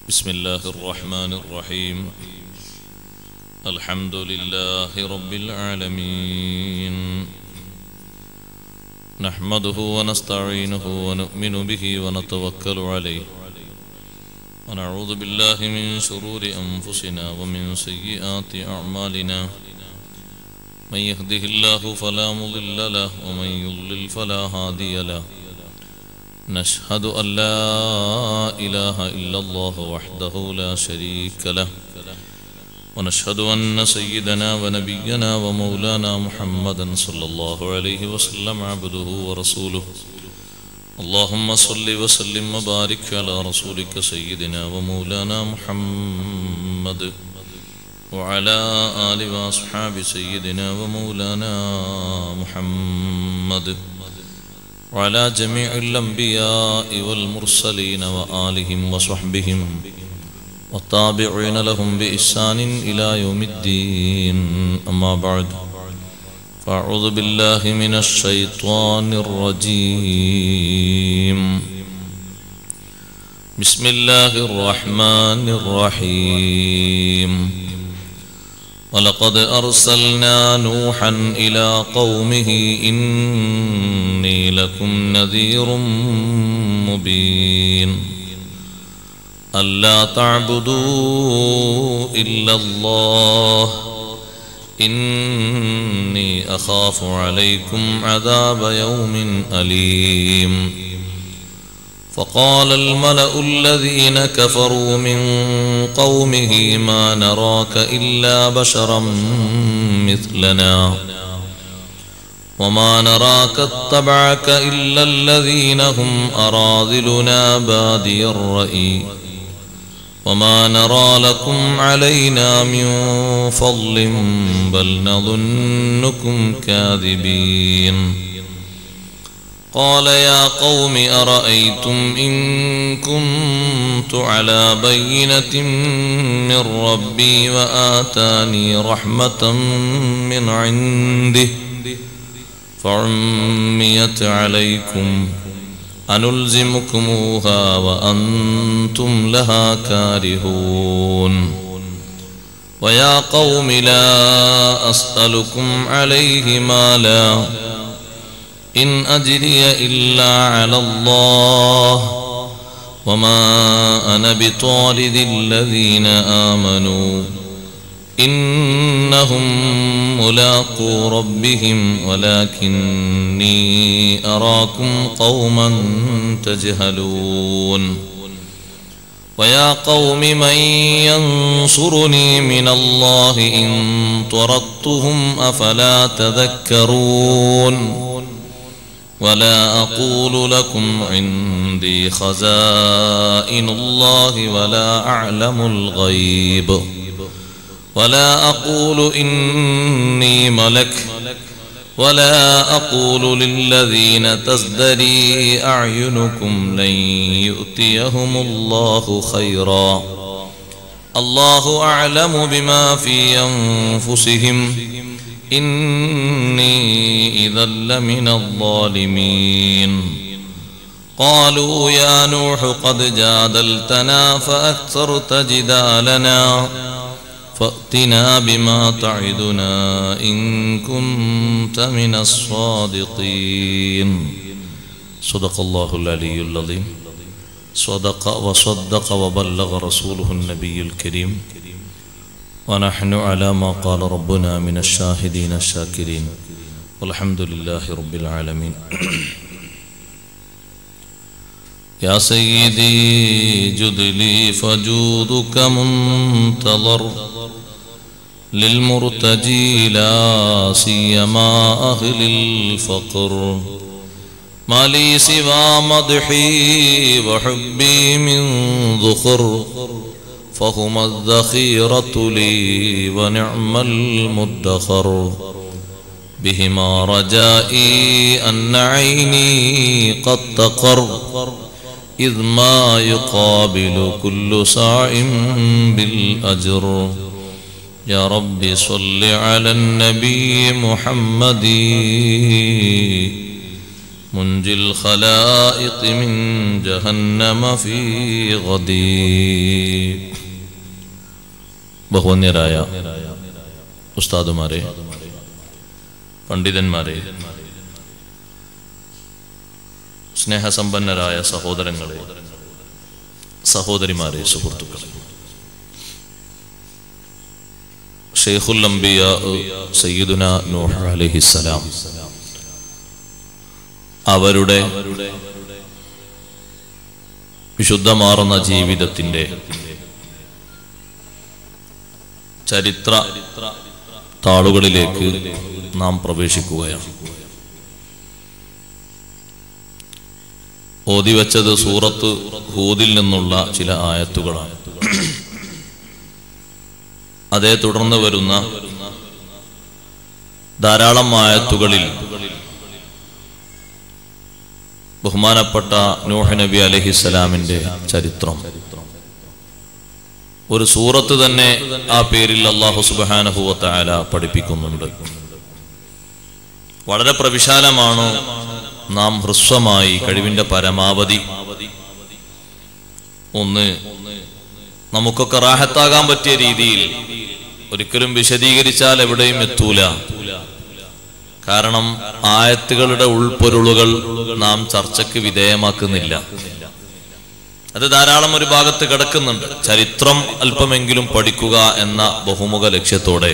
بسم الله الرحمن الرحيم الحمد لله رب العالمين نحمده ونستعينه ونؤمن به ونتوكل عليه ونعوذ بالله من شرور أنفسنا ومن سيئات أعمالنا من يهده الله فلا مضل له ومن يضلل فلا هادي له نشهد أن لا إله إلا الله وحده لا شريك له ونشهد أن سيدنا ونبينا ومولانا محمدا صلى الله عليه وسلم عبده ورسوله اللهم صل وسلم وبارك على رسولك سيدنا ومولانا محمد وعلى آل وأصحاب سيدنا ومولانا محمد وعلى جميع الأنبياء والمرسلين وآلهم وصحبهم والتابعين لهم بإحسان إلى يوم الدين أما بعد فأعوذ بالله من الشيطان الرجيم بسم الله الرحمن الرحيم ولقد أرسلنا نوحا إلى قومه إني لكم نذير مبين ألا تعبدوا إلا الله إني أخاف عليكم عذاب يوم أليم فقال الملأ الذين كفروا من قومه ما نراك إلا بشرا مثلنا وما نراك اتبعك إلا الذين هم أراذلنا بادي الرأي وما نرى لكم علينا من فضل بل نظنكم كاذبين قال يا قوم أرأيتم إن كنت على بينة من ربي وآتاني رحمة من عنده فعميت عليكم أنلزمكموها وأنتم لها كارهون ويا قوم لا أسألكم عليه مالا إن أجري إلا على الله وما أنا بطارد الذين آمنوا إنهم ملاقو ربهم ولكني أراكم قوما تجهلون ويا قوم من ينصرني من الله إن طردتهم أفلا تذكرون ولا أقول لكم عندي خزائن الله ولا أعلم الغيب ولا أقول إني ملك ولا أقول للذين تزدري أعينكم لن يؤتيهم الله خيرا الله أعلم بما في أنفسهم إني إذا لمن الظالمين قالوا يا نوح قد جادلتنا فأكثرت جدالنا فأتنا بما تعدنا إن كنت من الصادقين صدق الله العلي العظيم صدق وصدق وبلغ رسوله النبي الكريم ونحن على ما قال ربنا من الشاهدين الشاكرين والحمد لله رب العالمين يا سيدي جد لي فجودك منتظر للمرتجي لا سيما أهل الفقر ما لي سوى مدحي وحبي من ذخر فهما الذخيرة لي ونعم المدخر بهما رجائي أن عيني قد تقر إذ ما يقابل كل ساع بالأجر يا رب صل على النبي محمد منجي الخلائق من جهنم في غدي ബഹുവന്യരായ ഉസ്താദുമാരെ പണ്ഡിതന്മാരെ സ്നേഹസമ്പന്നരായ സഹോദരങ്ങളെ സഹോദരിമാരെ സുഹൃത്തുക്കളെ ഷെയ്ഖുൽ അംബിയ സയ്യിദുന നൂഹ് അലൈഹിസ്സലാം അവരുടെ വിശുദ്ധമാർന്ന ജീവിതത്തിന്റെ ചരിത്ര താളുകളിലേക്ക് നാം പ്രവേശിക്കുകയാണ് ഓതിവച്ചത് സൂറത്ത് ഹൂദിൽ നിന്നുള്ള ചില ആയത്തുകളാണ് അതേ തുടർന്ന് വരുന്ന ധാരാളം ആയത്തുകളിൽ ബഹുമാനപ്പെട്ട നൂഹ് നബി അലഹിസ്സലാമിന്റെ ചരിത്രം ഒരു സൂറത്ത് തന്നെ ആ പേരിൽ അള്ളാഹു സുബാനഹുവത്തായ പഠിപ്പിക്കുന്നുണ്ട് വളരെ പ്രവിശാലമാണ് നാം ഹ്രസ്വമായി കഴിവിന്റെ പരമാവധി ഒന്ന് നമുക്കൊക്കെ റാഹത്താകാൻ പറ്റിയ രീതിയിൽ ഒരിക്കലും വിശദീകരിച്ചാൽ എവിടെയും എത്തൂല കാരണം ആയത്തുകളുടെ ഉൾപ്പൊരുളുകൾ നാം ചർച്ചയ്ക്ക് വിധേയമാക്കുന്നില്ല അത് ധാരാളം ഒരു ഭാഗത്ത് കിടക്കുന്നുണ്ട് ചരിത്രം അല്പമെങ്കിലും പഠിക്കുക എന്ന ബഹുമുഖ ലക്ഷ്യത്തോടെ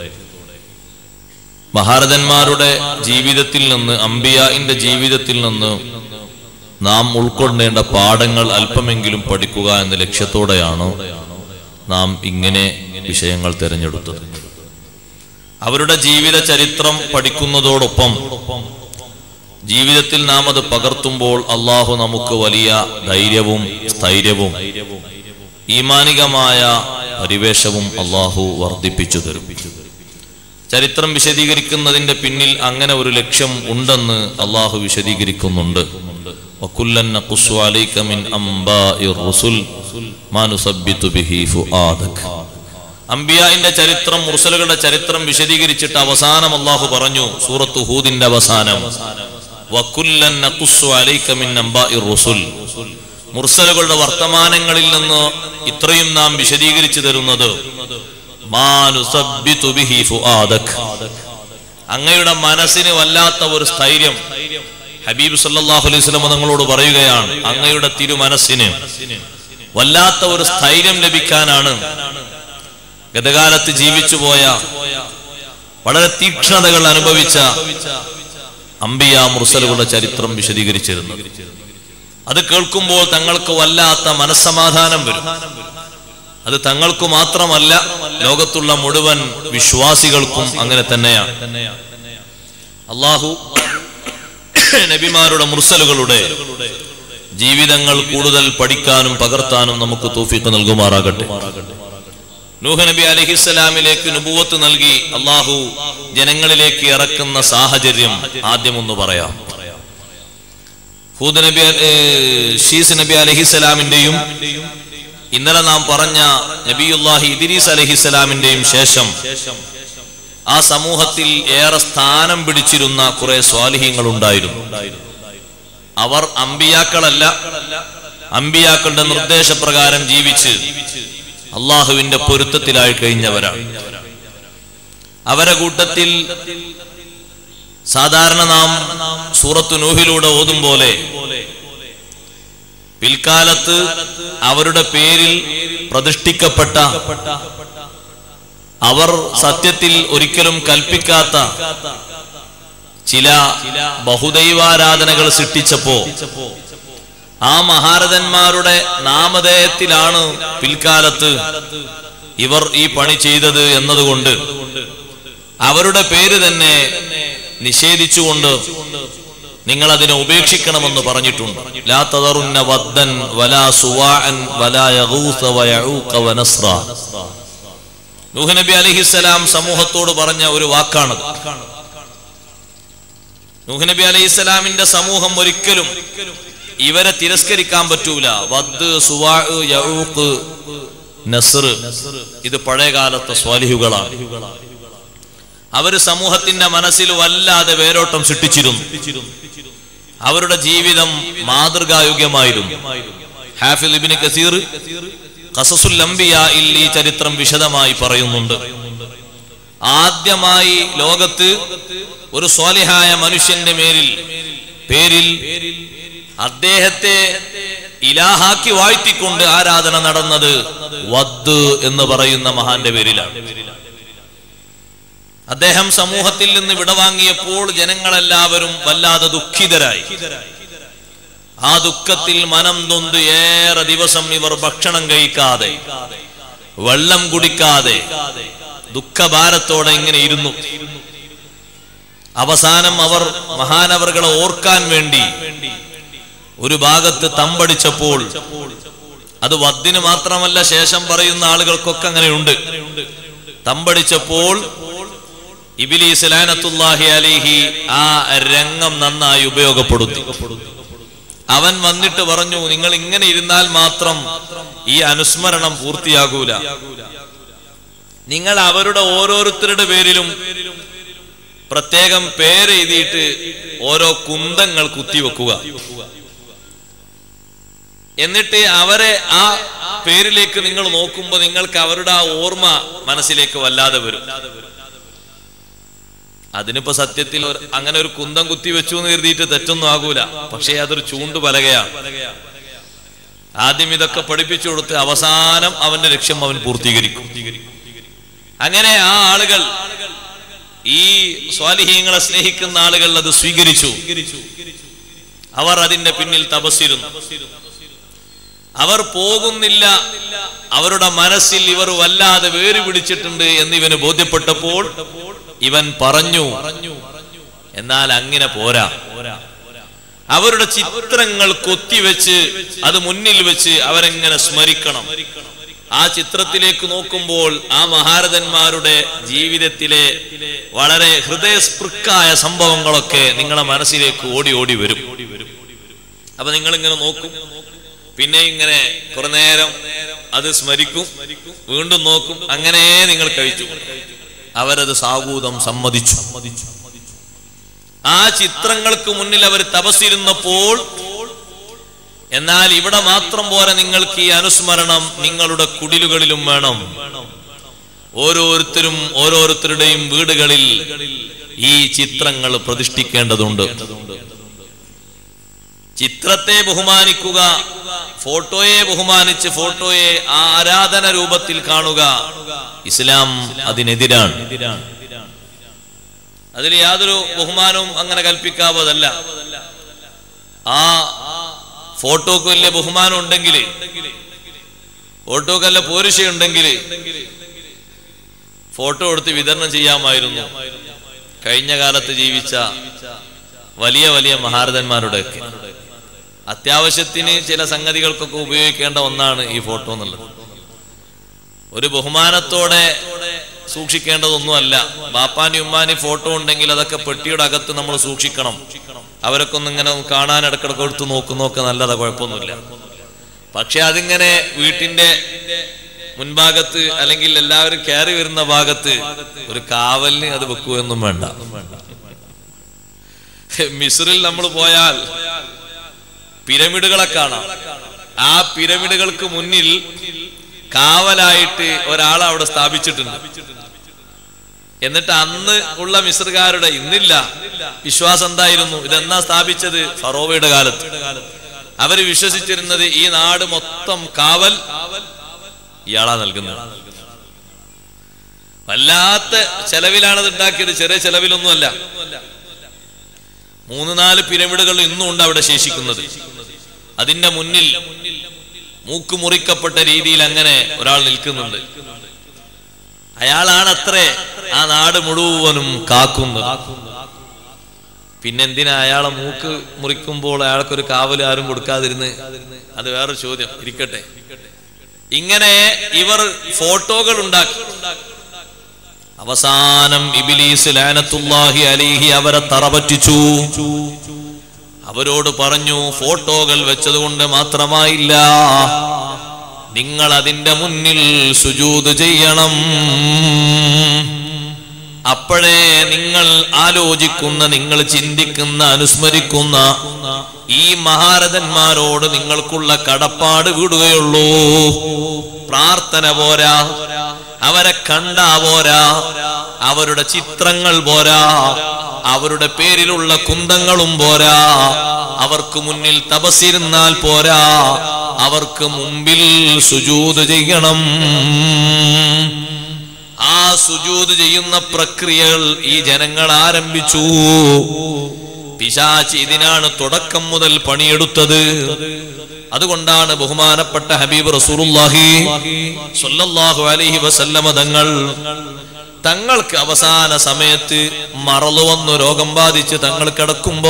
മഹാരഥന്മാരുടെ ജീവിതത്തിൽ നിന്ന് അംബിയാന്റെ ജീവിതത്തിൽ നിന്ന് നാം ഉൾക്കൊള്ളേണ്ട പാഠങ്ങൾ അല്പമെങ്കിലും പഠിക്കുക എന്ന ലക്ഷ്യത്തോടെയാണ് നാം ഇങ്ങനെ വിഷയങ്ങൾ തിരഞ്ഞെടുത്തത് അവരുടെ ജീവിത ചരിത്രം പഠിക്കുന്നതോടൊപ്പം ജീവിതത്തിൽ നാം അത് പകർത്തുമ്പോൾ അള്ളാഹു നമുക്ക് വലിയ ധൈര്യവും സ്ഥൈര്യവും ഈമാനികമായ പരിവേഷവും അള്ളാഹു വർദ്ധിപ്പിച്ചു തരും ചരിത്രം വിശദീകരിക്കുന്നതിന്റെ പിന്നിൽ അങ്ങനെ ഒരു ലക്ഷ്യം ഉണ്ടെന്ന് അള്ളാഹു വിശദീകരിക്കുന്നുണ്ട് وَكُلًّا نَقُصُّ عَلَيْكَ مِنْ أَنْبَاءِ الرُّسُلِ مَا نُثَبِّتُ بِهِ فُؤَادَكَ അംബിയാന്റെ ചരിത്രം മുർസലുകളുടെ ചരിത്രം വിശദീകരിച്ചിട്ട് അവസാനം അള്ളാഹു പറഞ്ഞു സൂറത്ത് ഹൂദിന്റെ അവസാനം വക്കുല്ലൻ നഖുസ്സു അലൈക മിൻ അംബാഇർ റുസുൽ മുർസലുകളുടെ വർത്തമാനങ്ങളിൽ നിന്ന് ഇത്രയും നാം വിശദീകരിച്ചു തരുന്നത് മാ നുസബ്ബിതു ബിഹി ഫുആദക് അങ്ങയുടെ മനസ്സിന് വല്ലാത്ത ഒരു സ്ഥൈര്യം ഹബീബ് സല്ലല്ലാഹു അലൈഹി വസല്ലം നിങ്ങളോട് പറയുകയാണ് അങ്ങയുടെ തിരുമനസ്സിന് വല്ലാത്ത ഒരു സ്ഥൈര്യം ലഭിക്കാനാണ് ഗതകാലത്ത് ജീവിച്ചു പോയ വളരെ തീക്ഷ്ണതകൾ അനുഭവിച്ച അംബിയ മുർസലുകളുടെ ചരിത്രം വിശദീകരിച്ചിരുന്നത് അത് കേൾക്കുമ്പോൾ തങ്ങൾക്ക് വല്ലാത്ത മനസ്സമാധാനം വരും അത് തങ്ങൾക്ക് മാത്രമല്ല ലോകത്തുള്ള മുഴുവൻ വിശ്വാസികൾക്കും അങ്ങനെ തന്നെയാണ് അള്ളാഹു നബിമാരുടെ മുർസലുകളുടെ ജീവിതങ്ങൾ കൂടുതൽ പഠിക്കാനും പകർത്താനും നമുക്ക് തോഫിക്ക് നൽകുമാറാകട്ടെ നൂഹ് നബി അലഹിസ്സലാമിലേക്ക് നുപൂവത്ത് നൽകി അള്ളാഹു ജനങ്ങളിലേക്ക് ഇറക്കുന്ന സാഹചര്യം ആദ്യം ഒന്ന് പറയാം ഹൂദ് നബി ഏ, ഷീസ് നബി അലഹിസ്സലാമിന്റെയും ഇന്നലെ നാം പറഞ്ഞ നബിയുല്ലാഹി ഇദ്രീസ് അലഹിസ്സലാമിന്റെയും ശേഷം ആ സമൂഹത്തിൽ ഏറെ സ്ഥാനം പിടിച്ചിരുന്ന കുറെ സ്വാലിഹ്യങ്ങൾ ഉണ്ടായിരുന്നു അവർ അമ്പിയാക്കളല്ല അമ്പിയാക്കളുടെ നിർദ്ദേശപ്രകാരം ജീവിച്ച് അള്ളാഹുവിന്റെ പൊരുത്തത്തിലായി കഴിഞ്ഞവരാണ് അവരെ കൂട്ടത്തിൽ സാധാരണ നാം സൂറത്ത് നൂഹിലൂടെ ഓതും പോലെ പിൽക്കാലത്ത് അവരുടെ പേരിൽ പ്രതിഷ്ഠിക്കപ്പെട്ട അവർ സത്യത്തിൽ ഒരിക്കലും കൽപ്പിക്കാത്ത ചില ബഹുദൈവാരാധനകൾ സൃഷ്ടിച്ചപ്പോ ആ മഹാരഥന്മാരുടെ നാമധേയത്തിലാണ് പിൽക്കാലത്ത് ഇവർ ഈ പണി ചെയ്തത് എന്നതുകൊണ്ട് അവരുടെ പേര് തന്നെ നിഷേധിച്ചുകൊണ്ട് നിങ്ങൾ അതിനെ ഉപേക്ഷിക്കണമെന്ന് പറഞ്ഞിട്ടുണ്ട് ലാ തദറുന്ന വദ്ദൻ വലാ സുവാഅൻ വലാ യഗൂസ വയഊഖ വനസ്ര നൂഹ് നബി അലൈഹിസ്സലാം സമൂഹത്തോട് പറഞ്ഞ ഒരു വാക്കാണത് നൂഹ് നബി അലൈഹിസ്സലാമിന്റെ സമൂഹം ഒരിക്കലും ഇവരെ തിരസ്കരിക്കാൻ പറ്റൂല വദ് സുവാ യഊഖ് നസ്ർ ഇത് പഴയകാലത്തെ സ്വാലിഹുകളാണ് അവര് സമൂഹത്തിന്റെ മനസ്സിൽ വല്ലാതെ വേരോട്ടം സൃഷ്ടിച്ചിരുന്നു അവരുടെ ജീവിതം മാതൃകായോഗ്യമായിരുന്നു ഹാഫിൽ ഇബിന് കസീർ ഖസസുൽ അംബിയായിൽ ഈ ചരിത്രം വിശദമായി പറയുന്നുണ്ട് ആദ്യമായി ലോകത്ത് ഒരു സ്വാലിഹായ മനുഷ്യന്റെ മേലിൽ പേരിൽ അദ്ദേഹത്തെ ഇലാഹാക്കി വാഴ്ത്തിക്കൊണ്ട് ആരാധന നടന്നത് വദ് എന്ന് പറയുന്ന മഹാന്റെ പേരിലാണ് അദ്ദേഹം സമൂഹത്തിൽ നിന്ന് വിടവാങ്ങിയപ്പോൾ ജനങ്ങളെല്ലാവരും വല്ലാതെ ദുഃഖിതരായി ആ ദുഃഖത്തിൽ മനം നൊന്ത് ഏറെ ദിവസം ഇവർ ഭക്ഷണം കഴിക്കാതെ വെള്ളം കുടിക്കാതെ ദുഃഖഭാരത്തോടെ ഇങ്ങനെ ഇരുന്നു അവസാനം അവർ മഹാനവറുകളെ ഓർക്കാൻ വേണ്ടി ഒരു ഭാഗത്ത് തമ്പടിച്ചപ്പോൾ അത് വദ്ദിന് മാത്രമല്ല ശേഷം പറയുന്ന ആളുകൾക്കൊക്കെ അങ്ങനെയുണ്ട് തമ്പടിച്ചപ്പോൾ ഇബിലീസ് ലാനത്തുല്ലാഹി അലിഹി ആ രംഗം നന്നായി ഉപയോഗപ്പെടുത്തി അവൻ വന്നിട്ട് പറഞ്ഞു നിങ്ങൾ ഇങ്ങനെ ഇരുന്നാൽ മാത്രം ഈ അനുസ്മരണം പൂർത്തിയാകൂല നിങ്ങൾ അവരുടെ ഓരോരുത്തരുടെ പേരിലും പ്രത്യേകം പേരെഴുതിയിട്ട് ഓരോ കുന്തങ്ങൾ കുത്തിവെക്കുക എന്നിട്ട് അവരെ ആ പേരിലേക്ക് നിങ്ങൾ നോക്കുമ്പോൾ നിങ്ങൾക്ക് അവരുടെ ആ ഓർമ്മ മനസ്സിലേക്ക് വല്ലാതെ വരും അതിനിപ്പോ സത്യത്തിൽ ഒരു- അങ്ങനെ ഒരു കുന്തം കുത്തി വെച്ചു എന്ന് കരുതിയിട്ട് തെറ്റൊന്നും ആകൂല പക്ഷേ അതൊരു ചൂണ്ട് പലകയാണ് ആദ്യം ഇതൊക്കെ പഠിപ്പിച്ചു കൊടുത്ത് അവസാനം അവന്റെ ലക്ഷ്യം അവൻ പൂർത്തീകരിക്കും അങ്ങനെ ആ ആളുകൾ ഈ സ്വാലിഹീങ്ങളെ സ്നേഹിക്കുന്ന ആളുകൾ അത് സ്വീകരിച്ചു അവർ അതിന്റെ പിന്നിൽ തപസ്സിരുന്നു അവർ പോകുന്നില്ല അവരുടെ മനസ്സിൽ ഇവർ വല്ലാതെ വേര് പിടിച്ചിട്ടുണ്ട് എന്നിവന് ബോധ്യപ്പെട്ടപ്പോൾ ഇവൻ പറഞ്ഞു എന്നാൽ അങ്ങനെ പോരാ അവരുടെ ചിത്രങ്ങൾ കൊത്തിവെച്ച് അത് മുന്നിൽ വെച്ച് അവരെങ്ങനെ സ്മരിക്കണം ആ ചിത്രത്തിലേക്ക് നോക്കുമ്പോൾ ആ മഹാരഥന്മാരുടെ ജീവിതത്തിലെ വളരെ ഹൃദയസ്പൃക്കായ സംഭവങ്ങളൊക്കെ നിങ്ങളെ മനസ്സിലേക്ക് ഓടി ഓടി വരും അപ്പൊ നിങ്ങൾ ഇങ്ങനെ നോക്കും പിന്നെ ഇങ്ങനെ കുറെ നേരം അത് സ്മരിക്കും വീണ്ടും നോക്കും അങ്ങനെ നിങ്ങൾ കഴിച്ചു അവരത് സാഗൂതം സമ്മതിച്ചു ആ ചിത്രങ്ങൾക്ക് മുന്നിൽ അവർ തപസ്സിരുന്നപ്പോൾ എന്നാൽ ഇവിടെ മാത്രം പോരെ നിങ്ങൾക്ക് ഈ അനുസ്മരണം നിങ്ങളുടെ കുടിലുകളിലും വേണം ഓരോരുത്തരും ഓരോരുത്തരുടെയും വീടുകളിൽ ഈ ചിത്രങ്ങൾ പ്രതിഷ്ഠിക്കേണ്ടതുണ്ട് ചിത്രത്തെ ബഹുമാനിക്കുക ഫോട്ടോയെ ബഹുമാനിച്ച് ഫോട്ടോയെ ആ ആരാധന രൂപത്തിൽ കാണുക ഇസ്ലാം അതിനെതിരാണ് അതിൽ യാതൊരു ബഹുമാനവും അങ്ങനെ കൽപ്പിക്കാവതല്ല ആ ഫോട്ടോക്ക് വലിയ ബഹുമാനം ഉണ്ടെങ്കിൽ ഫോട്ടോക്ക് വല്ല പോരുഷയുണ്ടെങ്കിൽ ഫോട്ടോ എടുത്ത് വിതരണം ചെയ്യാമായിരുന്നു കഴിഞ്ഞ കാലത്ത് ജീവിച്ച വലിയ വലിയ മഹാരഥന്മാരുടെയൊക്കെ അത്യാവശ്യത്തിന് ചില സംഗതികൾക്കൊക്കെ ഉപയോഗിക്കേണ്ട ഒന്നാണ് ഈ ഫോട്ടോ എന്നുള്ളത് ഒരു ബഹുമാനത്തോടെ സൂക്ഷിക്കേണ്ടതൊന്നുമല്ല ബാപ്പാനി ഉമ്മാനി ഫോട്ടോ ഉണ്ടെങ്കിൽ അതൊക്കെ പെട്ടിയുടെ അകത്ത് നമ്മൾ സൂക്ഷിക്കണം അവരൊക്കെ ഒന്ന് ഇങ്ങനെ കാണാൻ ഇടക്കിടക്ക് എടുത്ത് നോക്കുന്നൊക്കെ നല്ലതാ കുഴപ്പമൊന്നുമില്ല പക്ഷെ അതിങ്ങനെ വീട്ടിന്റെ മുൻഭാഗത്ത് അല്ലെങ്കിൽ എല്ലാവരും കയറി വരുന്ന ഭാഗത്ത് ഒരു കാവലിന് അത് വെക്കുകയൊന്നും വേണ്ട മിസ്രിൽ നമ്മൾ പോയാൽ പിരമിഡുകളെ കാണാം ആ പിരമിഡുകൾക്ക് മുന്നിൽ കാവലായിട്ട് ഒരാളെ അവിടെ സ്ഥാപിച്ചിട്ടുണ്ട് എന്നിട്ട് അന്ന് ഉള്ള മിസ്രുകാരുടെ ഇന്നില്ല വിശ്വാസം എന്തായിരുന്നു ഇതെന്നാ സ്ഥാപിച്ചത് ഫറോവയുടെ കാലത്ത് അവര് വിശ്വസിച്ചിരുന്നത് ഈ നാട് മൊത്തം കാവൽ ഇയാളാ നൽകുന്നത് വല്ലാത്ത ചെലവിലാണ് അത് ഉണ്ടാക്കിയത് ചെറിയ ചെലവിലൊന്നുമല്ല മൂന്ന് നാല് പിരമിഡുകൾ ഇന്നും ഉണ്ട് അവിടെ ശേഷിക്കുന്നത് അതിന്റെ മുന്നിൽ മൂക്ക് മുറിക്കപ്പെട്ട രീതിയിൽ അങ്ങനെ ഒരാൾ നിൽക്കുന്നുണ്ട് അയാളാണത്രേ ആ നാട് മുഴുവനും കാക്കുന്നത് പിന്നെന്തിനാ അയാളെ മൂക്ക് മുറിക്കുമ്പോൾ അയാൾക്കൊരു കാവൽ ആരും കൊടുക്കാതിരുന്ന് അത് വേറെ ചോദ്യം ഇരിക്കട്ടെ ഇങ്ങനെ ഇവർ ഫോട്ടോകൾ ഉണ്ടാക്കി അവസാനം ഇബിലീസ് ലാനത്തുല്ലാഹി അലിഹി അവരെ തറപറ്റിച്ചു അവരോട് പറഞ്ഞു ഫോട്ടോകൾ വെച്ചതുകൊണ്ട് മാത്രമായില്ല നിങ്ങൾ അതിന്റെ മുന്നിൽ സുജൂത് ചെയ്യണം അപ്പോഴേ നിങ്ങൾ ആലോചിക്കുന്ന നിങ്ങൾ ചിന്തിക്കുന്ന അനുസ്മരിക്കുന്ന ഈ മഹാരഥന്മാരോട് നിങ്ങൾക്കുള്ള കടപ്പാട് വിടുകയുള്ളൂ പ്രാർത്ഥന പോരാ അവരെ കണ്ടാ പോരാ അവരുടെ ചിത്രങ്ങൾ പോരാ അവരുടെ പേരിലുള്ള കുന്തങ്ങളും പോരാ അവർക്ക് മുന്നിൽ തപസ്സിരുന്നാൽ പോരാ അവർക്ക് മുമ്പിൽ സുജൂത് ചെയ്യണം ആ സുജൂത് ചെയ്യുന്ന പ്രക്രിയകൾ ഈ ജനങ്ങൾ ആരംഭിച്ചു പിശാച്ച് ഇതിനാണ് തുടക്കം മുതൽ പണിയെടുത്തത് അതുകൊണ്ടാണ് ബഹുമാനപ്പെട്ട ഹബീബ് റസൂലുള്ളാഹി സ്വല്ലല്ലാഹു അലൈഹി വസല്ലമ തങ്ങൾ തങ്ങൾക്ക് അവസാന സമയത്ത് മറളു വന്നു രോഗം ബാധിച്ച് തങ്ങൾ കിടക്കുമ്പോ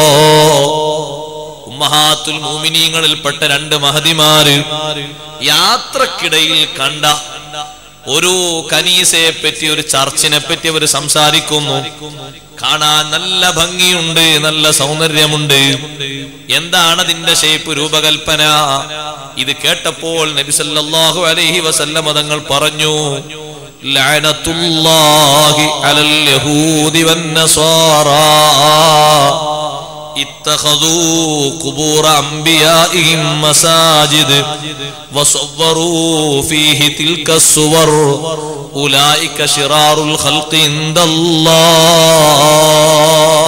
ഉമ്മഹാത്തുൽ മൂമിനീങ്ങളിൽപ്പെട്ട രണ്ട് മഹതിമാര് യാത്രക്കിടയിൽ കണ്ട ഒരു കനീസയെ പറ്റി ഒരു ചർച്ചിനെ പറ്റി അവർ സംസാരിക്കുന്നു കാണാൻ നല്ല ഭംഗിയുണ്ട് നല്ല സൗന്ദര്യമുണ്ട് എന്താണ് അതിന്റെ ഷേപ്പ് രൂപകൽപ്പന ഇത് കേട്ടപ്പോൾ നബി സല്ലല്ലാഹു അലൈഹി വസല്ലമ തങ്ങൾ പറഞ്ഞു ലഅനത്തുല്ലാഹി അലൽ യഹൂദി വന്നസാറാ اتخذوا قبور أنبيائهم مساجد وصوروا فيه تلك الصور أولئك شرار الخلق عند الله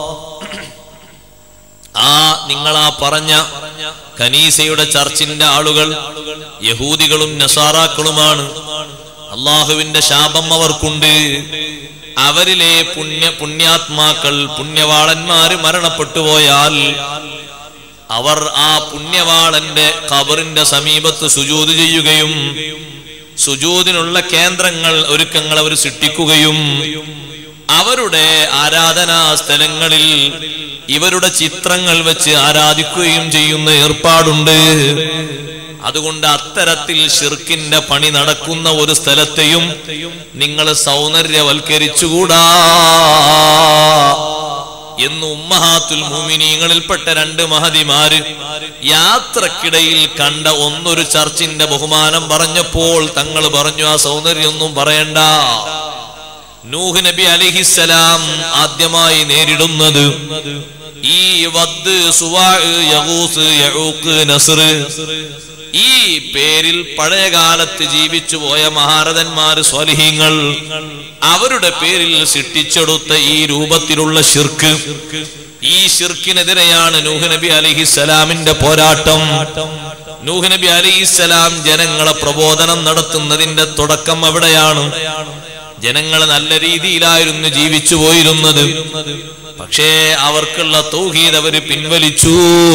ആ നിങ്ങളാ പറഞ്ഞ കനീസയുടെ ചർച്ചിന്റെ ആളുകൾ യഹൂദികളും നസാറാക്കളുമാണ് അള്ളാഹുവിന്റെ ശാപം അവർക്കുണ്ട് അവരിലെ പുണ്യ പുണ്യാത്മാക്കൾ പുണ്യവാളന്മാര് മരണപ്പെട്ടു പോയാൽ അവർ ആ പുണ്യവാളന്റെ ഖബറിന്റെ സമീപത്ത് സുജൂത് ചെയ്യുകയും സുജൂതിനുള്ള കേന്ദ്രങ്ങൾ ഒരുക്കങ്ങൾ അവർ സൃഷ്ടിക്കുകയും അവരുടെ ആരാധനാ സ്ഥലങ്ങളിൽ ഇവരുടെ ചിത്രങ്ങൾ വെച്ച് ആരാധിക്കുകയും ചെയ്യുന്ന ഏർപ്പാടുണ്ട് അതുകൊണ്ട് അത്തരത്തിൽ ഷിർക്കിന്റെ പണി നടക്കുന്ന ഒരു സ്ഥലത്തെയും നിങ്ങൾ സൗന്ദര്യവൽക്കരിച്ചുകൂടാ എന്ന് ഉമ്മഹാത്തുൽ മൂമിനീങ്ങളിൽപ്പെട്ട രണ്ട് മഹതിമാര് യാത്രക്കിടയിൽ കണ്ട ഒന്നൊരു ചർച്ചിന്റെ ബഹുമാനം പറഞ്ഞപ്പോൾ തങ്ങൾ പറഞ്ഞു ആ സൗന്ദര്യമൊന്നും പറയണ്ട നൂഹ് നബി അലിഹിസലാം ആദ്യമായി നേരിടുന്നത് ഈ വദ് സുവാ യഗൂസ് യഊഖ് നസ്ർ ഈ പേരിൽ പഴയകാലത്ത് ജീവിച്ചു പോയ മഹാരഥന്മാര് സ്വാലിഹീങ്ങൾ അവരുടെ പേരിൽ സൃഷ്ടിച്ചെടുത്ത ഈ രൂപത്തിലുള്ള ഷിർക്ക് ഈ ഷിർക്കിനെതിരെയാണ് നൂഹ് നബി അലിഹിസലാമിന്റെ പോരാട്ടം നൂഹ് നബി അലിഹിസലാം ജനങ്ങളെ പ്രബോധനം നടത്തുന്നതിന്റെ തുടക്കം എവിടെയാണ് ജനങ്ങൾ നല്ല രീതിയിലായിരുന്നു ജീവിച്ചു പോയിരുന്നത് പക്ഷേ അവർക്കുള്ള തൗഹീദ് അവര് പിൻവലിച്ചു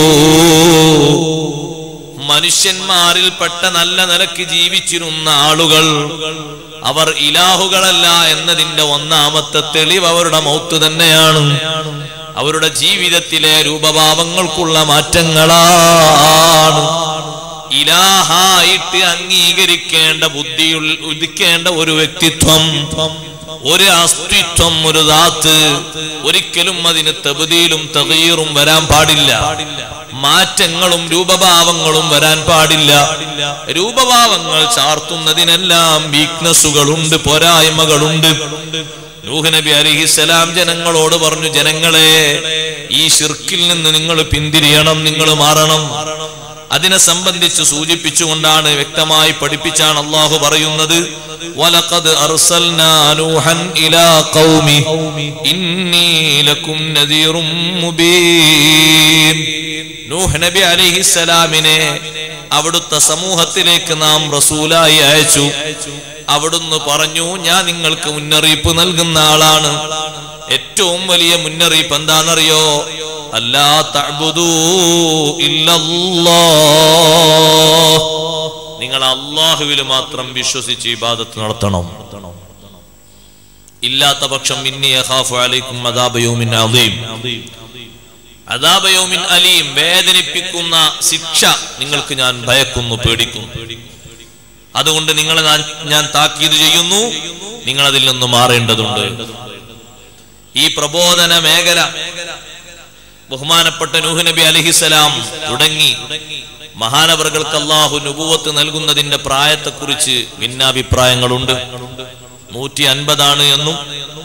മനുഷ്യന്മാരിൽപ്പെട്ട നല്ല നിലക്ക് ജീവിച്ചിരുന്ന ആളുകൾ അവർ ഇലാഹുകളല്ല എന്നതിന്റെ ഒന്നാമത്തെ തെളിവ് അവരുടെ മൗത്ത് തന്നെയാണ് അവരുടെ ജീവിതത്തിലെ രൂപഭാവങ്ങൾക്കുള്ള മാറ്റങ്ങളാണ് ഇലാഹായിട്ട് അംഗീകരിക്കേണ്ട ബുദ്ധിയിൽ ഉദിക്കേണ്ട ഒരു വ്യക്തിത്വം ഒരു അസ്തിത്വം ഒരു ദാത്ത് ഒരിക്കലും അതിന് തബുതിയിലും തകീറും വരാൻ പാടില്ല മാറ്റങ്ങളും രൂപഭാവങ്ങളും വരാൻ പാടില്ല രൂപഭാവങ്ങൾ ചാർത്തുന്നതിനെല്ലാം വീക്ക്നസ്സുകളുണ്ട് പോരായ്മകളുണ്ട് നൂഹ് നബി അലിഹിസലാം ജനങ്ങളോട് പറഞ്ഞു ജനങ്ങളെ ഈ ഷിർക്കിൽ നിന്ന് നിങ്ങൾ പിന്തിരിയണം നിങ്ങൾ മാറണം അതിനെ സംബന്ധിച്ച് സൂചിപ്പിച്ചുകൊണ്ടാണ് വ്യക്തമായി പഠിപ്പിച്ചാണ് അള്ളാഹു പറയുന്നത് വലഖദ് അർസൽനാ നൂഹൻ ഇലാ ഖൗമി ഇന്നി ലക്കും നദീറും മുബീൻ നൂഹ് നബി അലൈഹിസ്സലാമിനെ അവിടുത്തെ സമൂഹത്തിലേക്ക് നാം റസൂലായി അയച്ചു അവിടുന്ന് പറഞ്ഞു ഞാൻ നിങ്ങൾക്ക് മുന്നറിയിപ്പ് നൽകുന്ന ആളാണ് ഏറ്റവും വലിയ മുന്നറിയിപ്പ് എന്താണെന്നറിയോ അല്ലാ തഅ്ബുദൂ ഇല്ലല്ലാഹ് നിങ്ങൾ അള്ളാഹുവിൽ മാത്രം വിശ്വസിച്ച് ഇബാദത്ത് നടത്തണം ഇല്ലാത്ത പക്ഷം ഇന്നി യഖാഫു അലൈക്കും അദാബയൗമിൻ അദീം അദാബയൗമിൻ അലീം വേദനിപ്പിക്കുന്ന ശിക്ഷ നിങ്ങൾക്ക് ഞാൻ ഭയക്കുന്നു പേടിക്കുന്നു അതുകൊണ്ട് നിങ്ങളെ ഞാൻ ഞാൻ താക്കീത് ചെയ്യുന്നു നിങ്ങൾ അതിൽ നിന്ന് മാറേണ്ടതുണ്ട് ഈ പ്രബോധന മേഖല ബഹുമാനപ്പെട്ട നൂഹ് നബി അലഹിസലാം തുടങ്ങി മഹാനവറുകൾക്ക് അള്ളാഹു നുപൂവത്ത് നൽകുന്നതിന്റെ പ്രായത്തെക്കുറിച്ച് ഭിന്നാഭിപ്രായങ്ങളുണ്ട് നൂറ്റി അൻപതാണ് എന്നും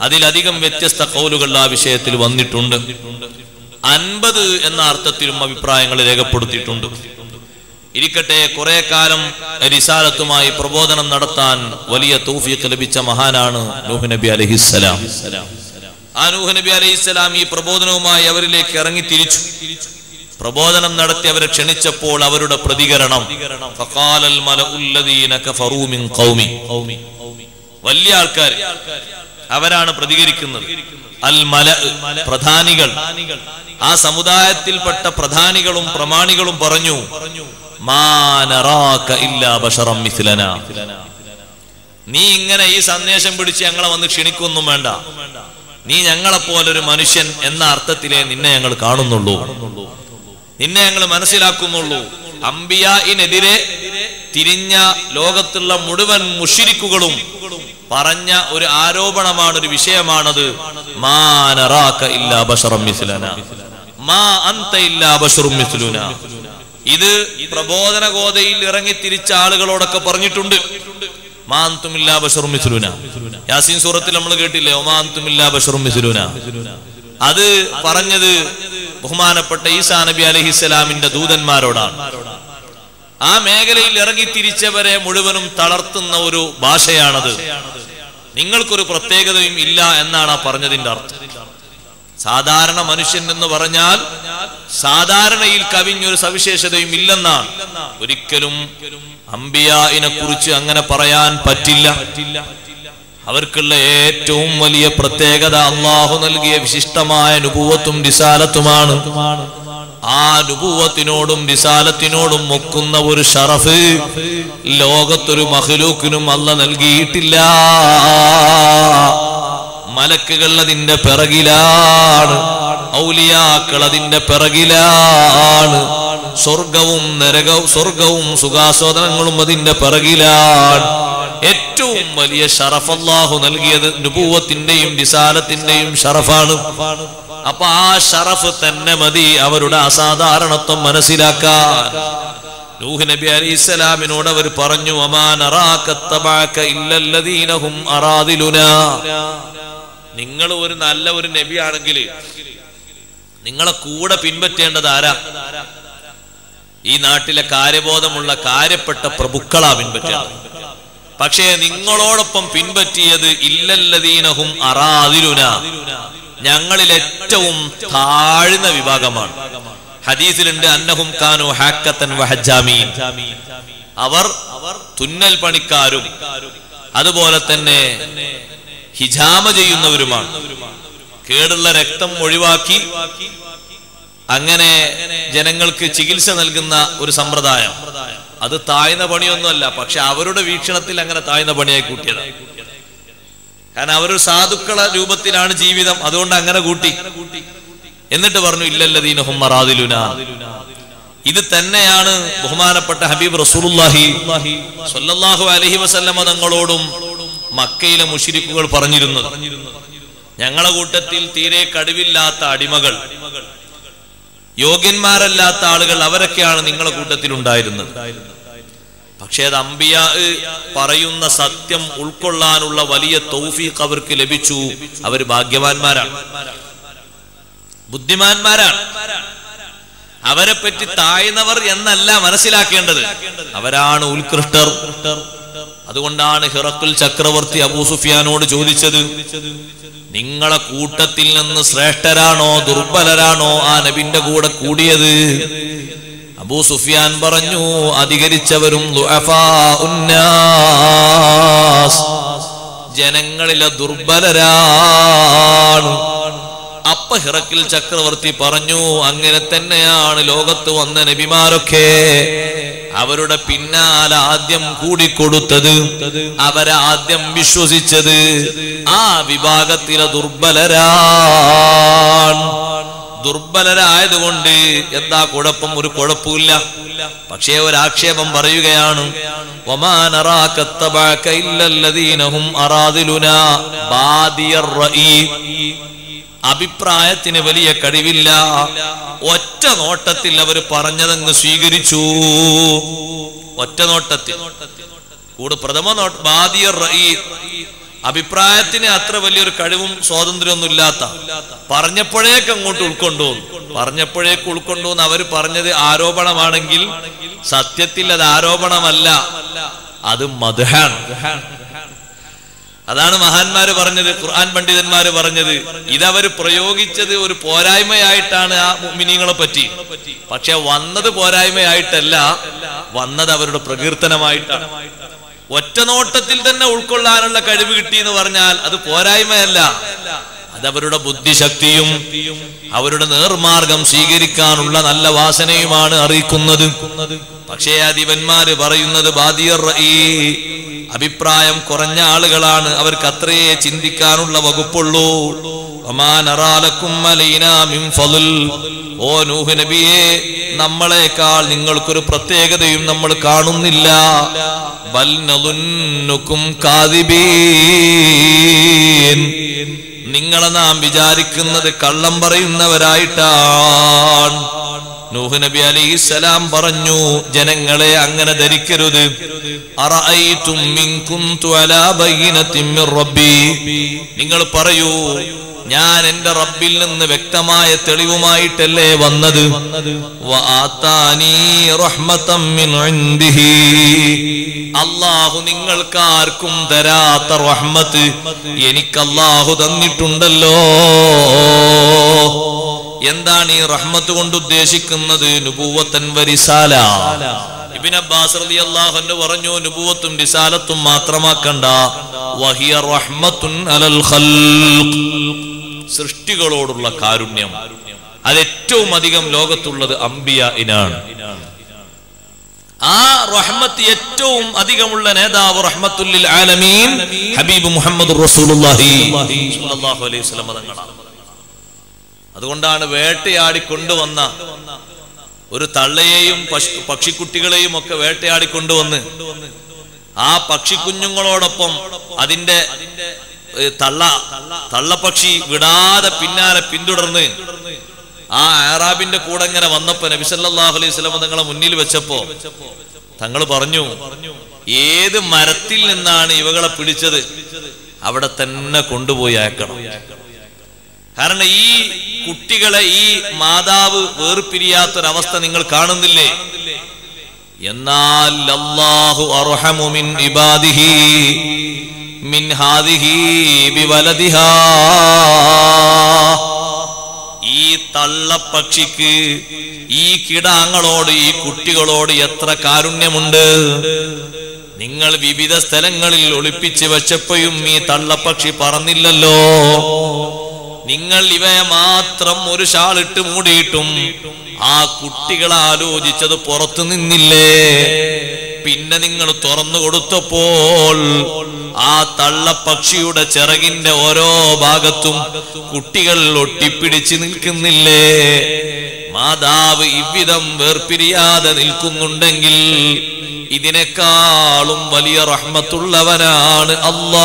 അതിലധികം വ്യത്യസ്ത കൗലുകൾ ആ വിഷയത്തിൽ വന്നിട്ടുണ്ട് അൻപത് എന്ന അർത്ഥത്തിലും അഭിപ്രായങ്ങൾ രേഖപ്പെടുത്തിയിട്ടുണ്ട് ഇരിക്കട്ടെ കുറെ കാലം റിസാലത്തുമായി പ്രബോധനം നടത്താൻ വലിയ തൗഫീഖ് ലഭിച്ച മഹാനാണ് നൂഹ് നബി അലഹിസ്സലാം ആ നൂഹ് നബി അലഹിസ്സലാം ഈ പ്രബോധനവുമായി അവരിലേക്ക് ഇറങ്ങി തിരിച്ചു പ്രബോധനം നടത്തി അവരെ ക്ഷണിച്ചപ്പോൾ അവരുടെ പ്രതികരണം ഫഖാലൽ മലഉല്ലദീന കഫറൂ മിൻ ഖൗമി വലിയ ആൾക്കാർ അവരാണ് പ്രതികരിക്കുന്നത് അൽ മല പ്രധാനികൾ ആ സമുദായത്തിൽപ്പെട്ട പ്രധാനികളും പ്രമാണികളും പറഞ്ഞു മാ നറാക ഇല്ലാ ബശറം മിഥ്ലന നീ ഇങ്ങനെ ഈ സന്ദേശം പിടിച്ച് ഞങ്ങളെ വന്ന് ക്ഷണിക്കൊന്നും വേണ്ട നീ ഞങ്ങളെപ്പോലൊരു മനുഷ്യൻ എന്ന അർത്ഥത്തിലേ നിന്നെ ഞങ്ങൾ കാണുന്നുള്ളൂ നിന്നെ ഞങ്ങൾ മനസ്സിലാക്കുന്നുള്ളൂ അംബിയായിനെതിരെ തിരിഞ്ഞ ലോകത്തുള്ള മുഴുവൻ മുഷിരിക്കുകളും പറഞ്ഞ ഒരു ആരോപണമാണ് ഒരു വിഷയമാണത് മാ നറാക ഇല്ലാ ബശറം മിഥ്ലന മാ അന്ത ഇല്ലാ ബശറും മിഥ്ലുന ഇത് പ്രബോധന ഗോതയിൽ ഇറങ്ങി തിരിച്ച ആളുകളോടൊക്കെ പറഞ്ഞിട്ടുണ്ട് മാന്തുമില്ലാ ബഷറും മിഥുലുന യാസീൻ സൂറത്തിൽ നമ്മൾ കേട്ടില്ലേ ഒമാന്തുമില്ലാ ബഷറും മിഥുലുന അത് പറഞ്ഞത് ബഹുമാനപ്പെട്ട ഈസാ നബി അലഹിസ്സലാമിന്റെ ദൂതന്മാരോടാണ് ആ മേഖലയിൽ ഇറങ്ങി തിരിച്ചവരെ മുഴുവനും തളർത്തുന്ന ഒരു ഭാഷയാണത് നിങ്ങൾക്കൊരു പ്രത്യേകതയും ഇല്ല എന്നാണ് ആ പറഞ്ഞതിന്റെ അർത്ഥം സാധാരണ മനുഷ്യൻ എന്ന് പറഞ്ഞാൽ സാധാരണയിൽ കവിഞ്ഞൊരു സവിശേഷതയും ഇല്ലെന്നാണ് ഒരിക്കലും അംബിയായിനെ കുറിച്ച് അങ്ങനെ പറയാൻ പറ്റില്ല അവർക്കുള്ള ഏറ്റവും വലിയ പ്രത്യേകത അള്ളാഹു നൽകിയ വിശിഷ്ടമായ നുപൂവത്തും റിസാലത്തുമാണ് ആ നുപൂവത്തിനോടും റിസാലത്തിനോടും ഒക്കുന്ന ഒരു ഷറഫ് ലോകത്തൊരു മഹ്ലൂക്കിനും അല്ല നൽകിയിട്ടില്ല മലക്കുകൾ അതിന്റെ പിറകിലാണ് ഔലിയാക്കൾ അതിന്റെ പിറകിലാണ് സ്വർഗവും നരകവും സ്വർഗവും സുഖാസ്വാദനങ്ങളും അതിന്റെ പിറകിലാണ് ഏറ്റവും വലിയ ഷറഫ് അല്ലാഹു നൽകിയത് നുപൂവത്തിന്റെയും വിശാലത്തിന്റെയും ഷറഫാണ് അപ്പൊ ആ ഷറഫ് തന്നെ മതി അവരുടെ അസാധാരണത്വം മനസ്സിലാക്കാൻ നൂഹ് നബി അലൈഹി സ്വലാമിനോട് അവർ പറഞ്ഞു ഇല്ലല്ലദീനഹും അറാദിലുനാ നിങ്ങൾ ഒരു നല്ല ഒരു നബി ആണെങ്കിൽ നിങ്ങളെ കൂടെ പിൻപറ്റേണ്ടത് ആരാ ഈ നാട്ടിലെ കാര്യബോധമുള്ള കാര്യപ്പെട്ട പ്രഭുക്കളാ പിൻപറ്റേണ്ടത് പക്ഷേ നിങ്ങളോടൊപ്പം പിൻപറ്റിയത് ഇല്ലല്ലദീനഹും അറാദിലുന ഞങ്ങളിൽ ഏറ്റവും താഴ്ന്ന വിഭാഗമാണ് ഹദീസിലുണ്ട് അന്നഹും കാനു ഹാക്കത്തൻ വഹജാമീൻ അവർ തുന്നൽ പണിക്കാരും അതുപോലെ തന്നെ ഹിജാമ ചെയ്യുന്നവരുമാണ് കേടുള്ള രക്തം ഒഴിവാക്കി അങ്ങനെ ജനങ്ങൾക്ക് ചികിത്സ നൽകുന്ന ഒരു സമ്പ്രദായം അത് താഴ്ന്ന പണിയൊന്നുമല്ല പക്ഷെ അവരുടെ വീക്ഷണത്തിൽ അങ്ങനെ താഴ്ന്ന പണിയായി കൂട്ടിയതാണ് കാരണം അവരൊരു സാധുക്കള രൂപത്തിലാണ് ജീവിതം അതുകൊണ്ട് അങ്ങനെ കൂട്ടി എന്നിട്ട് പറഞ്ഞു ഇല്ലല്ലദീനഹും മറാദിലുന ഇത് തന്നെയാണ് ബഹുമാനപ്പെട്ട ഹബീബ് റസൂലുള്ളാഹി സ്വല്ലല്ലാഹു അലൈഹി വസല്ലമ തങ്ങളോടും മക്കയിലെ മുഷിരിക്കുകൾ പറഞ്ഞിരുന്നത് ഞങ്ങളെ കൂട്ടത്തിൽ തീരെ കടിവില്ലാത്ത അടിമകൾ യോഗ്യന്മാരല്ലാത്ത ആളുകൾ അവരൊക്കെയാണ് നിങ്ങളെ കൂട്ടത്തിൽ ഉണ്ടായിരുന്നത് പക്ഷേ അത് അമ്പിയ പറയുന്ന സത്യം ഉൾക്കൊള്ളാനുള്ള വലിയ തൗഫീഖ് അവർക്ക് ലഭിച്ചു അവർ ഭാഗ്യവാന്മാരാണ് ബുദ്ധിമാന്മാരാണ് അവരെ പറ്റി താഴ്ന്നവർ എന്നല്ല മനസ്സിലാക്കേണ്ടത് അവരാണ് ഉത്കൃഷ്ടർ അതുകൊണ്ടാണ് ഹിറക്കുൽ ചക്രവർത്തി അബൂ സുഫിയാനോട് ചോദിച്ചത് നിങ്ങളെ കൂട്ടത്തിൽ നിന്ന് ശ്രേഷ്ഠരാണോ ദുർബലരാണോ ആ നബിന്റെ കൂടെ കൂടിയത് അബൂ സുഫിയാൻ പറഞ്ഞു അധികരിച്ചവരും ദുഅഫാ ഉന്നാസ്. ജനങ്ങളിലെ ദുർബലരാണ് അപ്പ ഹിറക്കിൽ ചക്രവർത്തി പറഞ്ഞു അങ്ങനെ തന്നെയാണ് ലോകത്ത് വന്ന നബിമാരൊക്കെ അവരുടെ പിന്നാലെ ആദ്യം കൂടിക്കൊടുത്തത് അവരാദ്യം വിശ്വസിച്ചത് ആ വിഭാഗത്തിലെ ദുർബലരാണ് ദുർബലരായതുകൊണ്ട് എന്താ കുഴപ്പം ഒരു കുഴപ്പമില്ല പക്ഷേ ഒരാക്ഷേപം പറയുകയാണ് ഒമാനറാക اتبعك إلا الذين هم أراذلنا بادي الرأي. അഭിപ്രായത്തിന് വലിയ കഴിവില്ല ഒറ്റ നോട്ടത്തിൽ അവർ പറഞ്ഞതങ്ങ് സ്വീകരിച്ചു ഒറ്റ നോട്ടത്തിൽ കൂടെ പ്രഥമ നോട്ട് ബാദിയർ റഈ. അഭിപ്രായത്തിന് അത്ര വലിയൊരു കഴിവും സ്വാതന്ത്ര്യമൊന്നും ഇല്ലാത്ത പറഞ്ഞപ്പോഴേക്ക് അങ്ങോട്ട് ഉൾക്കൊണ്ടു പറഞ്ഞപ്പോഴേക്ക് ഉൾക്കൊണ്ടു എന്ന് അവർ പറഞ്ഞത് ആരോപണമാണെങ്കിൽ സത്യത്തിൽ അത് ആരോപണമല്ല അത് മധുഹാണ് അതാണ് മഹാന്മാര് പറഞ്ഞത് ഖുർആൻ പണ്ഡിതന്മാര് പറഞ്ഞത് ഇതവര് പ്രയോഗിച്ചത് ഒരു പോരായ്മയായിട്ടാണ് ആ മിനിങ്ങളെ പറ്റി പക്ഷെ വന്നത് പോരായ്മയായിട്ടല്ല വന്നത് അവരുടെ പ്രകീർത്തനമായിട്ടാണ് ഒറ്റ നോട്ടത്തിൽ തന്നെ ഉൾക്കൊള്ളാനുള്ള കഴിവ് കിട്ടി എന്ന് പറഞ്ഞാൽ അത് പോരായ്മയല്ല അതവരുടെ ബുദ്ധിശക്തിയും അവരുടെ നേർമാർഗം സ്വീകരിക്കാനുള്ള നല്ല വാസനയുമാണ് അറിയിക്കുന്നത് പക്ഷേ ആ ദിവന്മാര് പറയുന്നത് ബാദിയർ റഈ അഭിപ്രായം കുറഞ്ഞ ആളുകളാണ് അവർക്ക് അത്രയേ ചിന്തിക്കാനുള്ള വകുപ്പുള്ളൂ ഒമാനറാലക്കും അലൈനാ മിൻ ഫളുൽ. ഓ നൂഹ് നബിയെ നമ്മളെക്കാൾ നിങ്ങൾക്കൊരു പ്രത്യേകതയും നമ്മൾ കാണുന്നില്ല ബൽ നളുന്നുക്കും കാദിബീൻ നിങ്ങളെ നാം വിചാരിക്കുന്നത് കള്ളം പറയുന്നവരായിട്ടാണ് നൂഹ് നബി അലൈഹിസ്സലാം പറഞ്ഞു ജനങ്ങളെ അങ്ങനെ ധരിക്കരുത് അറഅയ്തും മിൻ കുന്തു അലാ ബയ്യിനത്തിൻ മിർ റബ്ബി നിങ്ങൾ പറയൂ ഞാൻ എന്റെ റബ്ബിൽ നിന്ന് വ്യക്തമായ തെളിവുമായിട്ടല്ലേ വന്നത് വആതാനി റഹ്മതം മിൻ ഇൻദിഹി അള്ളാഹു നിങ്ങൾക്കാർക്കും തരാത്ത റഹ്മത്ത് എനിക്ക് അള്ളാഹു തന്നിട്ടുണ്ടല്ലോ എന്താണ് ഈ റഹ്മത്ത് കൊണ്ട് ഉദ്ദേശിക്കുന്നത് നുബൂവത്തൻ വരിസാല ഇബിൻ അബ്ബാസ് റളിയല്ലാഹു അൻഹു പറഞ്ഞു നുബൂവത്തും റിസാലത്തും മാത്രമാക്കണ്ട വഹിയ റഹ്മത്തുൻ അലൽ ഖൽഖ് സൃഷ്ടികളോടുള്ള കാരുണ്യം അത് ഏറ്റവും അധികം ലോകത്തുള്ളത് അംബിയ ഇനാണ് ആ റഹ്മത്ത് ഏറ്റവും അധികമുള്ള നേതാവ് റഹ്മത്തുല്ലിൽ ആലമീൻ ഹബീബ് മുഹമ്മദ് റസൂലുള്ളാഹി സ്വല്ലല്ലാഹു അലൈഹി വസല്ലം തങ്ങളാണ് അതുകൊണ്ടാണ് വേട്ടയാടി കൊണ്ടുവന്ന ഒരു തള്ളയെയും പശു പക്ഷിക്കുട്ടികളെയും ഒക്കെ വേട്ടയാടി കൊണ്ടുവന്ന് ആ പക്ഷിക്കുഞ്ഞുങ്ങളോടൊപ്പം അതിന്റെ ഏ, തള്ള തള്ളപ്പക്ഷി വിടാതെ പിന്നാലെ പിന്തുടർന്ന് ആ ആറാബിന്റെ കൂടെ ഇങ്ങനെ വന്നപ്പോ നബിസല്ലാഹു അലൈഹി സ്വലം തങ്ങളെ മുന്നിൽ വെച്ചപ്പോ തങ്ങൾ പറഞ്ഞു ഏത് മരത്തിൽ നിന്നാണ് ഇവകളെ പിടിച്ചത് അവിടെ തന്നെ കൊണ്ടുപോയി അയക്കണം കാരണം ഈ കുട്ടികളെ ഈ മാതാവ് വേർപിരിയാത്തൊരവസ്ഥ നിങ്ങൾ കാണുന്നില്ലേ എന്നാൽ അല്ലാഹു അർഹമു മിൻ ഇബാദിഹി മിൻ ഹാദിഹി ബിവലദിഹാ ഈ തള്ളപ്പക്ഷിക്ക് ഈ കിടാങ്ങളോട് ഈ കുട്ടികളോട് എത്ര കാരുണ്യമുണ്ട് നിങ്ങൾ വിവിധ സ്ഥലങ്ങളിൽ ഒളിപ്പിച്ച് വെച്ചപ്പോഴും ഈ തള്ളപ്പക്ഷി പറന്നില്ലല്ലോ നിങ്ങൾ ഇവയെ മാത്രം ഒരു ഷാളിട്ട് മൂടിയിട്ടും ആ കുട്ടികൾ ആലോചിച്ചത് പുറത്തു നിന്നില്ലേ പിന്നെ നിങ്ങൾ തുറന്നു കൊടുത്തപ്പോൾ ആ തള്ളപ്പക്ഷിയുടെ ചിറകിന്റെ ഓരോ ഭാഗത്തും കുട്ടികൾ ഒട്ടിപ്പിടിച്ച് നിൽക്കുന്നില്ലേ മാതാവ് ഇவ்விதം വേർപിരിയാതെ നിൽക്കുന്നുണ്ടെങ്കിൽ ഇതിനേക്കാളും വലിയ റഹ്മത്തുള്ളവനാണ് അല്ലാ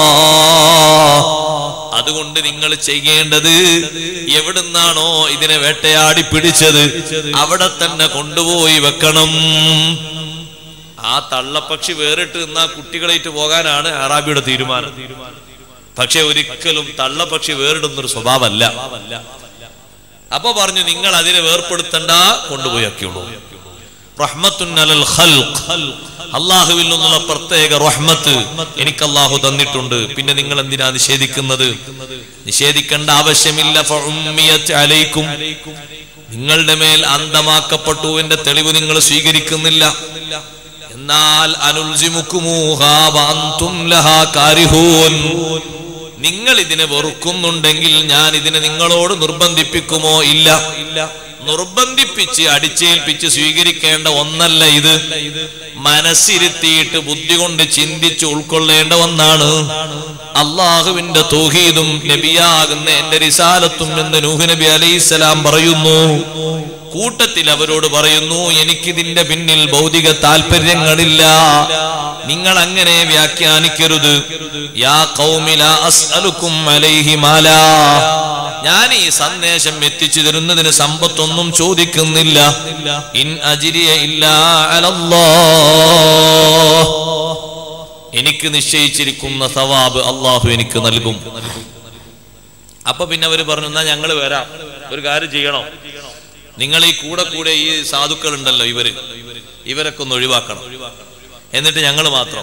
അതുകൊണ്ട് നിങ്ങൾ ചെയ്യേണ്ടത് എവിടുന്നാണോ ഇതിനെ വേട്ടയാടി പിടിച്ചത് അവിടെ തന്നെ കൊണ്ടുപോയി വെക്കണം ആ തള്ളപ്പക്ഷി വേറിട്ട് നിന്നാ കുട്ടികളായിട്ട് പോകാനാണ് അറാബിയുടെ തീരുമാനം പക്ഷെ ഒരിക്കലും തള്ളപ്പക്ഷി വേറിടുന്നൊരു സ്വഭാവമല്ല അപ്പൊ പറഞ്ഞു നിങ്ങൾ അതിനെ വേർപ്പെടുത്തണ്ട കൊണ്ടുപോയി ആക്കിയുള്ളൂ റഹ്മത്തുൻ അലൽ ഖൽഖ് അള്ളാഹുവിൽ നിന്നുള്ള പ്രത്യേക റഹ്മത്ത് എനിക്ക് അള്ളാഹു തന്നിട്ടുണ്ട് പിന്നെ നിങ്ങൾ എന്തിനാ നിഷേധിക്കുന്നത് നിഷേധിക്കേണ്ട ആവശ്യമില്ല ഫഉമ്മിയത് അലൈക്കും നിങ്ങളുടെ മേൽ അന്തമാക്കപ്പെട്ടു എന്റെ തെളിവ് നിങ്ങൾ സ്വീകരിക്കുന്നില്ല എന്നാൽ അനുൽജിമുക്കുമൂഹാ വഅൻതും ലഹാ കാരിഹൂൻ നിങ്ങൾ ഇതിനെ വെറുക്കുന്നുണ്ടെങ്കിൽ ഞാൻ ഇതിനെ നിങ്ങളോട് നിർബന്ധിപ്പിക്കുമോ ഇല്ല നിർബന്ധിപ്പിച്ച് അടിച്ചേൽപ്പിച്ച് സ്വീകരിക്കേണ്ട ഒന്നല്ല ഇത് മനസ്സിരുത്തിയിട്ട് ബുദ്ധി കൊണ്ട് ചിന്തിച്ച് ഉൾക്കൊള്ളേണ്ട ഒന്നാണ് അള്ളാഹുവിന്റെ തൗഹീദും നബിയാകുന്ന എന്റെ റിസാലത്തും എന്ന് നൂഹ് നബി അലൈഹിസ്സലാം പറയുന്നു കൂട്ടത്തിൽ അവരോട് പറയുന്നു എനിക്കിതിന്റെ പിന്നിൽ ഭൗതിക താല്പര്യങ്ങളില്ല നിങ്ങൾ അങ്ങനെ വ്യാഖ്യാനിക്കരുത് യാ ഖൗമില അസ്അലുക്കും അലൈഹി മാലാ ഞാൻ ഈ സന്ദേശം എത്തിച്ചു തരുന്നതിന് സമ്പത്തൊന്നും ചോദിക്കുന്നില്ല ഇൻ അജിരിയ ഇല്ല അലല്ലാഹ് എനിക്ക് നിശ്ചയിച്ചിരിക്കുന്ന സവാബ് അള്ളാഹു എനിക്ക് നൽകും അപ്പൊ പിന്നെ അവര് പറഞ്ഞു എന്നാ ഞങ്ങൾ വരാം ഒരു കാര്യം ചെയ്യണം നിങ്ങൾ ഈ കൂടെ കൂടെ ഈ സാധുക്കൾ ഉണ്ടല്ലോ ഇവര് ഇവരൊക്കെ ഒന്ന് ഒഴിവാക്കണം എന്നിട്ട് ഞങ്ങൾ മാത്രം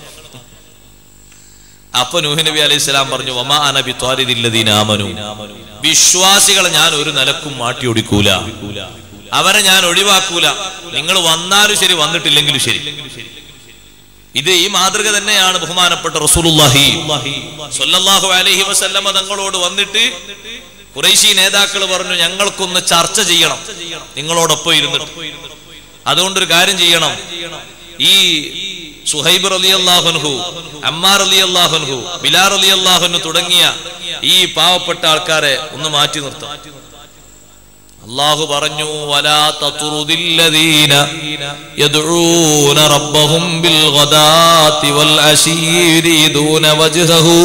അപ്പൊ നൂഹ് നബി അലൈഹി സ്വലാം പറഞ്ഞു ഒമാ അനബി ത്വാരിദില്ലദീനാമനു വിശ്വാസികളെ ഞാൻ ഒരു നിലക്കും മാറ്റി ഒടിക്കൂല അവരെ ഞാൻ ഒഴിവാക്കൂല നിങ്ങൾ വന്നാലും ശരി വന്നിട്ടില്ലെങ്കിലും ശരി ഇത് ഈ മാതൃക തന്നെയാണ് ബഹുമാനപ്പെട്ട റസൂലുള്ളാഹി സ്വല്ലല്ലാഹു അലൈഹി വസല്ലമ തങ്ങളോട് വന്നിട്ട് കുറേശി നേതാക്കൾ പറഞ്ഞു ഞങ്ങൾക്കൊന്ന് ചർച്ച ചെയ്യണം നിങ്ങളോടൊപ്പം ഇരുന്നിട്ട് അതുകൊണ്ടൊരു കാര്യം ചെയ്യണം ഈ സുഹൈബ് അലി അള്ളാഹുൻഹു അമ്മാർ അലി അള്ളാഹുൻഹു ബിലാർ അലി അള്ളാഹുനു തുടങ്ങിയ ഈ പാവപ്പെട്ട ആൾക്കാരെ ഒന്ന് മാറ്റി നിർത്താം അള്ളാഹു പറഞ്ഞു വലാ തത്റുദില്ലദീന യദ്ഊന റബ്ബഹും ബിൽ ഗദാത്തി വൽ അശീ യുരീദൂന വജ്ഹഹു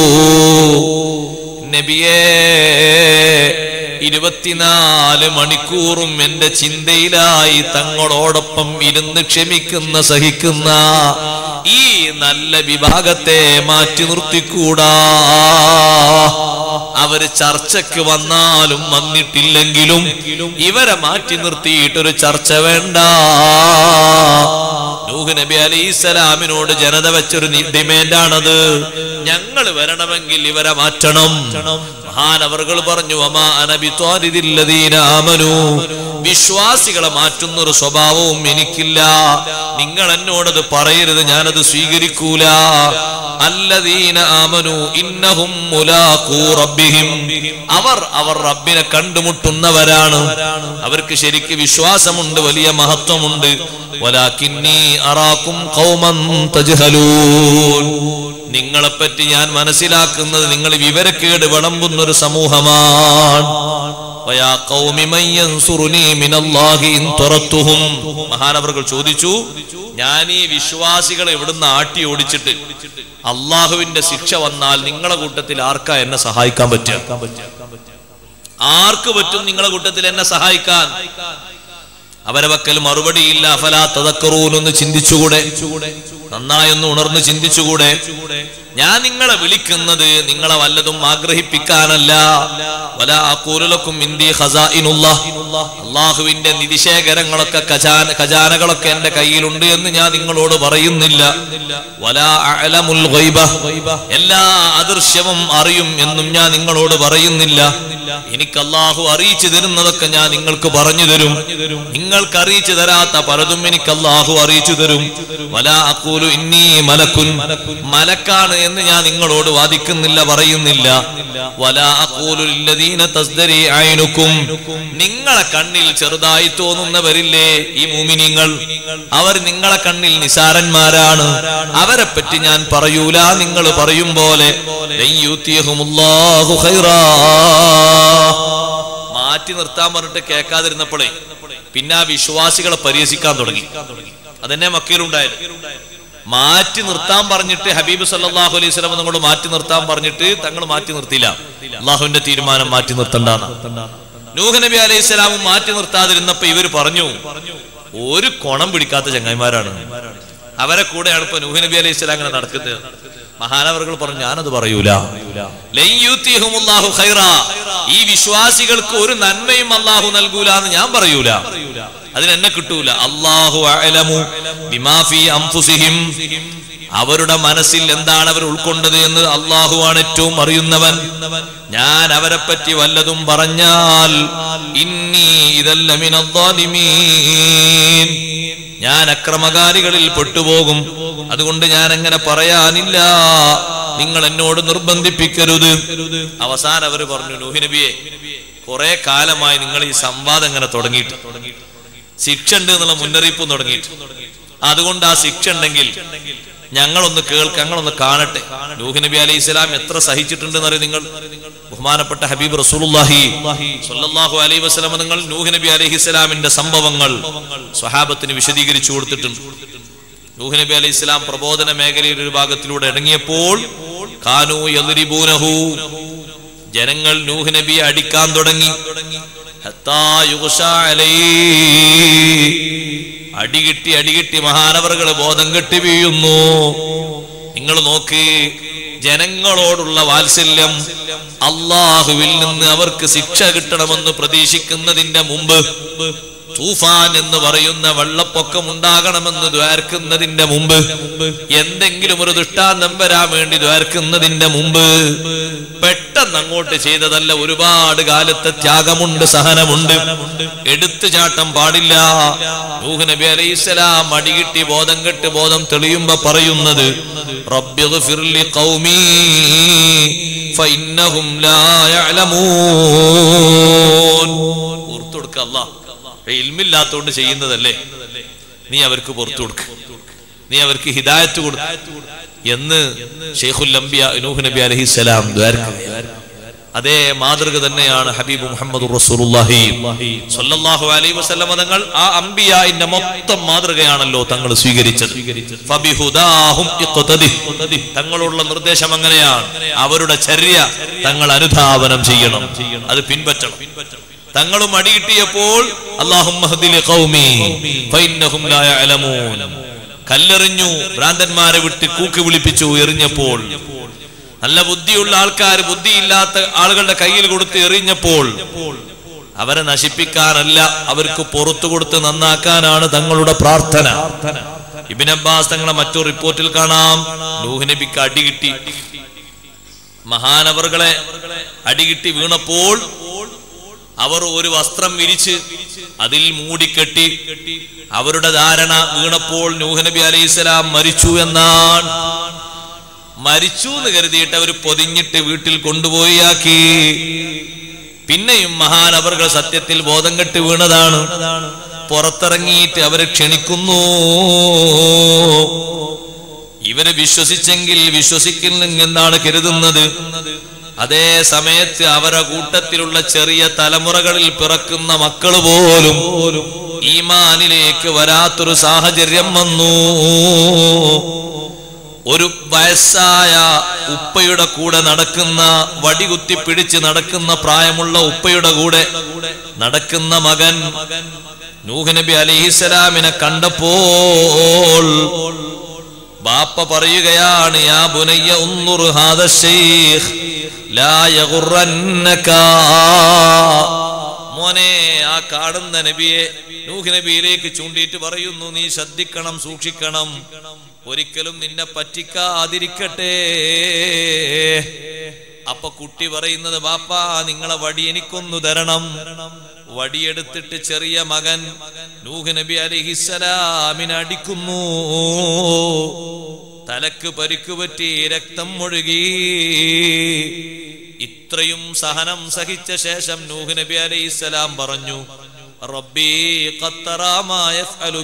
നബിയേ ഇരുപത്തിനാല് മണിക്കൂറും എന്റെ ചിന്തയിലായി തങ്ങളോടൊപ്പം ഇരുന്ന് ക്ഷമിക്കുന്ന സഹിക്കുന്ന ഈ നല്ല വിഭാഗത്തെ മാറ്റി നിർത്തിക്കൂടാ അവര് ചർച്ചയ്ക്ക് വന്നാലും വന്നിട്ടില്ലെങ്കിലും ഇവരെ മാറ്റി നിർത്തിയിട്ടൊരു ചർച്ച വേണ്ട നൂഹ് നബി അലൈഹി സ്വലാമിനോട് ജനത വെച്ചൊരു ഡിമാൻഡാണത് ഞങ്ങൾ വരണമെങ്കിൽ ഇവരെ മാറ്റണം മഹാനവറുകൾ പറഞ്ഞു അമാ അനബി ത്വാരിദില്ലദീന ആമനു വിശ്വാസികളെ മാറ്റുന്ന ഒരു സ്വഭാവവും എനിക്കില്ല നിങ്ങൾ എന്നോടത് പറയരുത് ഞാനത് സ്വീകരിക്കൂല അല്ലദീന ആമനു ഇന്നഹും മുലാഖൂ റബ്ബിഹിം അവർ അവർ റബ്ബിനെ കണ്ടുമുട്ടുന്നവരാണ് അവർക്ക് ശരിക്ക് വിശ്വാസമുണ്ട് വലിയ മഹത്വമുണ്ട് വലാകിന്നി അറാക്കും ഖൗമൻ തജ്ഹലൂൻ നിങ്ങളെപ്പറ്റി ഞാൻ മനസ്സിലാക്കുന്നത് നിങ്ങൾ വിവരക്കേട് വിളമ്പുന്ന ഒരു സമൂഹമാണ് വയാ ഖൗമി മൻ യൻസുറുനി മിനല്ലാഹി ഇൻ തറത്തുഹും മഹാനവറുകൾ ചോദിച്ചു ഞാൻ ഈ വിശ്വാസികളെ ഇവിടുന്ന് ആട്ടി ഓടിച്ചിട്ട് അള്ളാഹുവിന്റെ ശിക്ഷ വന്നാൽ നിങ്ങളെ കൂട്ടത്തിൽ ആർക്കാ എന്നെ സഹായിക്കാൻ പറ്റുക ആർക്ക് പറ്റും നിങ്ങളെ കൂട്ടത്തിൽ എന്നെ സഹായിക്കാൻ അവരെ വക്കൽ മറുപടിയില്ല അഫലാ തതക്കറൂനൊന്ന് ചിന്തിച്ചുകൂടെ നന്നായൊന്ന് ഉണർന്ന് ചിന്തിച്ചുകൂടെ ഞാൻ നിങ്ങളെ വിളിക്കുന്നത് നിങ്ങളെ വല്ലതും ആഗ്രഹിപ്പിക്കാനല്ല വല അക്കൂലക്കും ഇന്ത്യ ഖസാഇനുള്ള അള്ളാഹുവിന്റെ നിധിശേഖരങ്ങളൊക്കെ ഖജാന ഖജാനകളൊക്കെ എന്റെ കയ്യിലുണ്ട് എന്ന് ഞാൻ നിങ്ങളോട് പറയുന്നില്ല വല അഅലമുൽ ഗൈബ എല്ലാ അദൃശ്യവും അറിയും എന്നും ഞാൻ നിങ്ങളോട് പറയുന്നില്ല എനിക്ക് അള്ളാഹു അറിയിച്ചു തരുന്നതൊക്കെ ഞാൻ നിങ്ങൾക്ക് പറഞ്ഞു തരും നിങ്ങൾക്ക് അറിയിച്ചു തരാത്ത പലതും എനിക്ക് അള്ളാഹു അറിയിച്ചു തരും വല അക്കൂലു ഇന്നീ മലക്കുൻ മലക്കാണ് എന്ന് ഞാൻ നിങ്ങളോട് വാദിക്കുന്നില്ല പറയുന്നില്ല വല അക്കൂലു ഇല്ലദീന തസ്ദരി ഐനുക്കും നിങ്ങളെ കണ്ണിൽ ചെറുതായി തോന്നുന്നവരില്ലേ ഈ മൂമിനിങ്ങൾ അവർ നിങ്ങളെ കണ്ണിൽ നിസാരന്മാരാണ് അവരെ പറ്റി ഞാൻ പറയൂല നിങ്ങൾ പറയും പോലെ ലൻ യൂത്തിയഹുമുല്ലാഹു ഖൈറാ മാറ്റി നിർത്താൻ പറഞ്ഞിട്ട് കേൾക്കാതിരുന്നപ്പോഴേ പിന്നെ ആ വിശ്വാസികളെ പരിഹസിക്കാൻ തുടങ്ങി അതന്നെ മക്കയിലുണ്ടായത് മാറ്റി നിർത്താൻ പറഞ്ഞിട്ട് ഹബീബ് സല്ലാഹു അലൈഹി സ്വലം നിങ്ങൾ മാറ്റി നിർത്താൻ പറഞ്ഞിട്ട് തങ്ങൾ മാറ്റി നിർത്തിയില്ല അള്ളാഹുവിന്റെ തീരുമാനം മാറ്റി നിർത്തണ്ടാണ് നൂഹ് നബി അലൈഹി സ്വലാമും മാറ്റി നിർത്താതിരുന്നപ്പോ ഇവര് പറഞ്ഞു ഒരു കൊണം പിടിക്കാത്ത ചങ്ങായിമാരാണ് അവരെ കൂടെയാണ് ഇപ്പൊ നൂഹ് നബി അലൈഹി സ്വലാം അങ്ങനെ നടക്കുന്നത് മഹാനവറുകൾ പറഞ്ഞു ഞാനത് പറയൂല ലൻ യൂത്തിഹുമുല്ലാഹു ഖൈറാ. ഈ വിശ്വാസികൾക്ക് ഒരു നന്മയും അള്ളാഹു നൽകൂല എന്ന് ഞാൻ പറയൂല അതിനെന്നെ കിട്ടൂല അള്ളാഹു അഅലമു ബിമാ ഫീ അൻഫുസിഹിം അവരുടെ മനസ്സിൽ എന്താണ് അവർ ഉൾക്കൊണ്ടത് എന്ന് അള്ളാഹുവാണ് ഏറ്റവും അറിയുന്നവൻ ഞാൻ അവരെ പറ്റി വല്ലതും പറഞ്ഞാൽ ഇന്നി ഇതല്ല മിനദ്ദാലിമീൻ ഞാൻ അക്രമകാരികളിൽ പെട്ടുപോകും അതുകൊണ്ട് ഞാൻ അങ്ങനെ പറയാനില്ല നിങ്ങൾ എന്നോട് നിർബന്ധിപ്പിക്കരുത് അവസാനം അവർ പറഞ്ഞു നൂഹി നബിയെ കുറെ കാലമായി നിങ്ങൾ ഈ സംവാദം ഇങ്ങനെ തുടങ്ങിയിട്ട് ശിക്ഷ ഉണ്ട് എന്നുള്ള മുന്നറിയിപ്പും തുടങ്ങിയിട്ട് അതുകൊണ്ട് ആ ശിക്ഷ ഉണ്ടെങ്കിൽ ഞങ്ങളൊന്ന് കേൾക്ക ഞങ്ങളൊന്ന് കാണട്ടെ നൂഹ് നബി അലൈഹി ഇസ്ലാം എത്ര സഹിച്ചിട്ടുണ്ടെന്ന് അറിയാം നിങ്ങൾ ബഹുമാനപ്പെട്ട ഹബീബ് റസൂലുള്ളാഹി സ്വല്ലല്ലാഹു അലൈഹി വസല്ലം നിങ്ങൾ നൂഹ് നബി അലൈഹി ഇസ്ലാമിന്റെ സംഭവങ്ങൾ സ്വഹാബത്തിന് വിശദീകരിച്ചു കൊടുത്തിട്ടുണ്ട് നൂഹ് നബി അലൈഹി ഇസ്ലാം പ്രബോധന മേഖലയിൽ ഒരു ഭാഗത്തിലൂടെ ഇറങ്ങിയപ്പോൾ കാനു യദ്രിബൂനഹു ജനങ്ങൾ നൂഹ് നബിയെ അടിക്കാൻ തുടങ്ങി ഹത്താ യുഗ്ഷാ അലൈഹി അടികിട്ടി അടികിട്ടി മഹാനവറുകൾ ബോധം കെട്ടി വീഴുന്നു നിങ്ങൾ നോക്ക് ജനങ്ങളോടുള്ള വാത്സല്യം അള്ളാഹുവിൽ നിന്ന് അവർക്ക് ശിക്ഷ കിട്ടണമെന്ന് പ്രതീക്ഷിക്കുന്നതിന്റെ മുമ്പ് തൂഫാൻ എന്ന് പറയുന്ന വെള്ളപ്പൊക്കം ഉണ്ടാകണമെന്ന് ദ്വാർക്കുന്നതിന്റെ മുമ്പ് എന്തെങ്കിലും ഒരു ദൃഷ്ടാന്തം വരാൻ വേണ്ടി ദ്വാർക്കുന്നതിന്റെ മുമ്പ് പെട്ടെന്ന് അങ്ങോട്ട് ചെയ്തതല്ല ഒരുപാട് കാലത്തെ ത്യാഗമുണ്ട് സഹനമുണ്ട് എടുത്തുചാട്ടം പാടില്ല നൂഹ് നബി അലൈഹിസ്സലാം മടികിട്ടി ബോധം കെട്ട് ബോധം തെളിയുമ്പോ പറയുന്നത് റബ്ബിഗ്ഫിർലി ഖൗമീ ഫഇന്നഹും ലാ യഅലമൂൻ പുറത്തു കൊടുക്ക അല്ലാ ഇൽമില്ലാത്തോണ്ട് ചെയ്യുന്നതല്ലേ നീ അവർക്ക് പുറത്തു കൊടുക്ക നീ അവർക്ക് ഹിദായത്ത് കൊടുക്ക എന്ന് ഷെയ്ഖുൽ അംബിയ നൂഹ് നബി അലൈഹിസ്സലാം ദ്വാരക്കുകയാണ് അതേ മാതൃക തന്നെയാണ് ഹബീബ് മുഹമ്മദ് റസൂലുള്ളാഹി സ്വല്ലല്ലാഹു അലൈഹി വസല്ലമ തങ്ങൾ ആ അംബിയായിന്റെ മൊത്തം മാതൃകയാണല്ലോ തങ്ങൾ സ്വീകരിച്ചത് ഫബിഹുദാഹും ഇഖ്തദി. തങ്ങളുള്ള നിർദ്ദേശം അങ്ങനെയാണ് അവരുടെ ചര്യ തങ്ങൾ അനുധാവനം ചെയ്യണം അത് പിൻപറ്റണം തങ്ങളും അടികിട്ടിയപ്പോൾ അല്ലാഹുമ്മ ഹദിലി ഖൗമി ഫഇന്നഹും ലാ യഅലമൂൻ കല്ലെറിഞ്ഞു ഭ്രാന്തന്മാരെ വിട്ട് കൂക്കി വിളിപ്പിച്ചു എറിഞ്ഞപ്പോൾ നല്ല ബുദ്ധിയുള്ള ആൾക്കാർ ബുദ്ധിയില്ലാത്ത ആളുകളുടെ കയ്യിൽ കൊടുത്ത് എറിഞ്ഞപ്പോൾ അവരെ നശിപ്പിക്കാനല്ല അവർക്ക് പുറത്തു കൊടുത്ത് നന്നാക്കാനാണ് തങ്ങളുടെ പ്രാർത്ഥന ഇബിൻ അബ്ബാസ് തങ്ങളെ മറ്റൊരു റിപ്പോർട്ടിൽ കാണാം നൂഹ് നബിക്ക് അടികിട്ടി മഹാനവറുകളെ അടികിട്ടി വീണപ്പോൾ അവർ ഒരു വസ്ത്രം വിരിച്ച് അതിൽ മൂടിക്കെട്ടി അവരുടെ ധാരണ വീണപ്പോൾ നൂഹ് നബി അലൈഹിസ്സലാം മരിച്ചു എന്നാണ് മരിച്ചു എന്ന് കരുതിയിട്ട് അവർ പൊതിഞ്ഞിട്ട് വീട്ടിൽ കൊണ്ടുപോയി ആക്കി പിന്നെയും മഹാനവറുകൾ സത്യത്തിൽ ബോധം കെട്ട് വീണതാണ് പുറത്തിറങ്ങിയിട്ട് അവരെ ക്ഷണിക്കുന്നു ഇവരെ വിശ്വസിച്ചെങ്കിൽ വിശ്വസിക്കുന്നെങ്കിൽ എന്നാണ് കരുതുന്നത് അതേ സമയത്ത് അവരെ കൂട്ടത്തിലുള്ള ചെറിയ തലമുറകളിൽ പിറക്കുന്ന മക്കൾ പോലും ഈമാനിലേക്ക് വരാത്തൊരു സാഹചര്യം വന്നു ഒരു വയസ്സായ ഉപ്പയുടെ കൂടെ നടക്കുന്ന വടികുത്തി പിടിച്ച് നടക്കുന്ന പ്രായമുള്ള ഉപ്പയുടെ കൂടെ നടക്കുന്ന മകൻ നൂഹ് നബി അലിഹിസലാമിനെ കണ്ടപ്പോൾ ബാപ്പ പറയുകയാണ് യാ ബുനയ്യ ഉന്നുറു ഹാദ ശൈഖ് ലാ യഗുറന്നക മോനെ ആ കാണുന്ന നബിയെ നൂഹ് നബിയിലേക്ക് ചൂണ്ടിയിട്ട് പറയുന്നു നീ ശ്രദ്ധിക്കണം സൂക്ഷിക്കണം ഒരിക്കലും നിന്നെ പറ്റിക്കാതിരിക്കട്ടെ അപ്പൊ കുട്ടി പറയുന്നത് ബാപ്പാ നിങ്ങളെ വടി എനിക്കൊന്നു തരണം വടിയെടുത്തിട്ട് ചെറിയ മകൻ നൂഹ് നബി അലിഹിസലാമിനെ അടിക്കുന്നു തലക്ക് പരിക്ക് പറ്റി രക്തം ഒഴുകി ഇത്രയും സഹനം സഹിച്ച ശേഷം നൂഹ് നബി അലൈഹിസ്സലാം പറഞ്ഞു റബ്ബി ഖത്തറാമായ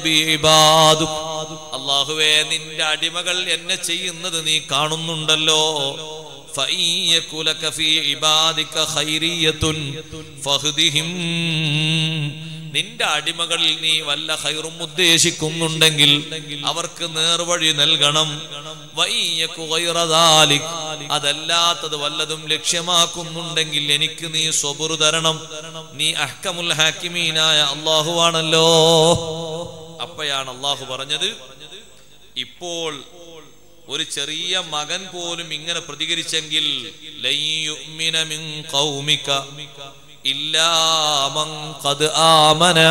അള്ളാഹുവേ നിന്റെ അടിമകൾ എന്നെ ചെയ്യുന്നത് നീ കാണുന്നുണ്ടല്ലോ فإن يك لك في عبادك خيرية فاهدهم നിന്റെ അടിമകളിൽ നീ വല്ല ഹൈറും ഉദ്ദേശിക്കുന്നുണ്ടെങ്കിൽ അവർക്ക് നേർവഴി നൽകണം വയ്യക്കു ഗൈറദാലിക്. അതല്ലാത്തത് വല്ലതും ലക്ഷ്യമാക്കുന്നുണ്ടെങ്കിൽ എനിക്ക് നീ സ്വബുറു തരണം നീ അഹ്കമുൽ ഹാക്കിമീനായ അള്ളാഹുവാണല്ലോ അപ്പോഴാണ് അള്ളാഹു പറഞ്ഞത് ഇപ്പോൾ ഒരു ചെറിയ മകൻ പോലും ഇങ്ങനെ പ്രതികരിച്ചെങ്കിൽ ലൻ യുഅ്മിന മിൻ ഖൗമിക ഇല്ലാ മൻ ഖദ് ആമന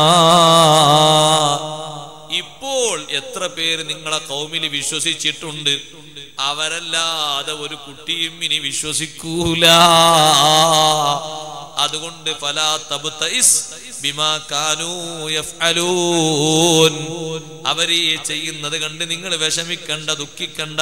ഇപ്പോൾ എത്ര പേര് നിങ്ങളെ കൗമിൽ വിശ്വസിച്ചിട്ടുണ്ട് അവരല്ലാതെ ഒരു കുട്ടിയും ഇനി വിശ്വസിക്കൂല അതുകൊണ്ട് ഫലാ തബ്തഇസ് ബിമാ കാനൂ യഫ്അലൂൻ അവരീ ചെയ്യുന്നത് കണ്ട് നിങ്ങൾ വിഷമിക്കണ്ട ദുഃഖിക്കണ്ട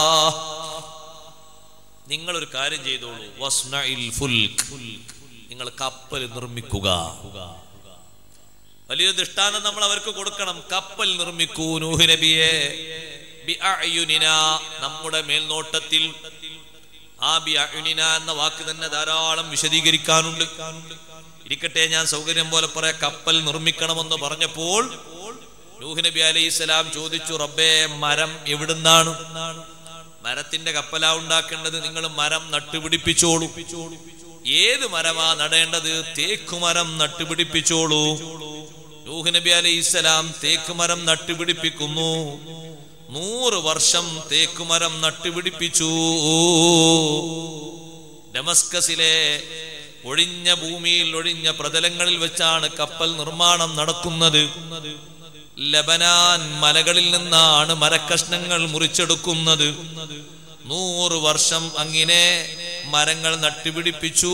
നിങ്ങൾ ഒരു കാര്യം ചെയ്തോളൂ വസ്നഇൽ ഫുൽക്ക് നിങ്ങൾ കപ്പൽ നിർമ്മിക്കുക വലിയൊരു ദൃഷ്ടാന്തം നമ്മൾ അവർക്ക് കൊടുക്കണം കപ്പൽ നിർമ്മിക്കൂ നൂഹ് നബിയെ ബിഅഅ്യുനിനാ, നമ്മുടെ മേൽനോട്ടത്തിൽ ആ ബിഅഅ്യുനിന എന്ന വാക്ക് തന്നെ ധാരാളം വിശദീകരിക്കാനുണ്ട് ഇരിക്കട്ടെ ഞാൻ സൗകര്യം പോലെ പറയാം കപ്പൽ നിർമ്മിക്കണമെന്ന് പറഞ്ഞപ്പോൾ നൂഹ് നബി അലൈഹി സ്വലാം ചോദിച്ചു റബ്ബേ മരം എവിടുന്നാണ് മരത്തിന്റെ കപ്പലാ ഉണ്ടാക്കേണ്ടത് നിങ്ങൾ മരം നട്ടുപിടിപ്പിച്ചോളൂ ഏത് മരമാ നടേണ്ടത് തേക്ക് മരം നട്ടുപിടിപ്പിച്ചോളൂ നൂഹ് നബി അലൈഹി സ്വലാം തേക്ക് മരം നട്ടുപിടിപ്പിക്കുന്നു നൂറ് വർഷം തേക്കുമരം നട്ടുപിടിപ്പിച്ചു ഡമസ്കസിലെ ഒഴിഞ്ഞ ഭൂമിയിൽ ഒഴിഞ്ഞ പ്രതലങ്ങളിൽ വെച്ചാണ് കപ്പൽ നിർമ്മാണം നടക്കുന്നത് ലബനാൻ മലകളിൽ നിന്നാണ് മരക്കഷ്ണങ്ങൾ മുറിച്ചെടുക്കുന്നത് നൂറ് വർഷം അങ്ങനെ മരങ്ങൾ നട്ടുപിടിപ്പിച്ചു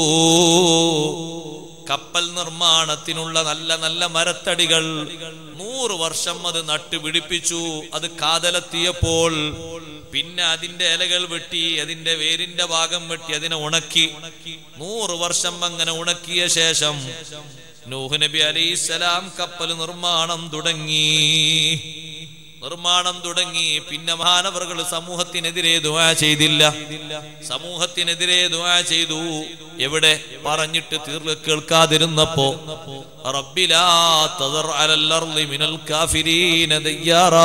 കപ്പൽ നിർമ്മാണത്തിനുള്ള നല്ല നല്ല മരത്തടികൾ നൂറ് വർഷം അത് നട്ടുപിടിപ്പിച്ചു അത് കാതലെത്തിയപ്പോൾ പിന്നെ അതിന്റെ ഇലകൾ വെട്ടി അതിന്റെ വേരിന്റെ ഭാഗം വെട്ടി അതിനെ ഉണക്കി നൂറ് വർഷം അങ്ങനെ ഉണക്കിയ ശേഷം നൂഹ് നബി അലൈഹിസ്സലാം കപ്പൽ നിർമ്മാണം തുടങ്ങി നിർമ്മാണം തുടങ്ങി പിന്നെ മഹാനവറുകൾ സമൂഹത്തിനെതിരെ ദുആ ചെയ്തില്ല സമൂഹത്തിനെതിരെ ദുആ ചെയ്തു എവിടെ പറഞ്ഞിട്ട് തീർന്ന് കേൾക്കാതിരുന്നപ്പോ റബ്ബിലാ തദർ അലൽ അർളി മിനൽ കാഫിരീന ദയ്യാറാ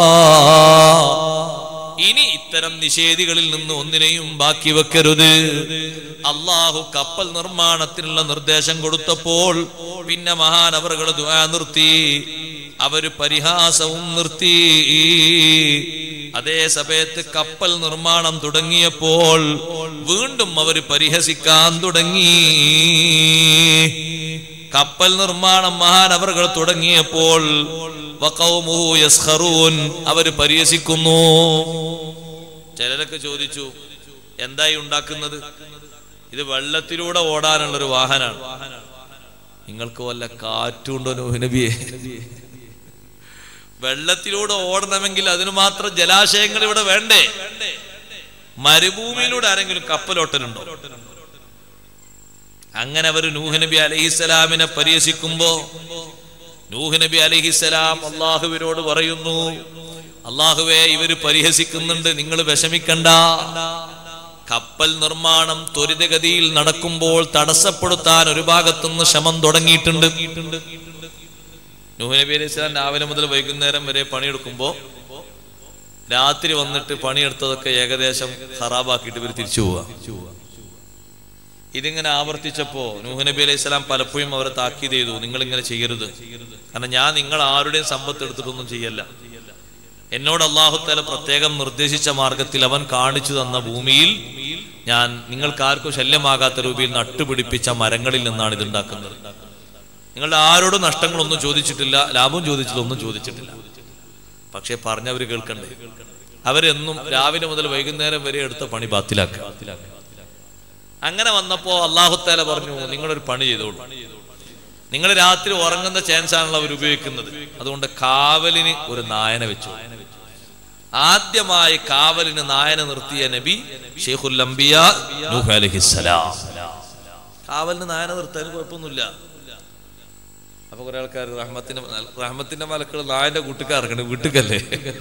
ഇനി ഇത്തരം നിഷേധികളിൽ നിന്ന് ഒന്നിനെയും ബാക്കി വെക്കരുത് അള്ളാഹു കപ്പൽ നിർമ്മാണത്തിനുള്ള നിർദ്ദേശം കൊടുത്തപ്പോൾ പിന്നെ മഹാനവറുകൾ ദുആ നിർത്തി അവര് പരിഹാസവും നിർത്തി അതേ സമയത്ത് കപ്പൽ നിർമ്മാണം തുടങ്ങിയപ്പോൾ വീണ്ടും അവർ പരിഹസിക്കാൻ തുടങ്ങി കപ്പൽ നിർമ്മാണം മഹാനവറുകൾ തുടങ്ങിയപ്പോൾ വഖൗമുഹു യസ്ഖറൂൻ അവര് പരിഹസിക്കുന്നു ചിലരൊക്കെ ചോദിച്ചു എന്തായി ഉണ്ടാക്കുന്നത് ഇത് വെള്ളത്തിലൂടെ ഓടാനുള്ള ഒരു വാഹനാണ് നിങ്ങൾക്ക് വല്ല കാറ്റുണ്ടോ നൂഹ് നബിയെ വെള്ളത്തിലൂടെ ഓടണമെങ്കിൽ അതിന് മാത്രം ജലാശയങ്ങൾ ഇവിടെ വേണ്ടേ മരുഭൂമിയിലൂടെ ആരെങ്കിലും കപ്പലോട്ടലുണ്ടോ അങ്ങനെ അവർ നൂഹ് നബി അലഹിസ്സലാമിനെ പരിഹസിക്കുമ്പോ നൂഹ് നബി അലഹിസ്സലാം അള്ളാഹുവിനോട് പറയുന്നു അള്ളാഹുവെ ഇവര് പരിഹസിക്കുന്നുണ്ട് നിങ്ങൾ വിഷമിക്കണ്ട കപ്പൽ നിർമ്മാണം ത്വരിതഗതിയിൽ നടക്കുമ്പോൾ തടസ്സപ്പെടുത്താൻ ഒരു ഭാഗത്തുനിന്ന് ശ്രമം തുടങ്ങിയിട്ടുണ്ട് നൂഹ് നബി അലൈഹി സ്വലാം രാവിലെ മുതൽ വൈകുന്നേരം വരെ പണിയെടുക്കുമ്പോ രാത്രി വന്നിട്ട് പണിയെടുത്തതൊക്കെ ഏകദേശം ഖറാബാക്കിയിട്ട് ഇവർ തിരിച്ചു പോവുക ഇതിങ്ങനെ ആവർത്തിച്ചപ്പോ നൂഹ് നബി അലൈഹി സ്വലാം പലപ്പോഴും അവരെ താക്കീത് ചെയ്തു നിങ്ങൾ ഇങ്ങനെ ചെയ്യരുത് കാരണം ഞാൻ നിങ്ങൾ ആരുടെയും സമ്പത്ത് എടുത്തിട്ടൊന്നും ചെയ്യല്ല എന്നോട് അള്ളാഹുത്താല പ്രത്യേകം നിർദ്ദേശിച്ച മാർഗത്തിൽ അവൻ കാണിച്ചു തന്ന ഭൂമിയിൽ ഞാൻ നിങ്ങൾക്ക് ആർക്കും ശല്യമാകാത്ത രൂപയിൽ നട്ടുപിടിപ്പിച്ച മരങ്ങളിൽ നിന്നാണ് ഇത് ഉണ്ടാക്കുന്നത് നിങ്ങളുടെ ആരോടും നഷ്ടങ്ങളൊന്നും ചോദിച്ചിട്ടില്ല ലാഭം ചോദിച്ചതൊന്നും ചോദിച്ചിട്ടില്ല പക്ഷെ പറഞ്ഞവർ കേൾക്കണ്ടേ അവരെന്നും രാവിലെ മുതൽ വൈകുന്നേരം വരെ എടുത്ത പണി ബാത്തിലാക്കുക അങ്ങനെ വന്നപ്പോ അള്ളാഹുത്താല പറഞ്ഞു നിങ്ങളൊരു പണി ചെയ്തോളൂ നിങ്ങൾ രാത്രി ഉറങ്ങുന്ന ചാൻസ് ആണല്ലോ അവർ ഉപയോഗിക്കുന്നത് അതുകൊണ്ട് കാവലിന് ഒരു നായനെ വെച്ചു ആദ്യമായി കാവലിന് നായനെ നിർത്തിയ നബി ഷെയ്ഖുൽ അംബിയ നൂഹ് അലൈഹിസ്സലാം കാവലിന് നായനെ നിർത്താൻ കുഴപ്പമൊന്നുമില്ല അപ്പൊ കുറെ ആൾക്കാർ റഹ്മത്തിന്റെ റഹ്മത്തിന്റെ മലക്കൾ നായന്റെ കൂട്ടുകാർ ഇറക്കണേ വീട്ടുക്കല്ലേ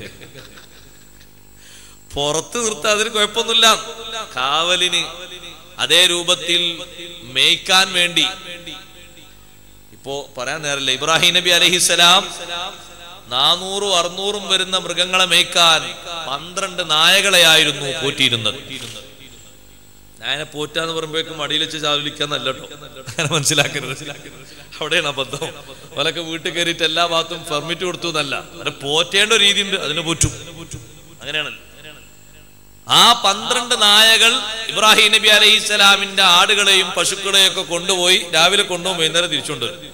പുറത്ത് നിർത്താൻ അതിന് കുഴപ്പമൊന്നുമില്ല കാവലിന് അതേ രൂപത്തിൽ മേയ്ക്കാൻ വേണ്ടി ഇപ്പോ പറയാൻ നേരല്ല ഇബ്രാഹിം നബി അലഹിസലാം നാനൂറും അറുന്നൂറും വരുന്ന മൃഗങ്ങളെ മേയ്ക്കാൻ പന്ത്രണ്ട് നായകളെയായിരുന്നു പോറ്റിയിരുന്നത് നായനെ പോറ്റാന്ന് പറയുമ്പോഴേക്കും മടിയിൽ വെച്ച് ചാവലിക്കാന്നല്ല കേട്ടോ അങ്ങനെ മനസ്സിലാക്കരുത് അവിടെയാണ് അബദ്ധം അവരൊക്കെ വീട്ടിൽ കയറിയിട്ട് എല്ലാ ഭാഗത്തും പെർമിറ്റ് കൊടുത്തു എന്നല്ല അവരെ പോറ്റേണ്ട ഒരു രീതി ഉണ്ട് അതിനെ പോറ്റും അങ്ങനെയാണല്ലോ ആ പന്ത്രണ്ട് നായകൾ ഇബ്രാഹിം നബി അലൈഹി സ്വലാമിന്റെ ആടുകളെയും പശുക്കളെയും ഒക്കെ കൊണ്ടുപോയി രാവിലെ കൊണ്ടുപോകും വൈകുന്നേരം തിരിച്ചുകൊണ്ട് വരും.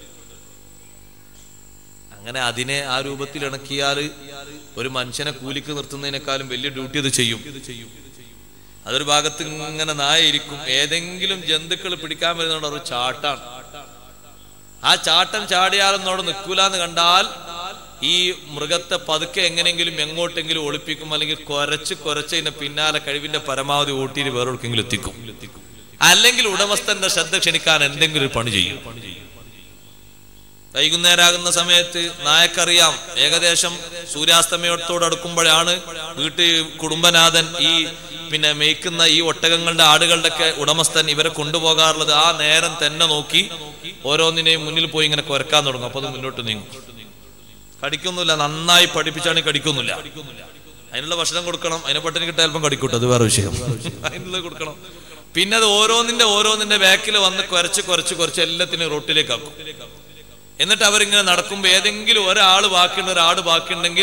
അങ്ങനെ അതിനെ ആ രൂപത്തിൽ ഇണക്കിയാൽ ഒരു മനുഷ്യനെ കൂലിക്ക് നിർത്തുന്നതിനേക്കാളും വലിയ ഡ്യൂട്ടി അത് ചെയ്യും അതൊരു ഭാഗത്ത് ഇങ്ങനെ നായ ഇരിക്കും ഏതെങ്കിലും ജന്തുക്കൾ പിടിക്കാൻ വരുന്നതുകൊണ്ട് ഒരു ചാട്ടാണ് ആ ചാട്ടം ചാടിയാലൊന്നും അവിടെ നിൽക്കൂലെന്ന് കണ്ടാൽ ഈ മൃഗത്തെ പതുക്കെ എങ്ങനെങ്കിലും എങ്ങോട്ടെങ്കിലും ഒളിപ്പിക്കും അല്ലെങ്കിൽ കുരച്ച് കുരച്ച് ഇതിന്റെ പിന്നാലെ കഴിവിന്റെ പരമാവധി ഓട്ടിയിട്ട് വേറെവിടെക്കെങ്കിലും എത്തിക്കും അല്ലെങ്കിൽ ഉടമസ്ഥന്റെ ശ്രദ്ധ ക്ഷണിക്കാൻ എന്തെങ്കിലും ഒരു പണി ചെയ്യും വൈകുന്നേരമാകുന്ന സമയത്ത് നായക്കറിയാം ഏകദേശം സൂര്യാസ്തമയത്തോട് അടുക്കുമ്പോഴാണ് വീട്ടിൽ കുടുംബനാഥൻ ഈ പിന്നെ മേയ്ക്കുന്ന ഈ ഒട്ടകങ്ങളുടെ ആടുകളുടെ ഒക്കെ ഉടമസ്ഥൻ ഇവരെ കൊണ്ടുപോകാറുള്ളത് ആ നേരം തന്നെ നോക്കി ഓരോന്നിനെയും മുന്നിൽ പോയി ഇങ്ങനെ കുരക്കാൻ തുടങ്ങും അപ്പൊ അത് മുന്നോട്ട് നീങ്ങും കടിക്കൊന്നുമില്ല നന്നായി പഠിപ്പിച്ചാണ് കടിക്കൊന്നുമില്ല അതിനുള്ള ഭക്ഷണം കൊടുക്കണം അതിനെ പട്ടിണി കിട്ടാൻ അല്പം കടിക്കൂട്ടോ അത് വേറെ വിഷയം അതിനുള്ളത് കൊടുക്കണം പിന്നെ അത് ഓരോന്നിന്റെ ഓരോന്നിന്റെ ബാക്കിൽ വന്ന് കുരച്ച് കുരച്ച് കുരച്ച് എല്ലാത്തിനും റൊട്ടിലേക്ക് ആക്കും എന്നിട്ട് അവരിങ്ങനെ നടക്കുമ്പോ ഏതെങ്കിലും ഒരാൾ ബാക്കിയുണ്ട് ഒരാട് ബാക്കിയുണ്ടെങ്കിൽ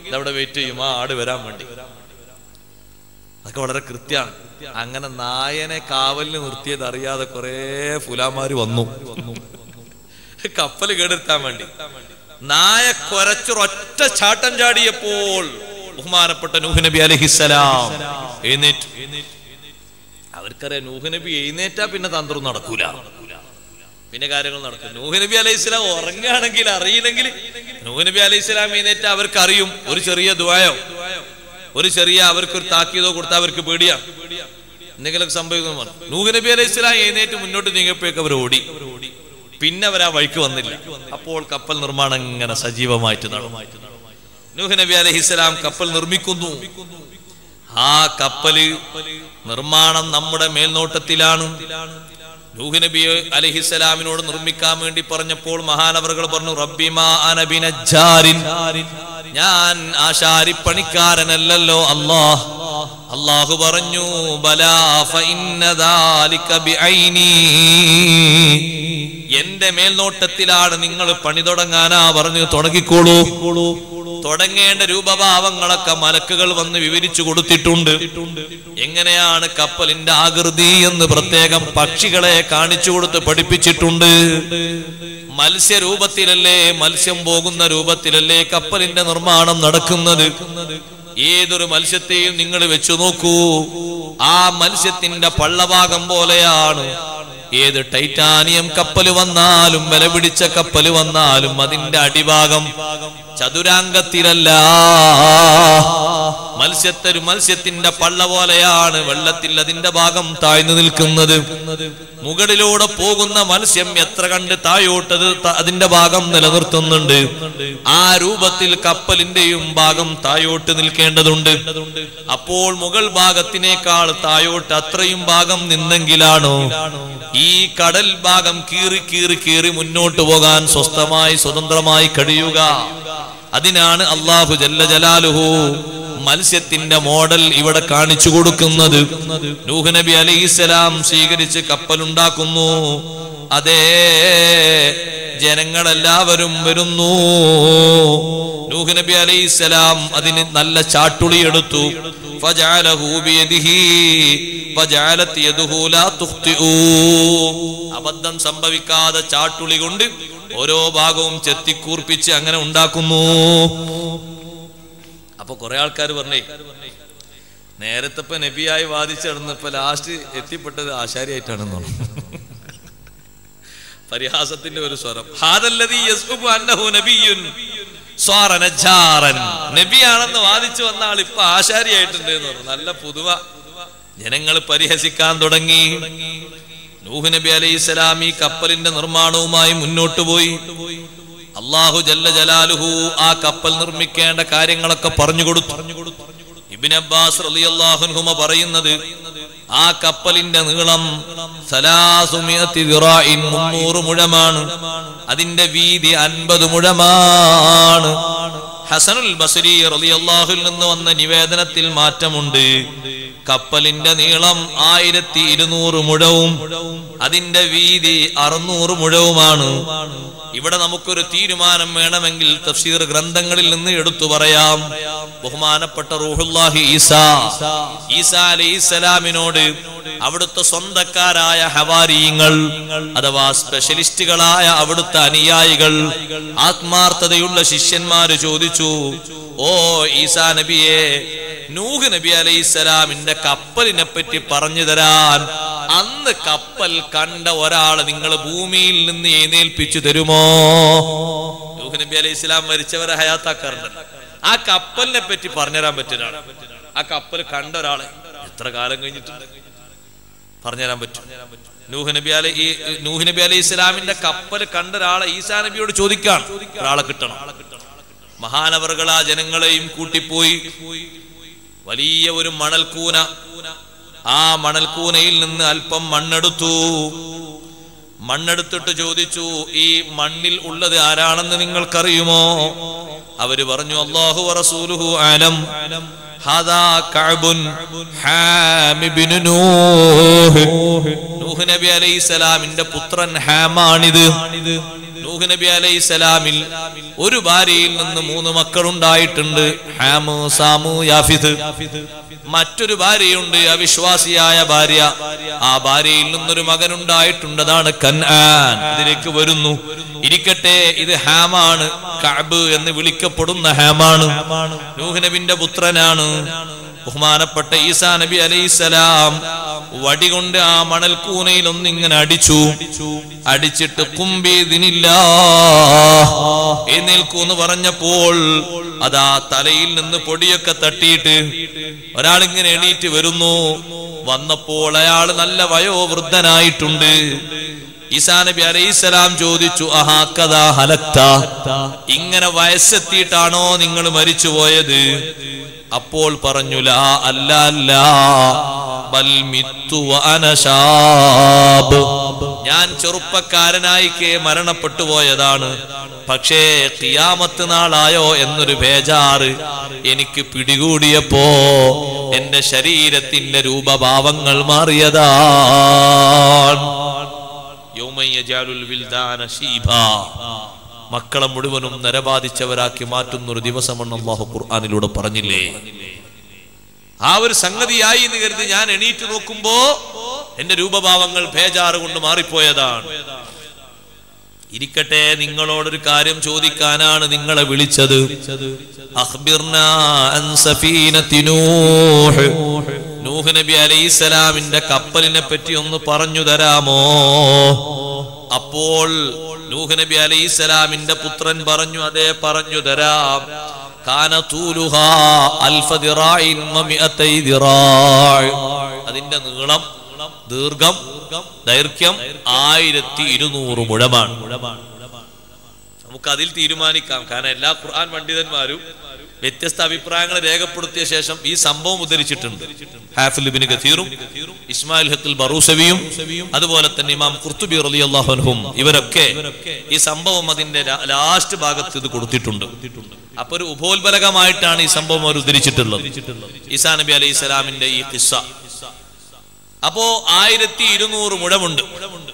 ഇതവിടെ വെയിറ്റ് ചെയ്യും ആ ആട് വരാൻ വേണ്ടി അതൊക്കെ വളരെ കൃത്യമാണ് അങ്ങനെ നായനെ കാവലിന് നിർത്തിയത് അറിയാതെ കുറെ ഫുലാമാര് വന്നു കപ്പൽ കേടെടുത്താൻ വേണ്ടി നായ കൊരച്ചൊരൊറ്റ ചാട്ടം ചാടിയപ്പോൾ ബഹുമാനപ്പെട്ട നൂഹ് നബി അലഹിസലാം എഴുന്നേറ്റ് അവർക്കറിയാം നൂഹ് നബി എഴുന്നേറ്റാ പിന്നെ തന്ത്രം നടക്കൂല പിന്നെ കാര്യങ്ങൾ നടക്കും നൂഹ് നബി അലൈഹി സ്വലാം ഉറങ്ങുകയാണെങ്കിൽ അറിയില്ലെങ്കിൽ നൂഹ് നബി അലൈഹി സ്വലാം എഴുന്നേറ്റ് അവർക്ക് അറിയും ഒരു ചെറിയ ദ്വായോ ഒരു ചെറിയ അവർക്ക് ഒരു താക്കീതോ കൊടുത്താൽ അവർക്ക് പേടിയാ എന്തെങ്കിലുമൊക്കെ സംഭവിക്കുന്നു പറഞ്ഞു. നൂഹ് നബി അലൈഹി സ്വലാം എഴുന്നേറ്റ് മുന്നോട്ട് നീങ്ങിയപ്പോഴേക്ക് അവർ ഓടി പിന്നെ അവർ ആ വഴിക്ക് വന്നില്ല അപ്പോൾ കപ്പൽ നിർമ്മാണം ഇങ്ങനെ സജീവമായിട്ട് നടന്നു നൂഹ് നബി അലൈഹി സ്വലാം കപ്പൽ നിർമ്മിക്കുന്നു ആ കപ്പല് നിർമ്മാണം നമ്മുടെ മേൽനോട്ടത്തിലാണ് നൂഹ് നബി അലഹിസലാമിനോട് നിർമ്മിക്കാൻ വേണ്ടി പറഞ്ഞപ്പോൾ മഹാനവറുകൾ പറഞ്ഞു റബ്ബിമാ അനബിനജാരിൻ ഞാൻ ആശാരി പണിക്കാരനല്ലല്ലോ അല്ലാഹ് അള്ളാഹു പറഞ്ഞു ബലാ ഫഇന്ന ദാലിക ബിഐനി എന്റെ മേൽനോട്ടത്തിലാണ് നിങ്ങൾ പണി തുടങ്ങാനാ പറഞ്ഞു തുടങ്ങിക്കോളൂ തുടങ്ങേണ്ട രൂപഭാവങ്ങളൊക്കെ മലക്കുകൾ വന്ന് വിവരിച്ചു കൊടുത്തിട്ടുണ്ട് എങ്ങനെയാണ് കപ്പലിന്റെ ആകൃതി എന്ന് പ്രത്യേകം പക്ഷികളെ കാണിച്ചു കൊടുത്ത് പഠിപ്പിച്ചിട്ടുണ്ട് മത്സ്യരൂപത്തിലല്ലേ മത്സ്യം പോകുന്ന രൂപത്തിലല്ലേ കപ്പലിന്റെ നിർമ്മാണം നടക്കുന്നത് ഏതൊരു മത്സ്യത്തെയും നിങ്ങൾ വെച്ചു നോക്കൂ ആ മത്സ്യത്തിന്റെ പള്ളഭാഗം പോലെയാണ് ഏത് ടൈറ്റാനിയം കപ്പല് വന്നാലും വില പിടിച്ച കപ്പല് വന്നാലും അതിന്റെ അടിഭാഗം ചതുരാംഗത്തിലല്ല മത്സ്യത്തൊരു മത്സ്യത്തിന്റെ പള്ള പോലെയാണ് വെള്ളത്തിൽ അതിന്റെ ഭാഗം താഴ്ന്നു നിൽക്കുന്നത് മുകളിലൂടെ പോകുന്ന മത്സ്യം എത്ര കണ്ട് താഴോട്ടത് ത- അതിന്റെ ഭാഗം നിലനിർത്തുന്നുണ്ട് ആ രൂപത്തിൽ കപ്പലിന്റെയും ഭാഗം താഴോട്ട് നിൽക്കേണ്ടതുണ്ട് അപ്പോൾ മുകൾ ഭാഗത്തിനേക്കാൾ താഴോട്ട് അത്രയും ഭാഗം നിന്നെങ്കിലാണോ ഈ കടൽ ഭാഗം കീറി കീറി കീറി മുന്നോട്ട് പോകാൻ സ്വസ്ഥമായി സ്വതന്ത്രമായി കഴിയുക അതിനാണ് അള്ളാഹു ജല്ല ജലാലുഹു മത്സ്യത്തിന്റെ മോഡൽ ഇവിടെ കാണിച്ചു കൊടുക്കുന്നത് നൂഹ് നബി അലൈഹിസ്സലാം സ്വീകരിച്ച് കപ്പലുണ്ടാക്കുന്നു അതേ ജനങ്ങളെല്ലാവരും വരുന്നു നൂഹ് നബി അലൈഹിസ്സലാം അതിന് നല്ല ചാട്ടുളി എടുത്തു ഫജഅലഹു ബിയദിഹി ഫജഅലത് യദുഹു ലാ തുഖ്തിഊ അബദ്ധം സംഭവിക്കാതെ ചാട്ടുളി കൊണ്ട് ഓരോ ഭാഗവും ചെത്തിക്കൂർപ്പിച്ച് അങ്ങനെ ഉണ്ടാക്കുന്നു അപ്പൊ കുറെ ആൾക്കാർ പറഞ്ഞേ നേരത്തെ ഇപ്പൊ നബിയായി വാദിച്ചിടന്ന് ഇപ്പൊ ലാസ്റ്റ് എത്തിപ്പെട്ടത് ആശാരിയായിട്ടാണെന്നാണ് പരിഹാസത്തിന്റെ ഒരു സ്വരം ഹാദല്ലദീ യസ്ഉബു അന്നഹു നബിയ്യുൻ സ്വാറ നജ്ജാറൻ. നബിയാണെന്ന് വാദിച്ചു വന്ന ആൾ ഇപ്പൊ ആശാരിയായിട്ടുണ്ട് എന്ന് പറഞ്ഞു നല്ല പുതുവ ജനങ്ങൾ പരിഹസിക്കാൻ തുടങ്ങി നൂഹ് നബി അലൈഹി സ്വലാം ഈ കപ്പലിന്റെ നിർമ്മാണവുമായി മുന്നോട്ട് പോയി അള്ളാഹു ജല്ല ജലാലുഹു ആ കപ്പൽ നിർമ്മിക്കേണ്ട കാര്യങ്ങളൊക്കെ പറഞ്ഞു കൊടുത്തു ഇബിൻ അബ്ബാസ് റളിയല്ലാഹുൻഹുമ പറയുന്നത് ആ കപ്പലിന്റെ നീളം സലാസുമിയത്തി ദിറാഇൻ മുന്നൂറ് മുഴമാണ് അതിന്റെ വീതി അൻപത് മുഴമാണ് ഹസനുൽ ബസരി റളിയല്ലാഹുൽ നിന്ന് വന്ന നിവേദനത്തിൽ മാറ്റമുണ്ട് കപ്പലിന്റെ നീളം ആയിരത്തി ഇരുന്നൂറ് മുഴവും അതിന്റെ വീതി അറുന്നൂറ് മുഴവുമാണ് ഇവിടെ നമുക്കൊരു തീരുമാനം വേണമെങ്കിൽ തഫ്സീർ ഗ്രന്ഥങ്ങളിൽ നിന്ന് എടുത്തു പറയാം ബഹുമാനപ്പെട്ട റൂഹുല്ലാഹി ഈസാ ഈസാ അലൈഹിസ്സലാമിനോട് അവിടുത്തെ സ്വന്തക്കാരായ ഹവാരിയങ്ങൾ അഥവാ സ്പെഷ്യലിസ്റ്റുകളായ അവിടുത്തെ അനുയായികൾ ആത്മാർത്ഥതയുള്ള ശിഷ്യന്മാര് ചോദിച്ചു ഓ ഈസാ നബിയെ നൂഹ് നബി അലൈഹിസ്സലാമിന്റെ കപ്പലിനെ പറ്റി പറഞ്ഞു തരാൻ അന്ന് കപ്പൽ കണ്ട ഒരാളെ നിങ്ങൾ ഭൂമിയിൽ നിന്ന് എഴുന്നേൽപ്പിച്ചു തരുമോ നൂഹ് നബി അലൈഹി ഇസ്ലാം മരിച്ചവരെ ഹയാത്താക്കാറുണ്ട് ആ കപ്പലിനെ പറ്റി പറഞ്ഞുതരാൻ പറ്റുന്ന ആ കപ്പൽ കണ്ട ഒരാളെ എത്ര കാലം കഴിഞ്ഞിട്ടുണ്ട് പറഞ്ഞുതരാൻ പറ്റും നൂഹ് നബി അലൈ ഈ നൂഹ് നബി അലൈഹി ഇസ്ലാമിന്റെ കപ്പൽ കണ്ട ഒരാളെ ഈസാ നബിയോട് ചോദിക്കാൻ ഒരാളെ കിട്ടണം മഹാനവറുകൾ ആ ജനങ്ങളെയും കൂട്ടിപ്പോയി വലിയ ഒരു മണൽക്കൂന ആ മണൽക്കൂനയിൽ നിന്ന് അല്പം മണ്ണെടുത്തു മണ്ണെടുത്തിട്ട് ചോദിച്ചു ഈ മണ്ണിൽ ഉള്ളത് ആരാണെന്ന് നിങ്ങൾക്കറിയുമോ അവര് പറഞ്ഞു അള്ളാഹു റസൂലുഹു ആലം ഹാദാ കഅബുൻ ഹാമിബിനു നൂഹ് നൂഹ് നബി അലൈഹിസ്സലാമിന്റെ പുത്രൻ ഹാമാണിത് നൂഹ് നബി അലൈഹി സ്വലാമിൽ ഒരു ഭാര്യയിൽ നിന്ന് മൂന്ന് മക്കളുണ്ടായിട്ടുണ്ട് ഹാമു സാമു യാഫിദ് മറ്റൊരു ഭാര്യയുണ്ട് അവിശ്വാസിയായ ഭാര്യ ആ ഭാര്യയിൽ നിന്നൊരു മകനുണ്ടായിട്ടുണ്ട് അതാണ് കൻആൻ ഇതിലേക്ക് വരുന്നു ഇരിക്കട്ടെ ഇത് ഹാമാണ് കഅബ് എന്ന് വിളിക്കപ്പെടുന്ന ഹാമാണ് നൂഹ് നബിന്റെ പുത്രനാണ് ബഹുമാനപ്പെട്ട ഈസാ നബി അലൈഹിസലാം വടി കൊണ്ട് ആ മണൽക്കൂനയിൽ ഒന്നിങ്ങനെ അടിച്ചു അടിച്ചിട്ട് കുമ്പീതിനില്ല എഴുന്നേൽക്കൂന്ന് പറഞ്ഞപ്പോൾ അതാ തലയിൽ നിന്ന് പൊടിയൊക്കെ തട്ടിയിട്ട് ഒരാളിങ്ങനെ എണീറ്റ് വരുന്നു വന്നപ്പോൾ അയാൾ നല്ല വയോവൃദ്ധനായിട്ടുണ്ട് ഈസാ നബി അലൈഹിസ്സലാം ചോദിച്ചു അഹാക്കഥ ഹലക്ത ഇങ്ങനെ വയസ്സെത്തിയിട്ടാണോ നിങ്ങൾ മരിച്ചുപോയത് അപ്പോൾ പറഞ്ഞു ലാ അല്ല അല്ല ബൽ മിത്തു വ അന ശാബ്. ഞാൻ ചെറുപ്പക്കാരനായിക്കേ മരണപ്പെട്ടു പോയതാണ് പക്ഷേ കിയാമത്ത് നാളായോ എന്നൊരു ബേജാറ് എനിക്ക് പിടികൂടിയപ്പോ എന്റെ ശരീരത്തിന്റെ രൂപഭാവങ്ങൾ മാറിയതാണ് യൗമ യജാലുൽ വിൽദാന ശീബാ. മക്കളെ മുഴുവനും നരബാധിച്ചവരാക്കി മാറ്റുന്ന ഒരു ദിവസമെന്ന് അള്ളാഹു ഖുർആാനിലൂടെ പറഞ്ഞില്ലേ ആ ഒരു സംഗതിയായി എന്ന് കരുതി ഞാൻ എണീറ്റ് നോക്കുമ്പോ എന്റെ രൂപഭാവങ്ങൾ ബേജാറ് കൊണ്ട് മാറിപ്പോയതാണ് ഇരിക്കട്ടെ നിങ്ങളോടൊരു കാര്യം ചോദിക്കാനാണ് നിങ്ങളെ വിളിച്ചത് അഖ്ബിർനാ അൻ സഫീനത്തി നൂഹ്. നൂഹ് നബി അലൈഹിസ്സലാമിന്റെ കപ്പലിനെ പറ്റി ഒന്ന് പറഞ്ഞു തരാമോ അപ്പോൾ നൂഹ് നബി അലൈഹിസ്സലാമിന്റെ പുത്രൻ പറഞ്ഞു അതേ പറഞ്ഞു തരാം കാന തൂലുഹാ അൽഫ ദിറാഇൻ വ മിഅത്തൈ ദിറാഅ്. അതിന്റെ നീളം ദീർഘം ദൈർഘ്യം ആയിരത്തി ഇരുന്നൂറ് മുഴമാണ് നമുക്ക് അതിൽ തീരുമാനിക്കാം കാരണം എല്ലാ ഖുർആൻ പണ്ഡിതന്മാരും വ്യത്യസ്ത അഭിപ്രായങ്ങൾ രേഖപ്പെടുത്തിയ ശേഷം ഈ സംഭവം ഉദ്ധരിച്ചിട്ടുണ്ട് ഹാഫിൽ ഇബ്നു കഥീറും ഇസ്മായിൽ ഹത്തുൽ ബറൂസവിയും അതുപോലെ തന്നെ ഇമാം ഖുർത്തുബി റളിയല്ലാഹു അൻഹും ഇവരൊക്കെ ഈ സംഭവം അതിന്റെ ലാ- ലാസ്റ്റ് ഭാഗത്ത് ഇത് കൊടുത്തിട്ടുണ്ട് അപ്പൊ ഒരു ഉപോത്ബലകമായിട്ടാണ് ഈ സംഭവം അവർ ഉദ്ധരിച്ചിട്ടുള്ളത് ഈസാ നബി അലൈഹി സ്വലാമിന്റെ ഈ കിസ്സ അപ്പോ ആയിരത്തി ഇരുന്നൂറ് മുഴമുണ്ട്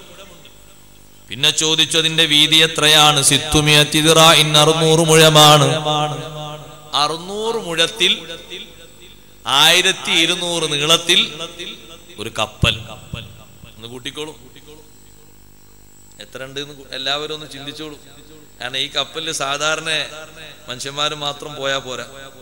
പിന്നെ ചോദിച്ചു അതിന്റെ വീതി എത്രയാണ് സിത്തുമിയത്തിറ ഇന്ന് അറുന്നൂറ് മുഴമാണ് അറുന്നൂറ് മുഴത്തിൽ ആയിരത്തി ഇരുന്നൂറ് നീളത്തിൽ ഒരു കപ്പൽ ഒന്ന് കൂട്ടിക്കോളൂ എത്ര ഉണ്ട് എല്ലാവരും ഒന്ന് ചിന്തിച്ചോളൂ കാരണം ഈ കപ്പലിൽ സാധാരണ മനുഷ്യന്മാർ മാത്രം പോയാ പോരാ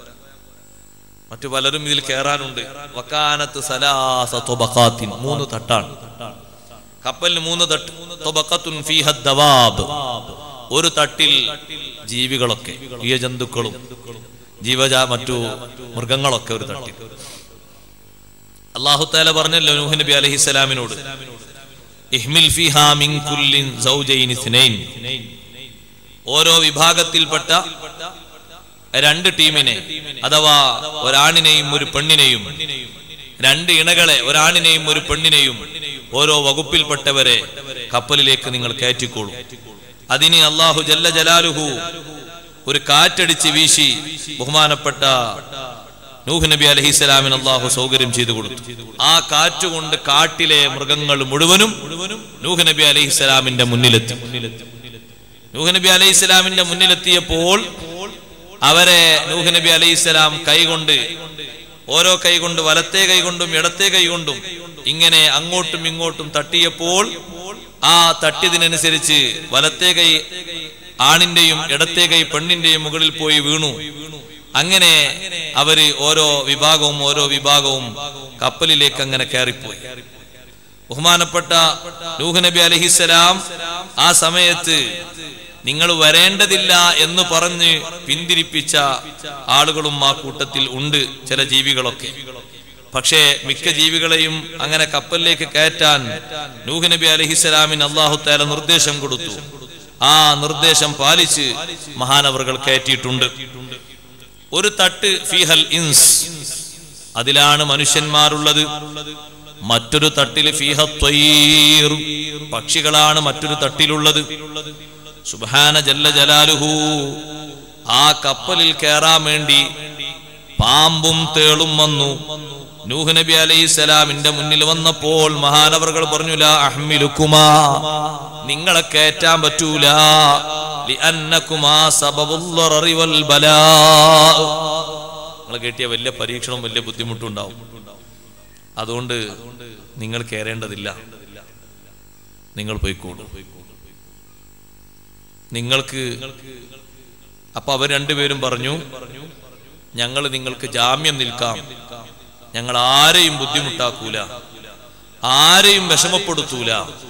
മറ്റു പലരും ഇതിൽ കയറാനുണ്ട് വക്കാനത്ത് സലാസ തൊബക്കാത്തിൻ മൂന്ന് തട്ടാണ് കപ്പലിന് മൂന്ന് തട്ട് തൊബക്കത്തുൻ ഫീഹ ദവാബ് ഒരു തട്ടിൽ ജീവികളൊക്കെ ജന്തുക്കളും ജീവജാ മറ്റു മൃഗങ്ങളൊക്കെ ഒരു തട്ടിൽ അള്ളാഹുത്താല പറഞ്ഞല്ലോ നൂഹ് നബി അലഹിസ്സലാമിനോട് ഇഹ്മിൽ ഫിഹാ മിൻ കുല്ലിൻ സൗജൈനി ഇത്നൈൻ. ഓരോ വിഭാഗത്തിൽപ്പെട്ട രണ്ട് ടീമിനെ അഥവാ ഒരാണിനെയും ഒരു പെണ്ണിനെയും രണ്ട് ഇണകളെ ഒരാണിനെയും ഒരു പെണ്ണിനെയും ഓരോ വകുപ്പിൽപ്പെട്ടവരെ കപ്പലിലേക്ക് നിങ്ങൾ കയറ്റിക്കോളൂ അതിന് അള്ളാഹു ജല്ല ജലാലുഹു ഒരു കാറ്റടിച്ച് വീശി ബഹുമാനപ്പെട്ട നൂഹ് നബി അലഹിസ്സലാമിന് അള്ളാഹു സൗകര്യം ചെയ്തു കൊടുത്തു ആ കാറ്റുകൊണ്ട് കാട്ടിലെ മൃഗങ്ങൾ മുഴുവനും നൂഹ് നബി അലഹിസ്സലാമിന്റെ മുന്നിലെത്തി നൂഹ് നബി അലൈഹി ഇസ്ലാമിന്റെ മുന്നിലെത്തിയപ്പോൾ അവരെ നൂഹ് നബി അലൈഹി ഇസ്ലാം കൈകൊണ്ട് ഓരോ കൈകൊണ്ട് വലത്തെ കൈകൊണ്ടും ഇടത്തെ കൈകൊണ്ടും ഇങ്ങനെ അങ്ങോട്ടും ഇങ്ങോട്ടും തട്ടിയപ്പോൾ ആ തട്ടിയതിനനുസരിച്ച് വലത്തെ കൈ ആണിന്റെയും ഇടത്തെ കൈ പെണ്ണിന്റെയും മുകളിൽ പോയി വീണു അങ്ങനെ അവര് ഓരോ വിഭാഗവും ഓരോ വിഭാഗവും കപ്പലിലേക്ക് അങ്ങനെ കയറിപ്പോയി ബഹുമാനപ്പെട്ട നൂഹ് നബി അലഹിസലാം ആ സമയത്ത് നിങ്ങൾ വരേണ്ടതില്ല എന്ന് പറഞ്ഞ് പിന്തിരിപ്പിച്ച ആളുകളും ആ കൂട്ടത്തിൽ ഉണ്ട് ചില ജീവികളൊക്കെ പക്ഷേ മിക്ക ജീവികളെയും അങ്ങനെ കപ്പലിലേക്ക് കയറ്റാൻ നൂഹ് നബി അലഹിസലാമിന് അള്ളാഹു താല നിർദ്ദേശം കൊടുത്തു ആ നിർദ്ദേശം പാലിച്ച് മഹാനവറുകൾ കയറ്റിയിട്ടുണ്ട് ഒരു തട്ട് ഫിഹൽ ഇൻസ് അതിലാണ് മനുഷ്യന്മാരുള്ളത് മറ്റൊരു തട്ടിൽ ഫീഹ ത്വയ്ർ പക്ഷികളാണ് മറ്റൊരു തട്ടിലുള്ളത് സുബ്ഹാന ജല്ല ജലാലുഹു ആ കപ്പലിൽ കയറാൻ വേണ്ടി പാമ്പും തേളും വന്നു നൂഹ് നബി അലൈഹി സ്വലാമിന്റെ മുന്നിൽ വന്നപ്പോൾ മഹാനവറുകൾ പറഞ്ഞു ലാ അഹ്മിലുക്കുമാ നിങ്ങളെ കയറ്റാൻ പറ്റൂല ലിഅന്നകുമാ സബബുൽ ളററി വൽ ബലാ നിങ്ങൾ കേട്ടിയ വലിയ പരീക്ഷണവും വലിയ ബുദ്ധിമുട്ടും ഉണ്ടാവും അതുകൊണ്ട് നിങ്ങൾ കയറേണ്ടതില്ല നിങ്ങൾ പോയിക്കോളൂ നിങ്ങൾക്ക് അപ്പൊ അവർ രണ്ടുപേരും പറഞ്ഞു ഞങ്ങൾ നിങ്ങൾക്ക് ജാമ്യം നിൽക്കാം ഞങ്ങൾ ആരെയും ബുദ്ധിമുട്ടാക്കൂല ആരെയും വിഷമപ്പെടുത്തൂല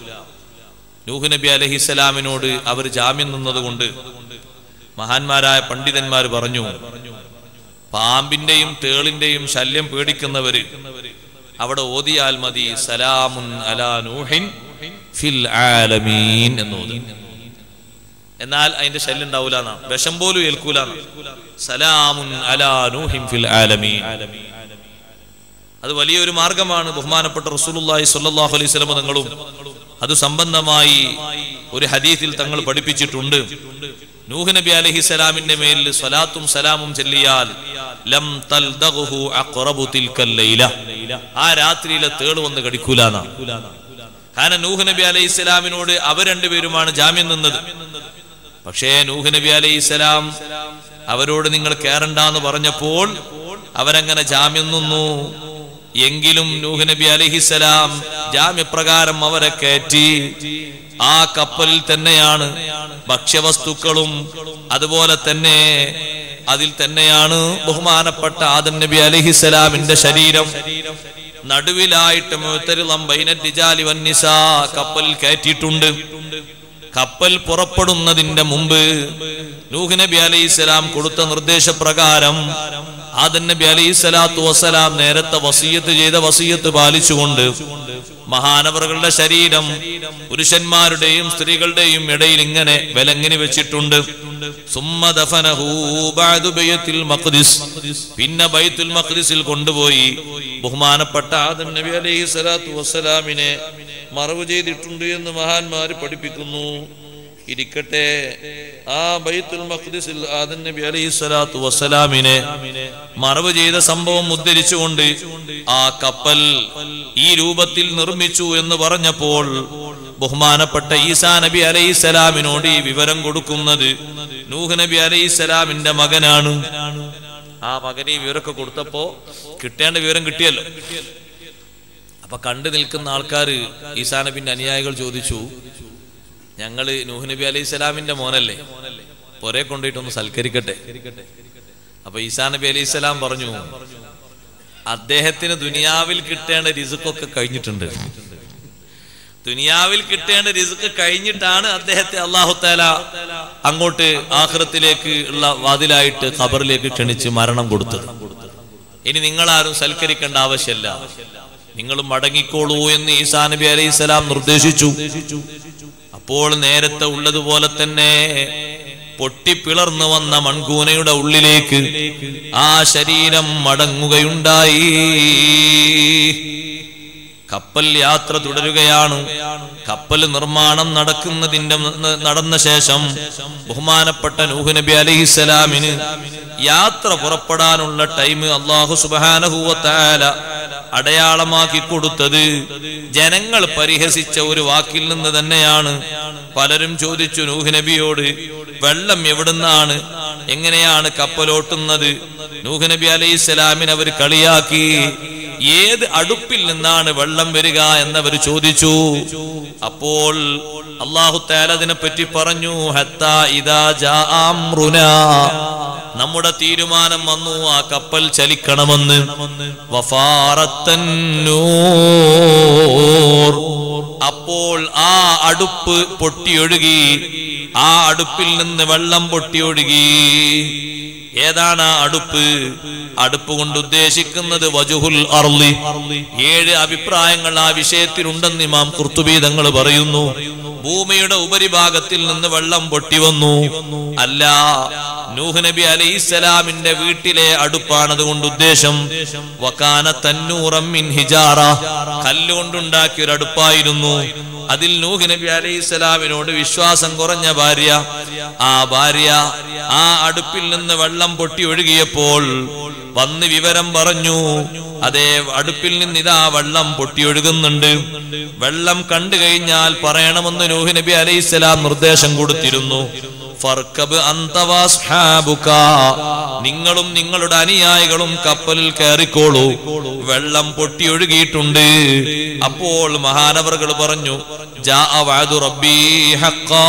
നൂഹ് നബി അലഹിസ്സലാമിനോട് അവർ ജാമ്യം നിന്നതുകൊണ്ട് മഹാന്മാരായ പണ്ഡിതന്മാർ പറഞ്ഞു പാമ്പിന്റെയും തേളിന്റെയും ശല്യം പേടിക്കുന്നവര് അവിടെ ഓതിയാൽ മതി സലാമുൻ അലാ നൂഹിൻ ഫിൽ ആലമീൻ എന്ന് ഓതി എന്നാൽ അതിന്റെ ശല്യം ഉണ്ടാവൂല എന്നാണ് വിഷം പോലും ഏൽക്കൂല സലാമുൻ അലാ നൂഹിൻ ഫിൽ ആലമീൻ അത് വലിയൊരു മാർഗമാണ് ബഹുമാനപ്പെട്ട റസൂലുള്ളാഹി സ്വല്ലല്ലാഹു അലൈഹി വസല്ലം തങ്ങളും അത് സംബന്ധമായി ഒരു ഹദീസിൽ തങ്ങൾ പഠിപ്പിച്ചിട്ടുണ്ട് നൂഹ് നബി അലൈഹിസ്സലാമിന്റെ മേലിൽ സ്വലാത്തും സലാമും ചൊല്ലിയാൽ ലം തൽദഗ്ഹു അഖറബു തിൽക്കൽ ലൈല ആ രാത്രിയിലെ തേള് വന്ന് കടിക്കൂലാന്നാ കാരണം നൂഹ് നബി അലൈഹിസ്സലാമിനോട് അവർ രണ്ടുപേരുമാണ് ജാമ്യം നിന്നത് പക്ഷേ നൂഹ് നബി അലൈഹിസ്സലാം അവരോട് നിങ്ങൾ കയറണ്ടെന്ന് പറഞ്ഞപ്പോൾ അവരങ്ങനെ ജാമ്യം നിന്നു എങ്കിലും നൂഹ് നബി അലഹിസലാം ജാമ്യപ്രകാരം അവരെ കയറ്റി ആ കപ്പലിൽ തന്നെയാണ് ഭക്ഷ്യവസ്തുക്കളും അതുപോലെ തന്നെ അതിൽ തന്നെയാണ് ബഹുമാനപ്പെട്ട ആദം നബി അലഹിസലാമിന്റെ ശരീരം നടുവിലായിട്ട് മുത്തരിളം ബൈനറ്റിജാലി വന്നിസ കപ്പലിൽ കയറ്റിയിട്ടുണ്ട് കപ്പൽ പുറപ്പെടുന്നതിന്റെ മുമ്പ് നൂഹ് നബി അലൈഹി സ്വലാം കൊടുത്ത നിർദ്ദേശപ്രകാരം ആദൻ നബി അലൈഹി സ്വലാത്തു വസ്സലാം നേരത്തെ വസീയത്ത് ചെയ്ത വസീയത്ത് പാലിച്ചുകൊണ്ട് മഹാനവറുകളുടെ ശരീരം പുരുഷന്മാരുടെയും സ്ത്രീകളുടെയും ഇടയിൽ ഇങ്ങനെ വിലങ്ങിനി വെച്ചിട്ടുണ്ട് സുമ്മ ദഫനഹു ബഅദു ബൈത്തുൽ മഖ്ദിസ് പിന്നെ ബൈത്തുൽ മഖ്ദിസിൽ കൊണ്ടുപോയി ബഹുമാനപ്പെട്ട ആദം നബി അലൈഹി സ്വലാത്തു വസ്സലാമിനെ മറവ് ചെയ്തിട്ടുണ്ട് എന്ന് മഹാന്മാർ പഠിപ്പിക്കുന്നു ഇരിക്കട്ടെ ആ ബൈത്തുൽ മഖ്ദിസിൽ ആദം നബി അലൈഹി സ്വലാത്തു വസ്സലാമിനെ മറവ് ചെയ്ത സംഭവം ഉദ്ധരിച്ചുകൊണ്ട് ആ കപ്പൽ ഈ രൂപത്തിൽ നിർമ്മിച്ചു എന്ന് പറഞ്ഞപ്പോൾ ബഹുമാനപ്പെട്ട ഈസാ നബി അലൈഹി സ്വലാമിനോട് ഈ വിവരം കൊടുക്കുന്നത് നൂഹ് നബി അലൈഹി സ്വലാമിന്റെ മകനാണ് ആ മകന് ഈ വിവരമൊക്കെ കൊടുത്തപ്പോ കിട്ടേണ്ട വിവരം കിട്ടിയല്ലോ അപ്പൊ കണ്ടു നിൽക്കുന്ന ആൾക്കാർ ഈസാ നബിന്റെ അനുയായികൾ ചോദിച്ചു ഞങ്ങള് നൂഹ് നബി അലൈഹി സ്വലാമിന്റെ മോനല്ലേ പൊരെ കൊണ്ടുപോയിട്ടൊന്ന് സൽക്കരിക്കട്ടെ അപ്പൊ ഈസാ നബി അലൈഹി സ്വലാം പറഞ്ഞു അദ്ദേഹത്തിന് ദുനിയാവിൽ കിട്ടേണ്ട രിസുക്കൊക്കെ കഴിഞ്ഞിട്ടുണ്ട് ദുനിയാവിൽ കിട്ടേണ്ട രിസുക്ക് കഴിഞ്ഞിട്ടാണ് അദ്ദേഹത്തെ അള്ളാഹുത്താല അങ്ങോട്ട് ആഹ്റത്തിലേക്ക് ഉള്ള വാതിലായിട്ട് ഖബറിലേക്ക് ക്ഷണിച്ച് മരണം കൊടുത്തത് ഇനി നിങ്ങളാരും സൽക്കരിക്കേണ്ട ആവശ്യമില്ല നിങ്ങൾ മടങ്ങിക്കോളൂ എന്ന് ഈസാ നബി അലൈഹി സ്വലാം നിർദ്ദേശിച്ചു അപ്പോൾ നേരത്തെ ഉള്ളതുപോലെ തന്നെ പൊട്ടിപ്പിളർന്നു വന്ന മൺകൂനയുടെ ഉള്ളിലേക്ക് ആ ശരീരം മടങ്ങുകയുണ്ടായി കപ്പൽ യാത്ര തുടരുകയാണ് കപ്പൽ നിർമ്മാണം നടക്കുന്നതിന്റെ ന- നടന്ന ശേഷം ബഹുമാനപ്പെട്ട നൂഹ് നബി അലൈഹിസ്സലാമിന് യാത്ര പുറപ്പെടാനുള്ള ടൈം അള്ളാഹു സുബാനഹുവത്താല അടയാളമാക്കി കൊടുത്തത് ജനങ്ങൾ പരിഹസിച്ച ഒരു വാക്കിൽ നിന്ന് തന്നെയാണ് പലരും ചോദിച്ചു നൂഹ് നബിയോട് വെള്ളം എവിടുന്നാണ് എങ്ങനെയാണ് കപ്പലോട്ടുന്നത് നൂഹ് നബി അലൈഹി സ്വലാമിന് അവർ കളിയാക്കി ഏത് അടുപ്പിൽ നിന്നാണ് വെള്ളം വരിക എന്നവർ ചോദിച്ചു അപ്പോൾ അള്ളാഹു താല അതിനെ പറ്റി പറഞ്ഞു ഹത്താ ഇദാ ജാ അംറുനാ. നമ്മുടെ തീരുമാനം വന്നു ആ കപ്പൽ ചലിക്കണമെന്ന് വഫാറത്തൻ നൂർ. അപ്പോൾ ആ അടുപ്പ് പൊട്ടിയൊഴുകി ആ അടുപ്പിൽ നിന്ന് വെള്ളം പൊട്ടിയൊഴുകി ഏതാണ് ആ അടുപ്പ് അടുപ്പ് കൊണ്ട് ഉദ്ദേശിക്കുന്നത് വജുഹുൽ അർലി ഏഴ് അഭിപ്രായങ്ങൾ ആ വിഷയത്തിലുണ്ടെന്ന് ഇമാം കുർത്തുബി തങ്ങൾ പറയുന്നു ഭൂമിയുടെ ഉപരിഭാഗത്തിൽ നിന്ന് വെള്ളം പൊട്ടി വന്നു അല്ല നൂഹ് നബി അലൈഹിസ്സലാമിന്റെ വീട്ടിലെ അടുപ്പാണ് അതുകൊണ്ട് ഉദ്ദേശം വക്കാന തന്നൂറം മിൻ ഹിജാറ കല്ലുകൊണ്ടുണ്ടാക്കിയ ഒരു അടുപ്പായിരുന്നു അതിൽ നൂഹ് നബി അലൈഹിസ്സലാമിനോട് വിശ്വാസം കുറഞ്ഞ ഭാര്യ ആ ഭാര്യ ആ അടുപ്പിൽ നിന്ന് വെള്ളം പൊട്ടി ഒഴുകിയപ്പോൾ വന്ന് വിവരം പറഞ്ഞു അതേ അടുപ്പിൽ നിന്ന് ഇതാ വെള്ളം പൊട്ടിയൊഴുകുന്നുണ്ട് വെള്ളം കണ്ടു കഴിഞ്ഞാൽ പറയണമെന്ന് നൂഹ് നബി അലൈഹിസ്സലാം നിർദ്ദേശം കൊടുത്തിരുന്നു ഫർക്കബ് അന്തവാസ്ഹാബുക നിങ്ങളും നിങ്ങളുടെ അനുയായികളും കപ്പലിൽ കയറിക്കോളൂ വെള്ളം പൊട്ടിയൊഴുകിയിട്ടുണ്ട് അപ്പോൾ മഹാനവറുകൾ പറഞ്ഞു ജാ വഅദു റബ്ബീ ഹഖാ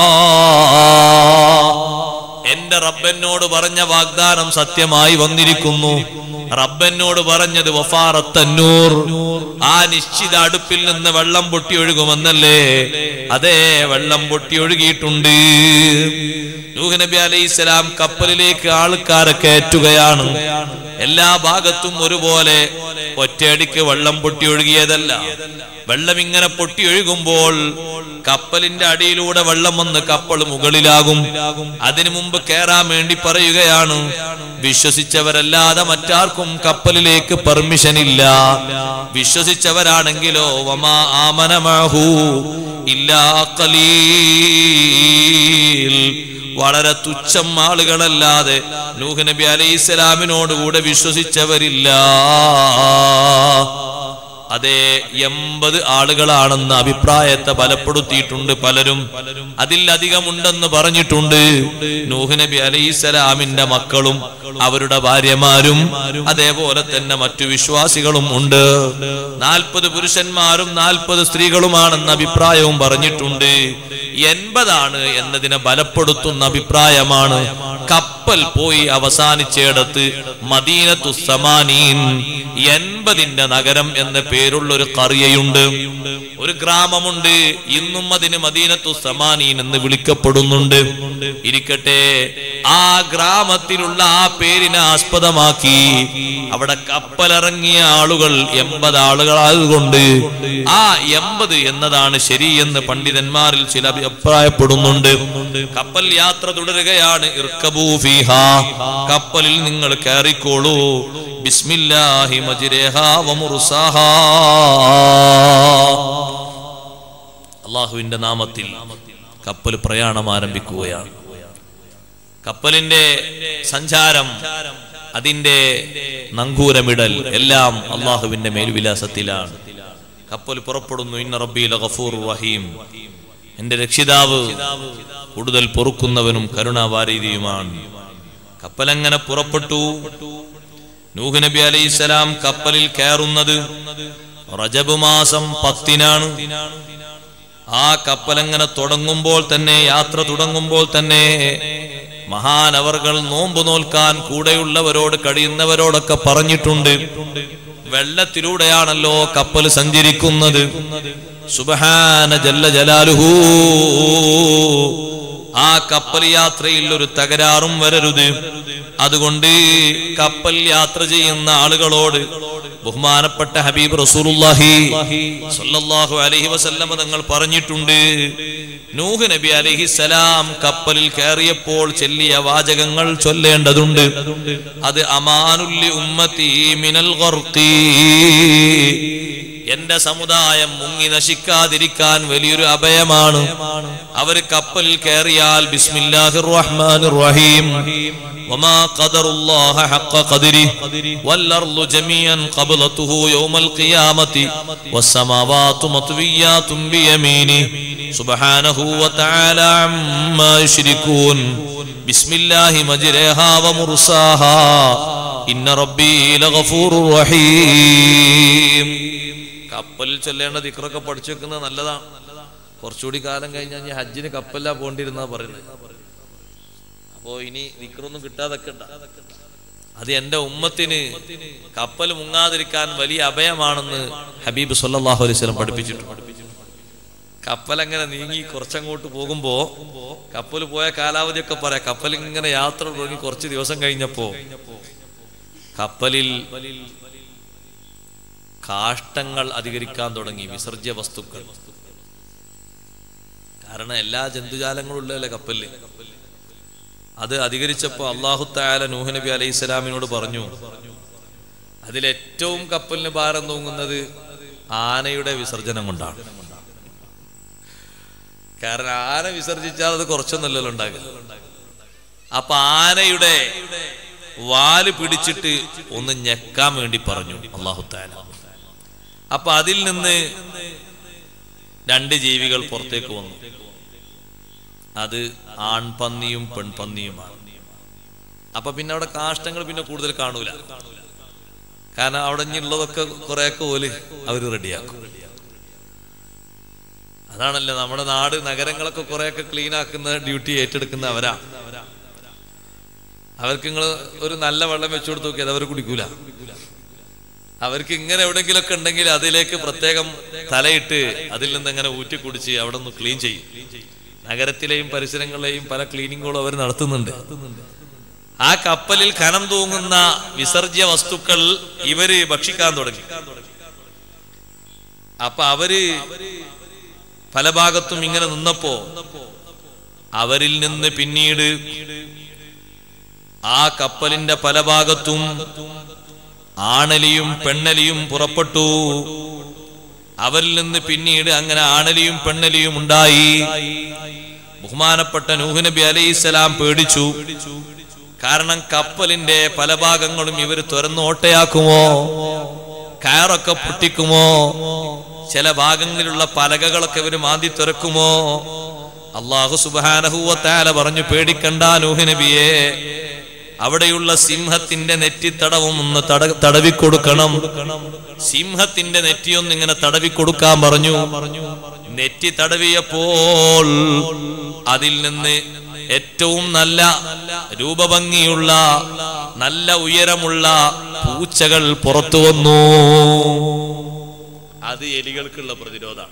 എന്റെ റബ്ബനോട് പറഞ്ഞ വാഗ്ദാനം സത്യമായി വന്നിരിക്കുന്നു റബ്ബനോട് പറഞ്ഞത് വഫാറത്തന്നൂർ ആ നിശ്ചിത അടുപ്പിൽ നിന്ന് വെള്ളം പൊട്ടി ഒഴുകുമെന്നല്ലേ അതെ വെള്ളം പൊട്ടി ഒഴുകിയിട്ടുണ്ട് നൂഹ് നബി അലൈഹി സ്വലാം കപ്പലിലേക്ക് ആൾക്കാരെ കയറ്റുകയാണ് എല്ലാ ഭാഗത്തും ഒരുപോലെ ഒറ്റയടിക്ക് വെള്ളം പൊട്ടി ഒഴുകിയതല്ല വെള്ളം ഇങ്ങനെ പൊട്ടി ഒഴുകുമ്പോൾ കപ്പലിന്റെ അടിയിലൂടെ വെള്ളം വന്ന് കപ്പൽ മുകളിലാകും അതിനു മുമ്പ് കയറാൻ വേണ്ടി പറയുകയാണ് വിശ്വസിച്ചവരല്ലാതെ മറ്റാർക്കും കപ്പലിലേക്ക് പെർമിഷൻ ഇല്ല വിശ്വസിച്ചവരാണെങ്കിലോ വമാ ആമനമാഹു ഇല്ലാ ഖലീൽ വളരെ തുച്ഛം ആളുകളല്ലാതെ നൂഹ് നബി അലൈഹി ഇസ്ലാമിനോടുകൂടെ വിശ്വസിച്ചവരില്ല അതെ എൺപത് ആളുകളാണെന്ന് അഭിപ്രായത്തെ ബലപ്പെടുത്തിയിട്ടുണ്ട് പലരും അതിലധികമുണ്ടെന്ന് പറഞ്ഞിട്ടുണ്ട് നൂഹ് നബി അലൈഹിസ്സലാമിന്റെ മക്കളും അവരുടെ ഭാര്യമാരും അതേപോലെ തന്നെ മറ്റു വിശ്വാസികളും ഉണ്ട് നാൽപ്പത് പുരുഷന്മാരും നാൽപ്പത് സ്ത്രീകളുമാണെന്ന അഭിപ്രായവും പറഞ്ഞിട്ടുണ്ട് എൺപതാണ് എന്നതിനെ ബലപ്പെടുത്തുന്ന അഭിപ്രായമാണ് കപ്പൽ പോയി അവസാനിച്ചിടത്ത് മദീനത്തു സമാനീൻ എൺപതിന്റെ നഗരം എന്ന പേരുള്ള ഒരു കറിയയുണ്ട് ഒരു ഗ്രാമമുണ്ട് ഇന്നും അതിന് മദീനത്തു സമാനീൻ എന്ന് വിളിക്കപ്പെടുന്നുണ്ട് ഇരിക്കട്ടെ ആ ഗ്രാമത്തിലുള്ള ആ പേരിനെ ആസ്പദമാക്കി അവിടെ കപ്പലിറങ്ങിയ ആളുകൾ എൺപത് ആളുകളായതുകൊണ്ട് ആ എൺപത് എന്നതാണ് ശരിയെന്ന് പണ്ഡിതന്മാരിൽ ചില അഭിപ്രായപ്പെടുന്നുണ്ട് കപ്പൽ യാത്ര തുടരുകയാണ് ഇർക്കബൂ ഫീഹാ കപ്പലിൽ നിങ്ങൾ കയറിക്കോളൂ ബിസ്മില്ലാഹി മജ്രേഹാ വമുർസാഹാ അള്ളാഹുവിന്റെ നാമത്തിൽ കപ്പൽ പ്രയാണം ആരംഭിക്കുകയാണ് കപ്പലിന്റെ സഞ്ചാരം അതിന്റെ നങ്കൂരമിടൽ എല്ലാം അള്ളാഹുവിന്റെ മേൽവിലാസത്തിലാണ് കപ്പൽ പുറപ്പെടുന്നു ഇന്ന റബ്ബീല ഗഫൂർ റഹീം എന്റെ രക്ഷിതാവ് കൂടുതൽ പൊറുക്കുന്നവനും കരുണാവാരീതിയുമാണ് കപ്പലങ്ങനെ പുറപ്പെട്ടു നൂഹ് നബി അലൈഹി സ്വലാം കപ്പലിൽ കയറുന്നത് റജബ് മാസം പത്തിനാണ് ആ കപ്പലങ്ങനെ തുടങ്ങുമ്പോൾ തന്നെ യാത്ര തുടങ്ങുമ്പോൾ തന്നെ മഹാനവർകൾ നോമ്പ് നോൽക്കാൻ കൂടെയുള്ളവരോട് കഴിയുന്നവരോടൊക്കെ പറഞ്ഞിട്ടുണ്ട് വെള്ളത്തിലൂടെയാണല്ലോ കപ്പൽ സഞ്ചരിക്കുന്നത് സുബഹാന ജല്ല ജലാലുഹൂ ആ കപ്പൽ യാത്രയിൽ ഒരു തകരാറും വരരുത് അതുകൊണ്ട് കപ്പൽ യാത്ര ചെയ്യുന്ന ആളുകളോട് ബഹുമാനപ്പെട്ട ഹബീബ് റസൂലുള്ളാഹി സ്വല്ലല്ലാഹു അലൈഹി വസല്ലമ തങ്ങൾ പറഞ്ഞിട്ടുണ്ട് നൂഹ് നബി അലൈഹിസ്സലാം കപ്പലിൽ കയറിയപ്പോൾ ചെല്ലിയ വാചകങ്ങൾ ചൊല്ലേണ്ടതുണ്ട് അത് അമാനുല്ലി ഉമ്മത്തി മിനൽ ഗർഖി എന്റെ സമുദായം മുങ്ങി നശിക്കാതിരിക്കാൻ വലിയൊരു അഭയമാണ് അവർ കപ്പലിൽ കയറിയാൽ ബിസ്മില്ലാഹിർ റഹ്മാനിർ റഹീം وما قدر الله حق قدره والأرض جميعا قبضته يوم القيامة والسماوات مطويات بيمينه سبحانه وتعالى عما يشركون بسم الله مجريها ومرساها إن ربي لغفور رحيم കപ്പലിൽ ചൊല്ലേണ്ട ദിക്റൊക്കെ പഠിച്ചു വെക്കുന്നത് നല്ലതാണ് കുറച്ചുകൂടി കാലം കഴിഞ്ഞാൽ ഞാൻ ഹജ്ജിന് കപ്പലിലാ പോണ്ടിരുന്നാ പറയുന്നത് അപ്പോ ഇനി ദിക്റൊന്നും കിട്ടാതൊക്കെ അത് എന്റെ ഉമ്മത്തിന് കപ്പൽ മുങ്ങാതിരിക്കാൻ വലിയ അഭയമാണെന്ന് ഹബീബ് സല്ലല്ലാഹു അലൈഹി വസല്ലം പഠിപ്പിച്ചിട്ടുണ്ട് കപ്പൽ അങ്ങനെ നീങ്ങി കുറച്ചങ്ങോട്ട് പോകുമ്പോ കപ്പൽ പോയ കാലാവധിയൊക്കെ പറയാം കപ്പൽ ഇങ്ങനെ യാത്ര തുടങ്ങി കുറച്ച് ദിവസം കഴിഞ്ഞപ്പോ കപ്പലിൽ കാഷ്ടങ്ങൾ അധികരിക്കാൻ തുടങ്ങി വിസർജ്യ വസ്തുക്കൾ കാരണം എല്ലാ ജന്തുജാലങ്ങളും ഉള്ളതല്ലേ കപ്പലിൽ അത് അധികരിച്ചപ്പോ അള്ളാഹുത്തായാല നൂഹ് നബി അലൈഹി സ്വലാമിനോട് പറഞ്ഞു അതിലേറ്റവും കപ്പലിന് ഭാരം തൂങ്ങുന്നത് ആനയുടെ വിസർജനം കൊണ്ടാണ് കാരണം ആന വിസർജിച്ചാൽ അത് കുറച്ചൊന്നുമല്ലല്ലോ ഉണ്ടാകുക അപ്പൊ ആനയുടെ വാല് പിടിച്ചിട്ട് ഒന്ന് ഞെക്കാൻ വേണ്ടി പറഞ്ഞു അള്ളാഹു താല അപ്പൊ അതിൽ നിന്ന് രണ്ട് ജീവികൾ പുറത്തേക്ക് വന്നു അത് ആൺപന്നിയും പെൺപന്നിയുമാണ് അപ്പൊ പിന്നെ അവിടെ കാഷ്ടങ്ങൾ പിന്നെ കൂടുതൽ കാണൂല കാരണം അവിടെ ഇനിയുള്ളതൊക്കെ കുറെയൊക്കെ ഓല് അവര് റെഡിയാക്കും അതാണല്ലോ നമ്മുടെ നാട് നഗരങ്ങളൊക്കെ കുറെയൊക്കെ ക്ലീൻ ആക്കുന്ന ഡ്യൂട്ടി ഏറ്റെടുക്കുന്ന അവരാ അവർക്ക് നിങ്ങൾ ഒരു നല്ല വെള്ളം വെച്ചു കൊടുത്ത് നോക്കിയത് അവർ കുടിക്കൂല അവർക്ക് ഇങ്ങനെ എവിടെങ്കിലൊക്കെ ഉണ്ടെങ്കിൽ അതിലേക്ക് പ്രത്യേകം തലയിട്ട് അതിൽ നിന്ന് ഇങ്ങനെ ഊറ്റി കുടിച്ച് അവിടെ ഒന്ന് ക്ലീൻ ചെയ്യും നഗരത്തിലെയും പരിസരങ്ങളിലെയും പല ക്ലീനിങ്ങുകളും അവർ നടത്തുന്നുണ്ട് ആ കപ്പലിൽ കനം തൂങ്ങുന്ന വിസർജ്യ വസ്തുക്കൾ ഇവര് ഭക്ഷിക്കാൻ തുടങ്ങി അപ്പൊ അവര് പല ഭാഗത്തും ഇങ്ങനെ നിന്നപ്പോ അവരിൽ നിന്ന് പിന്നീട് ആ കപ്പലിന്റെ പല ഭാഗത്തും ആണലിയും പെണ്ണലിയും പുറപ്പെട്ടു അവരിൽ നിന്ന് പിന്നീട് അങ്ങനെ ആണലിയും പെണ്ണലിയും ഉണ്ടായി ബഹുമാനപ്പെട്ട നൂഹ് നബി അലൈഹിസ്സലാം പേടിച്ചു കാരണം കപ്പലിന്റെ പല ഭാഗങ്ങളും ഇവർ തുറന്ന് ഓട്ടയാക്കുമോ കയറൊക്കെ പൊട്ടിക്കുമോ ചില ഭാഗങ്ങളിലുള്ള പലകകളൊക്കെ ഇവർ മാന്തി തുറക്കുമോ അള്ളാഹു സുബാനഹുവത്താല പറഞ്ഞു പേടിക്കണ്ട നൂഹ് നബിയെ അവിടെയുള്ള സിംഹത്തിന്റെ നെറ്റിത്തടവും ഒന്ന് തട തടവിക്കൊടുക്കണം സിംഹത്തിന്റെ നെറ്റിയൊന്ന് ഇങ്ങനെ തടവിക്കൊടുക്കാൻ പറഞ്ഞു നെറ്റി തടവിയപ്പോൾ അതിൽ നിന്ന് ഏറ്റവും നല്ല രൂപഭംഗിയുള്ള നല്ല ഉയരമുള്ള പൂച്ചകൾ പുറത്തു വന്നു അത് എലികൾക്കുള്ള പ്രതിരോധമാണ്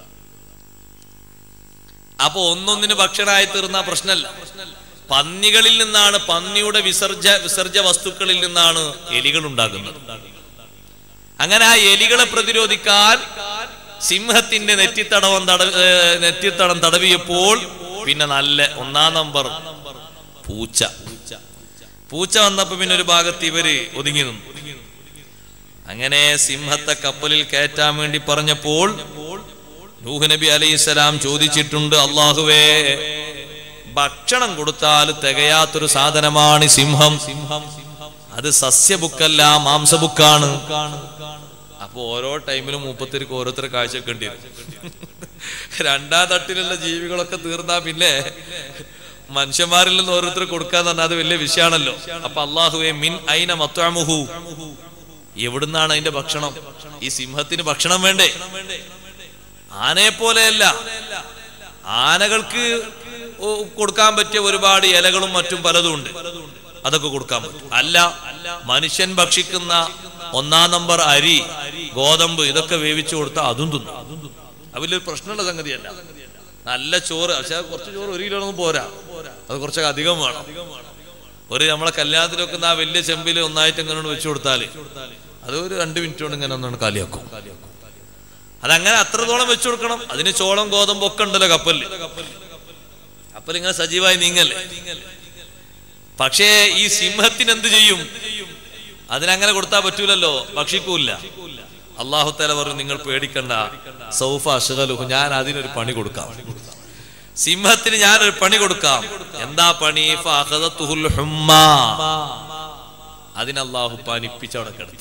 അപ്പൊ ഒന്നൊന്നിന് ഭക്ഷണമായി തീർന്ന പ്രശ്നമല്ല പന്നികളിൽ നിന്നാണ് പന്നിയുടെ വിസർജ വിസർജ വസ്തുക്കളിൽ നിന്നാണ് എലികൾ ഉണ്ടാകുന്നത് അങ്ങനെ ആ എലികളെ പ്രതിരോധിക്കാൻ സിംഹത്തിന്റെ നെറ്റിത്തടവം തട ഏർ നെറ്റിത്തടം തടവിയപ്പോൾ പിന്നെ നല്ല ഒന്നാം നമ്പർ പൂച്ച പൂച്ച വന്നപ്പോ പിന്നെ ഒരു ഭാഗത്ത് ഇവര് ഒതുങ്ങി നിന്നു അങ്ങനെ സിംഹത്തെ കപ്പലിൽ കയറ്റാൻ വേണ്ടി പറഞ്ഞപ്പോൾ നൂഹ് നബി അലൈഹിസ്സലാം ചോദിച്ചിട്ടുണ്ട് അള്ളാഹുവേ ഭക്ഷണം കൊടുത്താൽ തികയാത്തൊരു സാധനമാണ് ഈ സിംഹം അത് സസ്യബുക്കല്ല മാംസബുക്കാണ് അപ്പൊ ഓരോ ടൈമിലും മൂപ്പത്തിരിക്ക് ഓരോരുത്തർ കാഴ്ചവെക്കേണ്ടി വരും രണ്ടാം തട്ടിലുള്ള ജീവികളൊക്കെ തീർന്നാ പിന്നെ മനുഷ്യന്മാരിൽ നിന്ന് ഓരോരുത്തർ കൊടുക്കാന്ന് പറഞ്ഞാൽ അത് വലിയ വിഷയമാണല്ലോ അപ്പൊ അള്ളാഹുവെ മിൻ ഐന മത്വാമുഹു എവിടുന്നാണ് അതിന്റെ ഭക്ഷണം ഈ സിംഹത്തിന് ഭക്ഷണം വേണ്ടേ ആനയെ പോലെയല്ല ആനകൾക്ക് ഓ- കൊടുക്കാൻ പറ്റിയ ഒരുപാട് ഇലകളും മറ്റും പലതും ഉണ്ട് അതൊക്കെ കൊടുക്കാൻ പറ്റും അല്ല മനുഷ്യൻ ഭക്ഷിക്കുന്ന ഒന്നാം നമ്പർ അരി ഗോതമ്പ് ഇതൊക്കെ വേവിച്ചു കൊടുത്താൽ അതും തിന്നും അത് വലിയൊരു പ്രശ്നമുള്ള സംഗതിയല്ല നല്ല ചോറ് പക്ഷെ അത് കുറച്ച് ചോറ് ഒരു കിലോ ഒന്നും പോരാ അത് കുറച്ചൊക്കെ അധികം വേണം ഒരു നമ്മളെ കല്യാണത്തിൽ വെക്കുന്ന ആ വലിയ ചെമ്പിൽ ഒന്നായിട്ട് ഇങ്ങനെ വെച്ചു കൊടുത്താല് അത് ഒരു രണ്ട് മിനിറ്റ് കൊണ്ട് ഇങ്ങനെ ഒന്നാണ് കാലിയാക്കും അതങ്ങനെ അത്രത്തോളം വെച്ചു കൊടുക്കണം അതിന് ചോളം ഗോതമ്പ് ഒക്കെ ഉണ്ടല്ലോ കപ്പലിൽ കപ്പൽ ഇങ്ങനെ സജീവമായി നീങ്ങല്ലേ പക്ഷേ ഈ സിംഹത്തിന് എന്ത് ചെയ്യും അതിനങ്ങനെ കൊടുത്താൽ പറ്റൂലല്ലോ ഭക്ഷിക്കൂല അള്ളാഹു തല പറഞ്ഞു നിങ്ങൾ പേടിക്കണ്ട സൗഫ അഷകലുഹു ഞാൻ അതിനൊരു പണി കൊടുക്കാം സിംഹത്തിന് ഞാനൊരു പണി കൊടുക്കാം എന്താ പണി ഫഅഖദത്തുഹുൽ ഹുമ്മ. അതിന് അള്ളാഹു പനിപ്പിച്ചവിടെ കിടത്തി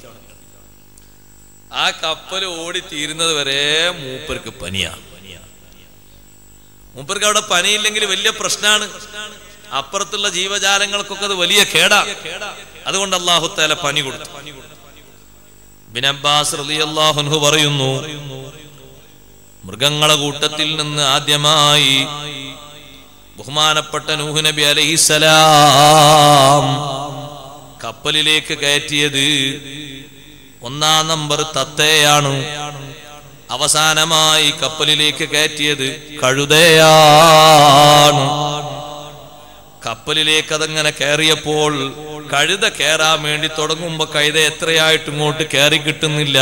ആ കപ്പൽ ഓടി തീരുന്നത് വരെ മൂപ്പർക്ക് പനിയാ മൂപ്പർക്ക് അവിടെ പനിയില്ലെങ്കിൽ വലിയ പ്രശ്നമാണ് അപ്പുറത്തുള്ള ജീവജാലങ്ങൾക്കൊക്കെ അത് വലിയ കേടാ അതുകൊണ്ട് അള്ളാഹു താല പനി കൊടുത്തു ബിൻ അബ്ബാസ് റളിയല്ലാഹു അൻഹു പറയുന്നു മൃഗങ്ങളെ കൂട്ടത്തിൽ നിന്ന് ആദ്യമായി ബഹുമാനപ്പെട്ട നൂഹ് നബി അലൈഹിസ്സലാം കപ്പലിലേക്ക് കയറ്റിയത് ഒന്നാം നമ്പർ തത്തയാണ് അവസാനമായി കപ്പലിലേക്ക് കയറ്റിയത് കഴുതയാണ് കപ്പലിലേക്ക് അതങ്ങനെ കയറിയപ്പോൾ കഴുത കയറാൻ വേണ്ടി തുടങ്ങുമ്പോ കഴുത എത്രയായിട്ട് ഇങ്ങോട്ട് കയറി കിട്ടുന്നില്ല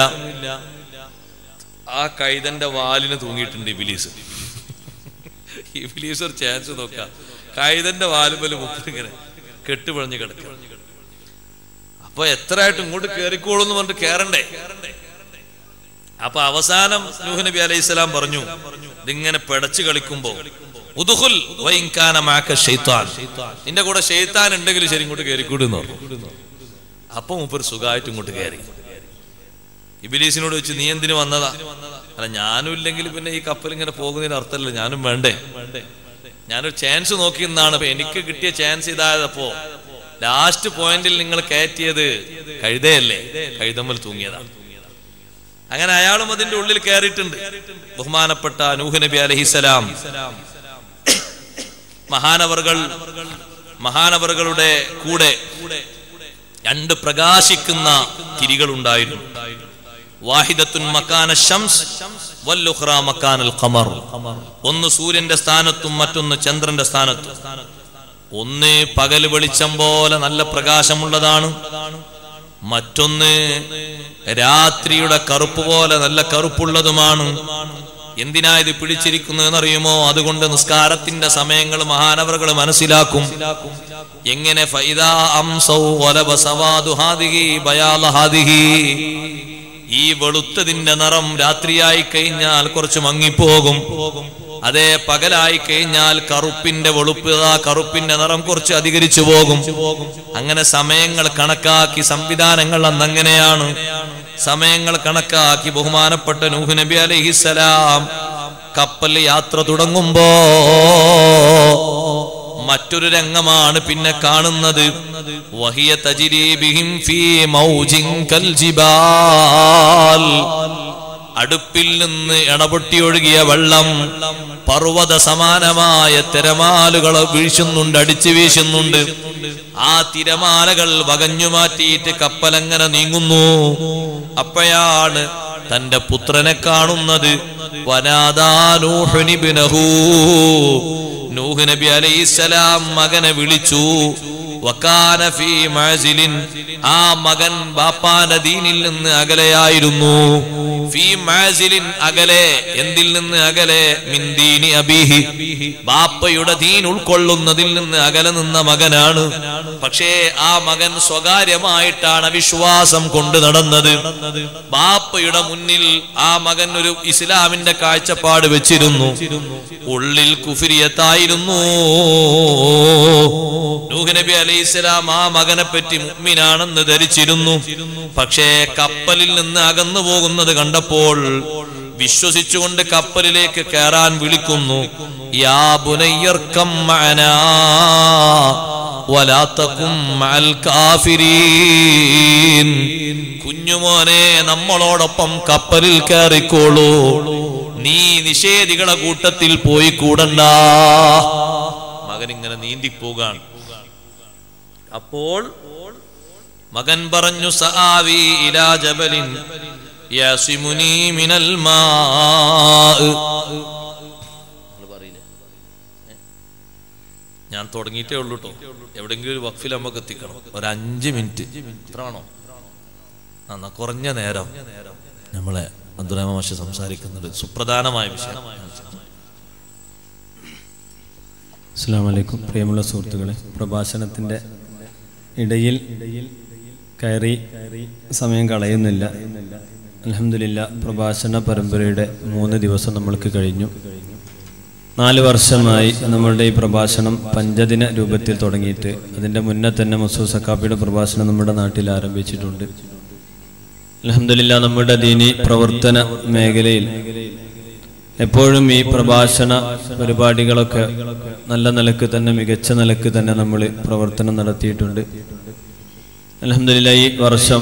ആ കൈതന്റെ വാലിന് തൂങ്ങിയിട്ടുണ്ട് ഇബിലീസ് ഇബിലീസ് ഒരു ചാൻസ് നോക്കാം കൈതന്റെ വാലുമ്പല് മുപ്പിങ്ങനെ കെട്ടുപിഴഞ്ഞ് കിടക്കുക അപ്പൊ എത്രയായിട്ട് ഇങ്ങോട്ട് കയറിക്കോളൂ എന്ന് പറഞ്ഞിട്ട് കയറണ്ടേ അപ്പൊ അവസാനം നൂഹ് നബി അലൈഹി സ്വലാം പറഞ്ഞു ഇതിങ്ങനെ പിടച്ചു കളിക്കുമ്പോ ഉദുഹുൽ വൈൻകാന മാക ഷൈത്താൻ നിന്റെ കൂടെ ഷെയ്ത്താൻ ഉണ്ടെങ്കിൽ ശരി ഇങ്ങോട്ട് കയറിക്കൂടി എന്ന് പറഞ്ഞു അപ്പൊ മൂപ്പർ സുഖമായിട്ട് ഇങ്ങോട്ട് കയറി ഇബിലീസിനോട് വെച്ച് നീ എന്തിനു വന്നതാ അല്ല ഞാനും ഇല്ലെങ്കിൽ പിന്നെ ഈ കപ്പൽ ഇങ്ങനെ പോകുന്നതിന് അർത്ഥമല്ല ഞാനും വേണ്ടേ ഞാനൊരു ചാൻസ് നോക്കി നിന്നാണ് അപ്പൊ എനിക്ക് കിട്ടിയ ചാൻസ് ഇതായതപ്പോ ലാസ്റ്റ് പോയിന്റിൽ നിങ്ങൾ കയറ്റിയത് കഴുതയല്ലേ കഴുതമ്മൽ തൂങ്ങിയതാണ് അങ്ങനെ അയാളും അതിന്റെ ഉള്ളിൽ കയറിയിട്ടുണ്ട് ബഹുമാനപ്പെട്ട നൂഹ് നബി അലഹിസലാം മഹാനവറുകൾ മഹാനവറുകളുടെ കൂടെ രണ്ട് പ്രകാശിക്കുന്ന തിരികൾ ഉണ്ടായിരുന്നു വാഹിദത്തുൻ മക്കാന ഷംസ് വല്ലുഹ്റ മക്കാനൽ ഖമർ ഒന്ന് സൂര്യന്റെ സ്ഥാനത്തും മറ്റൊന്ന് ചന്ദ്രന്റെ സ്ഥാനത്തും ഒന്ന് പകൽ വെളിച്ചം പോലെ നല്ല പ്രകാശമുള്ളതാണ് മറ്റൊന്ന് രാത്രിയുടെ കറുപ്പ് പോലെ നല്ല കറുപ്പുള്ളതുമാണ് എന്തിനാ ഇത് പിടിച്ചിരിക്കുന്നതെന്നറിയുമോ അതുകൊണ്ട് നിസ്കാരത്തിന്റെ സമയങ്ങൾ മഹാനവറുകൾ മനസ്സിലാക്കും എങ്ങനെ ഫൈദാ അംസൗ വലബ സവാദു ഹാദിഹി ബയാല ഹാദിഹി ഈ വെളുത്തതിന്റെ നിറം രാത്രിയായി കഴിഞ്ഞാൽ കുറച്ച് മങ്ങിപ്പോകും അതേ പകലായി കഴിഞ്ഞാൽ കറുപ്പിന്റെ വെളുപ്പ് ആ കറുപ്പിന്റെ നിറം കുറച്ച് അധികരിച്ചു പോകും അങ്ങനെ സമയങ്ങൾ കണക്കാക്കി സംവിധാനങ്ങൾ അന്നങ്ങനെയാണ് സമയങ്ങൾ കണക്കാക്കി ബഹുമാനപ്പെട്ട നൂഹ് നബി അലൈഹിസലാം കപ്പൽ യാത്ര തുടങ്ങുമ്പോ മറ്റൊരു രംഗമാണ് പിന്നെ കാണുന്നത് വഹിയ തജിരീബിഹിം ഫീ മൗജിൻ കൽ ജിബാൽ അടുപ്പിൽ നിന്ന് ഇണപൊട്ടി ഒഴുകിയ വെള്ളം പർവ്വത സമാനമായ തിരമാലുകൾ വീശുന്നുണ്ട് അടിച്ചു വീശുന്നുണ്ട് ആ തിരമാലകൾ വകഞ്ഞു മാറ്റിയിട്ട് കപ്പലങ്ങനെ നീങ്ങുന്നു അപ്പോഴാണ് തന്റെ പുത്രനെ കാണുന്നത് വനാദാനൂഹുനിബിനഹൂ നൂഹ് നബി അലൈഹിസ്സലാം മകനെ വിളിച്ചു വക്കാന ഫീ മഅസിലിൻ ആ മകൻ ബാപ്പാന്റെ ദീനിൽ നിന്ന് അകലെയായിരുന്നു ഫീ മഅസിലിൻ അകലെ എന്തിൽ നിന്ന് അകലെ മിൻ ദീനി അബീഹി ബാപ്പയുടെ ദീൻ ഉൾക്കൊള്ളുന്നതിൽ നിന്ന് അകലെ നിന്ന മകനാണ് പക്ഷേ ആ മകൻ സ്വകാര്യമായിട്ടാണ് വിശ്വാസം കൊണ്ട് നടന്നത് ബാപ്പയുടെ മുന്നിൽ ആ മകൻ ഒരു ഇസ്ലാമിന്റെ കാഴ്ചപ്പാട് വെച്ചിരുന്നു ഉള്ളിൽ കുഫിരിയത്തായിരുന്നു നൂഹ് നബി അലൈഹിസ്സലാം ആ മകനെ പറ്റി മുഅ്മിനാണെന്ന് ധരിച്ചിരുന്നു പക്ഷേ കപ്പലിൽ നിന്ന് അകന്നു പോകുന്നത് കണ്ടപ്പോൾ വിശ്വസിച്ചുകൊണ്ട് കപ്പലിലേക്ക് കയറാൻ വിളിക്കുന്നു യാ ബുനയ്യർക്കം മഅനാ വലാ തകും മഅൽ കാഫിരീൻ കുഞ്ഞുമോനെ നമ്മളോടൊപ്പം കപ്പലിൽ കയറിക്കോളൂ നീ നിഷേധികളെ കൂട്ടത്തിൽ പോയി കൂടണ്ട മകൻ ഇങ്ങനെ നീന്തിപ്പോകാണ് അപ്പോൾ മകൻ പറഞ്ഞു സആവി ഇലാ ജബലിൻ യാസിമുനി മിനൽ മാ ഞാൻ തുടങ്ങിയിട്ടേ ഉള്ളൂ കേട്ടോ എവിടെങ്കിലും ഒരു വഖഫിൽ നമുക്ക് എത്തിക്കണം ഒരു അഞ്ച് മിനിറ്റ് ഇത്രയാണോ ആ എന്നാ കുറഞ്ഞ നേരം നമ്മളെ അബ്ദുറഹ്മാൻ മാഷ് സംസാരിക്കുന്നത് സുപ്രധാനമായ വിഷയം അസ്സാം വലൈക്കും പ്രിയമുള്ള സുഹൃത്തുക്കളെ പ്രഭാഷണത്തിൻ്റെ ഇടയിൽ കയറി സമയം കളയുന്നില്ല അലഹമില്ല പ്രഭാഷണ പരമ്പരയുടെ മൂന്ന് ദിവസം നമ്മൾക്ക് കഴിഞ്ഞു നാല് വർഷമായി നമ്മളുടെ ഈ പ്രഭാഷണം പഞ്ചദിന രൂപത്തിൽ തുടങ്ങിയിട്ട് അതിൻ്റെ മുന്നേ തന്നെ മസൂദ് സക്കാപ്പിയുടെ പ്രഭാഷണം നമ്മുടെ നാട്ടിൽ ആരംഭിച്ചിട്ടുണ്ട് അലഹമില്ല നമ്മുടെ ദീനി പ്രവർത്തന മേഖലയിൽ എപ്പോഴും ഈ പ്രഭാഷണ പരിപാടികളൊക്കെ നല്ല നിലക്ക് തന്നെ മികച്ച നിലക്ക് തന്നെ നമ്മൾ പ്രവർത്തനം നടത്തിയിട്ടുണ്ട് അലഹമില്ല ഈ വർഷം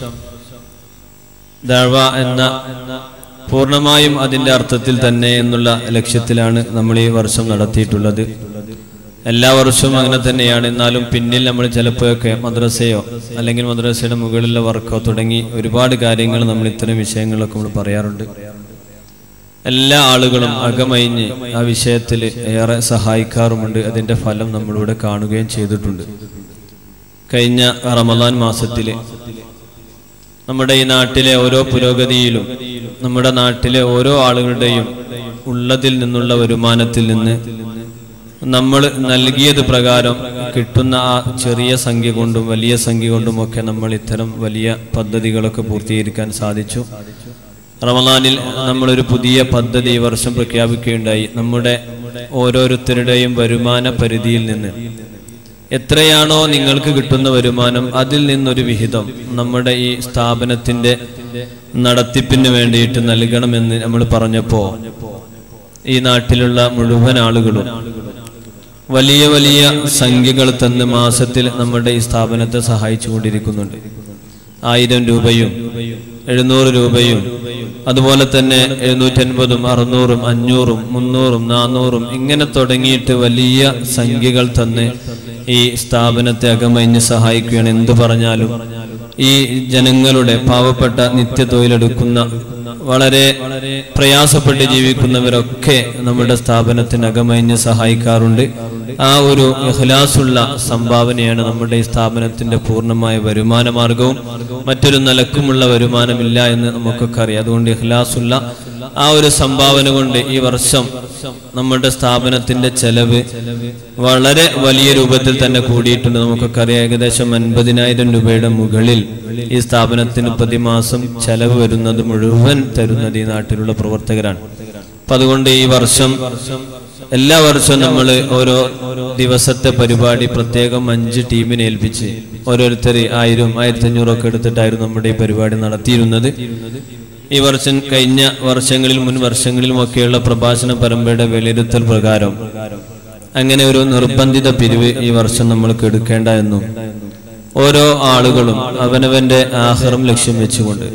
ദഴവ എന്ന പൂർണ്ണമായും അതിന്റെ അർത്ഥത്തിൽ തന്നെ എന്നുള്ള ലക്ഷ്യത്തിലാണ് നമ്മൾ ഈ വർഷം നടത്തിയിട്ടുള്ളത് എല്ലാ വർഷവും അങ്ങനെ തന്നെയാണ് എന്നാലും പിന്നിൽ നമ്മൾ ചിലപ്പോഴൊക്കെ മദ്രസയോ അല്ലെങ്കിൽ മദ്രസയുടെ മുകളിലുള്ള വർക്കോ തുടങ്ങി ഒരുപാട് കാര്യങ്ങൾ നമ്മൾ ഇത്തരം വിഷയങ്ങളൊക്കെ നമ്മൾ പറയാറുണ്ട് എല്ലാ ആളുകളും അകമയിഞ്ഞ് ആ വിഷയത്തിൽ ഏറെ സഹായിക്കാറുമുണ്ട് അതിന്റെ ഫലം നമ്മളിവിടെ കാണുകയും ചെയ്തിട്ടുണ്ട് കഴിഞ്ഞ റമദാൻ മാസത്തിൽ നമ്മുടെ ഈ നാട്ടിലെ ഓരോ പുരോഗതിയിലും നമ്മുടെ നാട്ടിലെ ഓരോ ആളുകളുടെയും ഉള്ളതിൽ നിന്നുള്ള വരുമാനത്തിൽ നിന്ന് നമ്മൾ നൽകിയത് പ്രകാരം കിട്ടുന്ന ആ ചെറിയ സംഖ്യ കൊണ്ടും വലിയ സംഖ്യ കൊണ്ടുമൊക്കെ നമ്മൾ ഇത്തരം വലിയ പദ്ധതികളൊക്കെ പൂർത്തീകരിക്കാൻ സാധിച്ചു റമദാനിൽ നമ്മളൊരു പുതിയ പദ്ധതി ഈ വർഷം പ്രഖ്യാപിക്കുകയുണ്ടായി നമ്മുടെ ഓരോരുത്തരുടെയും വരുമാന പരിധിയിൽ നിന്ന് എത്രയാണോ നിങ്ങൾക്ക് കിട്ടുന്ന വരുമാനം അതിൽ നിന്നൊരു വിഹിതം നമ്മുടെ ഈ സ്ഥാപനത്തിന്റെ നടത്തിപ്പിന് വേണ്ടിയിട്ട് നൽകണമെന്ന് നമ്മൾ പറഞ്ഞപ്പോ ഈ നാട്ടിലുള്ള മുഴുവൻ ആളുകളും വലിയ വലിയ സംഖ്യകൾ തന്ന് മാസത്തിൽ നമ്മുടെ ഈ സ്ഥാപനത്തെ സഹായിച്ചു കൊണ്ടിരിക്കുന്നുണ്ട് ആയിരം രൂപയും എഴുന്നൂറ് രൂപയും അതുപോലെ തന്നെ എഴുന്നൂറ്റൻപതും അറുന്നൂറും അഞ്ഞൂറും മുന്നൂറും നാന്നൂറും ഇങ്ങനെ തുടങ്ങിയിട്ട് വലിയ സംഖ്യകൾ തന്ന് ഈ സ്ഥാപനത്തെ അകമഞ്ഞ് സഹായിക്കുകയാണ് എന്ത് പറഞ്ഞാലും ഈ ജനങ്ങളുടെ പാവപ്പെട്ട നിത്യ തൊഴിലെടുക്കുന്ന വളരെ പ്രയാസപ്പെട്ട് ജീവിക്കുന്നവരൊക്കെ നമ്മുടെ സ്ഥാപനത്തിന് അകമഞ്ഞ് സഹായിക്കാറുണ്ട് ആ ഒരു ഇഖ്ലാസുള്ള സംഭാവനയാണ് നമ്മുടെ ഈ സ്ഥാപനത്തിന്റെ പൂർണ്ണമായ വരുമാന മാർഗവും മറ്റൊരു നിലക്കുമുള്ള വരുമാനമില്ല എന്ന് നമുക്കൊക്കെ അറിയാം അതുകൊണ്ട് ഇഖ്ലാസുള്ള ആ ഒരു സംഭാവന കൊണ്ട് ഈ വർഷം നമ്മുടെ സ്ഥാപനത്തിന്റെ ചെലവ് വളരെ വലിയ രൂപത്തിൽ തന്നെ കൂടിയിട്ടുണ്ട് നമുക്കൊക്കെ അറിയാം ഏകദേശം അൻപതിനായിരം രൂപയുടെ മുകളിൽ ഈ സ്ഥാപനത്തിന് പ്രതിമാസം ചെലവ് വരുന്നത് മുഴുവൻ തരുന്നത് ഈ നാട്ടിലുള്ള പ്രവർത്തകരാണ് അപ്പൊ അതുകൊണ്ട് ഈ വർഷം എല്ലാ വർഷവും നമ്മൾ ഓരോ ദിവസത്തെ പരിപാടി പ്രത്യേകം അഞ്ച് ടീമിനെ ഏൽപ്പിച്ച് ഓരോരുത്തർ ആയിരം ആയിരത്തി അഞ്ഞൂറൊക്കെ എടുത്തിട്ടായിരുന്നു നമ്മുടെ ഈ പരിപാടി നടത്തിയിരുന്നത് ഈ വർഷം കഴിഞ്ഞ വർഷങ്ങളിൽ മുൻ വർഷങ്ങളിലുമൊക്കെയുള്ള പ്രഭാഷണ പരമ്പരയുടെ വിലയിരുത്തൽ പ്രകാരം അങ്ങനെ ഒരു നിർബന്ധിത പിരിവ് ഈ വർഷം നമ്മൾക്ക് എടുക്കേണ്ട എന്നും ഓരോ ആളുകളും അവനവന്റെ ആഹാരം ലക്ഷ്യം വെച്ചുകൊണ്ട്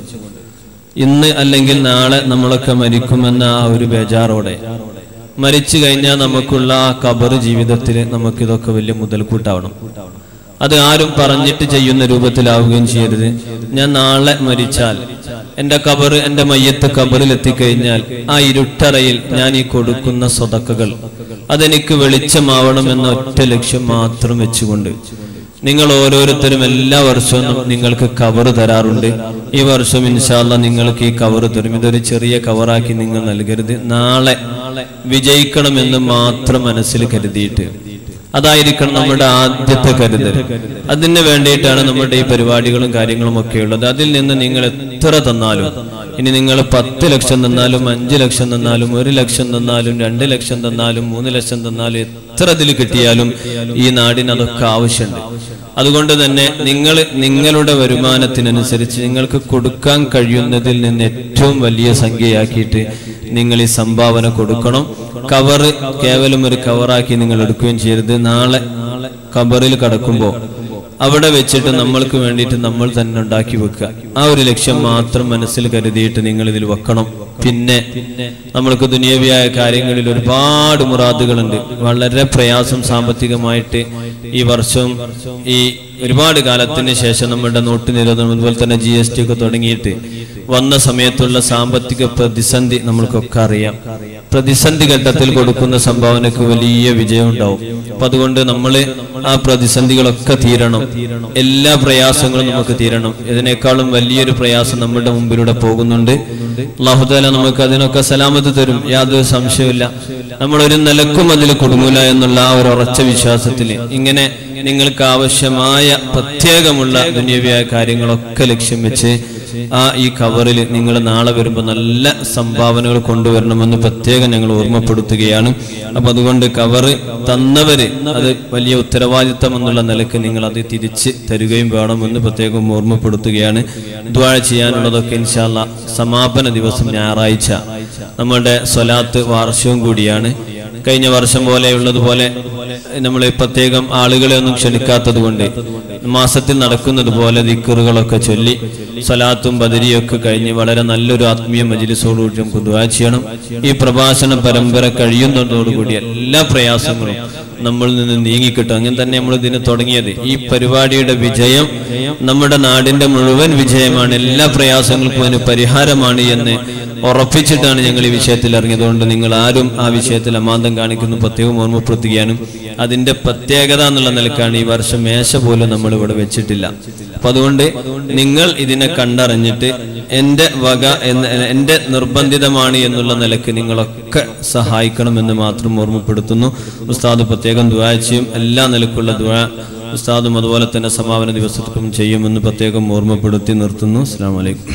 ഇന്ന് അല്ലെങ്കിൽ നാളെ നമ്മളൊക്കെ മരിക്കുമെന്ന ആ ഒരു ബേജാറോടെ മരിച്ചു കഴിഞ്ഞാൽ നമുക്കുള്ള ആ കബർ ജീവിതത്തിൽ നമുക്കിതൊക്കെ വലിയ മുതൽക്കൂട്ടാവണം അത് ആരും പറഞ്ഞിട്ട് ചെയ്യുന്ന രൂപത്തിലാവുകയും ചെയ്യരുത് ഞാൻ നാളെ മരിച്ചാൽ എന്റെ കബർ എന്റെ മയ്യത്ത് കബറിൽ എത്തിക്കഴിഞ്ഞാൽ ആ ഇരുട്ടറയിൽ ഞാൻ ഈ കൊടുക്കുന്ന സ്വതക്കകൾ അതെനിക്ക് വെളിച്ചമാവണം എന്ന ഒറ്റ ലക്ഷ്യം മാത്രം വെച്ചുകൊണ്ട് നിങ്ങൾ ഓരോരുത്തരും എല്ലാ വർഷവും നം- നിങ്ങൾക്ക് കവർ തരാറുണ്ട് ഈ വർഷം ഇൻഷാല്ല നിങ്ങൾക്ക് ഈ കവർ തരും ഇതൊരു ചെറിയ കവറാക്കി നിങ്ങൾ നൽകരുത് നാളെ വിജയിക്കണമെന്ന് മാത്രം മനസ്സിൽ കരുതിയിട്ട് അതായിരിക്കണം നമ്മുടെ ആദ്യത്തെ കരുതൽ അതിന് വേണ്ടിയിട്ടാണ് നമ്മുടെ ഈ പരിപാടികളും കാര്യങ്ങളും ഒക്കെ ഉള്ളത് അതിൽ നിന്ന് നിങ്ങൾ എത്ര തന്നാലും ഇനി നിങ്ങൾ പത്ത് ലക്ഷം തന്നാലും അഞ്ച് ലക്ഷം തന്നാലും ഒരു ലക്ഷം തന്നാലും രണ്ട് ലക്ഷം തന്നാലും മൂന്ന് ലക്ഷം തന്നാലും എത്ര ഇതിൽ കിട്ടിയാലും ഈ നാടിന് അതൊക്കെ ആവശ്യമുണ്ട് അതുകൊണ്ട് തന്നെ നിങ്ങൾ നിങ്ങളുടെ വരുമാനത്തിനനുസരിച്ച് നിങ്ങൾക്ക് കൊടുക്കാൻ കഴിയുന്നതിൽ നിന്ന് ഏറ്റവും വലിയ സംഖ്യയാക്കിയിട്ട് നിങ്ങൾ ഈ സംഭാവന കൊടുക്കണം കവറ് കേവലം ഒരു കവറാക്കി നിങ്ങൾ എടുക്കുകയും ചെയ്യരുത് നാളെ കബറിൽ കടക്കുമ്പോൾ അവിടെ വെച്ചിട്ട് നമ്മൾക്ക് വേണ്ടിയിട്ട് നമ്മൾ തന്നെ ഉണ്ടാക്കി വെക്കുക ആ ഒരു ലക്ഷ്യം മാത്രം മനസ്സിൽ കരുതിയിട്ട് നിങ്ങൾ ഇതിൽ വെക്കണം പിന്നെ നമ്മൾക്ക് ദുനിയവിയായ കാര്യങ്ങളിൽ ഒരുപാട് മുറാദുകളുണ്ട് വളരെ പ്രയാസം സാമ്പത്തികമായിട്ട് ഈ വർഷം ഈ ഒരുപാട് കാലത്തിന് ശേഷം നമ്മുടെ നോട്ട് നിരോധനം അതുപോലെ തന്നെ ജി എസ് ടി ഒക്കെ തുടങ്ങിയിട്ട് വന്ന സമയത്തുള്ള സാമ്പത്തിക പ്രതിസന്ധി നമ്മൾക്കൊക്കെ അറിയാം പ്രതിസന്ധി ഘട്ടത്തിൽ കൊടുക്കുന്ന സംഭാവനക്ക് വലിയ വിജയം ഉണ്ടാവും അപ്പൊ അതുകൊണ്ട് നമ്മൾ ആ പ്രതിസന്ധികളൊക്കെ തീരണം എല്ലാ പ്രയാസങ്ങളും നമുക്ക് തീരണം ഇതിനേക്കാളും വലിയൊരു പ്രയാസം നമ്മുടെ മുമ്പിലൂടെ പോകുന്നുണ്ട് അള്ളാഹുദാല നമുക്ക് അതിനൊക്കെ സലാമത്ത് തരും യാതൊരു സംശയമില്ല നമ്മൾ ഒരു നിലക്കും അതിൽ കൊടുങ്ങൂല എന്നുള്ള ആ ഒരു ഉറച്ച വിശ്വാസത്തിൽ ഇങ്ങനെ നിങ്ങൾക്ക് ആവശ്യമായ പ്രത്യേകമുള്ള ദുന്യവിയായ കാര്യങ്ങളൊക്കെ ലക്ഷ്യം വെച്ച് ആ ഈ കവറിൽ നിങ്ങൾ നാളെ വരുമ്പോൾ നല്ല സംഭാവനകൾ കൊണ്ടുവരണമെന്ന് പ്രത്യേകം ഞങ്ങൾ ഓർമ്മപ്പെടുത്തുകയാണ് അപ്പൊ അതുകൊണ്ട് കവറ് തന്നവര് അത് വലിയ ഉത്തരവാദിത്തം എന്നുള്ള നിലക്ക് നിങ്ങൾ അത് തിരിച്ച് തരികയും വേണമെന്ന് പ്രത്യേകം ഓർമ്മപ്പെടുത്തുകയാണ് ദ്വാഴ ചെയ്യാനുള്ളതൊക്കെ ഇൻഷാല്ല സമാപന ദിവസം ഞായറാഴ്ച നമ്മളുടെ സ്വലാത്ത് വാർഷികവും കൂടിയാണ് കഴിഞ്ഞ വർഷം പോലെയുള്ളതുപോലെ നമ്മൾ പ്രത്യേകം ആളുകളെ ഒന്നും ക്ഷണിക്കാത്തത് കൊണ്ട് മാസത്തിൽ നടക്കുന്നത് പോലെ ദിക്കറുകളൊക്കെ ചൊല്ലി സ്വലാത്തും ബദരിയൊക്കെ കഴിഞ്ഞ് വളരെ നല്ലൊരു ആത്മീയ മജിലിസോടുകൂടി നമുക്ക് ദുആ ചെയ്യണം ഈ പ്രഭാഷണ പരമ്പര കഴിയുന്നതോടുകൂടി എല്ലാ പ്രയാസങ്ങളും നമ്മളിൽ നിന്ന് നീങ്ങിക്കിട്ടും അങ്ങനെ തന്നെ നമ്മൾ ഇതിന് തുടങ്ങിയത് ഈ പരിപാടിയുടെ വിജയം നമ്മുടെ നാടിന്റെ മുഴുവൻ വിജയമാണ് എല്ലാ പ്രയാസങ്ങൾക്കും അതിന് പരിഹാരമാണ് എന്ന് ഉറപ്പിച്ചിട്ടാണ് ഞങ്ങൾ ഈ വിഷയത്തിൽ ഇറങ്ങിയതുകൊണ്ട് നിങ്ങൾ ആരും ആ വിഷയത്തിൽ അമാന്തം കാണിക്കുന്നു പ്രത്യേകം ഓർമ്മപ്പെടുത്തുകയാനും അതിന്റെ പ്രത്യേകത എന്നുള്ള നിലക്കാണ് ഈ വർഷം മേശ പോലും നമ്മൾ ഇവിടെ വെച്ചിട്ടില്ല അപ്പൊ അതുകൊണ്ട് നിങ്ങൾ ഇതിനെ കണ്ടറിഞ്ഞിട്ട് എന്റെ വക എന്ന് എന്റെ നിർബന്ധിതമാണ് എന്നുള്ള നിലക്ക് നിങ്ങളൊക്കെ സഹായിക്കണമെന്ന് മാത്രം ഓർമ്മപ്പെടുത്തുന്നു ഉസ്താദ് പ്രത്യേകം ദുആ ചെയ്യും എല്ലാ നിലക്കുള്ള ദുആ ഉസ്താദും അതുപോലെ തന്നെ സമാപന ദിവസത്തിലും ചെയ്യുമെന്ന് പ്രത്യേകം ഓർമ്മപ്പെടുത്തി നിർത്തുന്നു അസ്സാം വലൈക്കും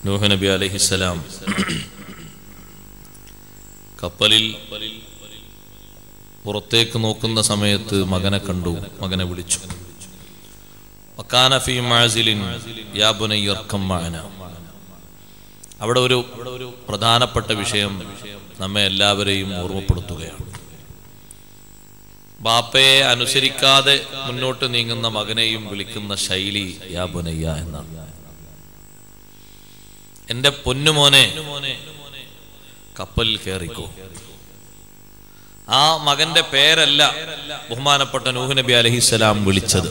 നൂഹ് നബി അലഹിസലാം കപ്പലിൽ പുറത്തേക്ക് നോക്കുന്ന സമയത്ത് മകനെ കണ്ടു മകനെ വിളിച്ചു വക്കാന ഫീ മഅസിലിൻ യാ ബുനയ്യർക്കം മഅന അവിടെ ഒരു പ്രധാനപ്പെട്ട വിഷയം നമ്മെ എല്ലാവരെയും ഓർമ്മപ്പെടുത്തുകയാണ് ബാപ്പയെ അനുസരിക്കാതെ മുന്നോട്ട് നീങ്ങുന്ന മകനെയും വിളിക്കുന്ന ശൈലി യാ ബുനയ്യ എന്നാണ് എന്റെ പൊന്നുമോനെ കപ്പലിൽ കയറിക്കോ ആ മകന്റെ പേരല്ല ബഹുമാനപ്പെട്ട നൂഹ് നബി അലഹിസ്സലാം വിളിച്ചത്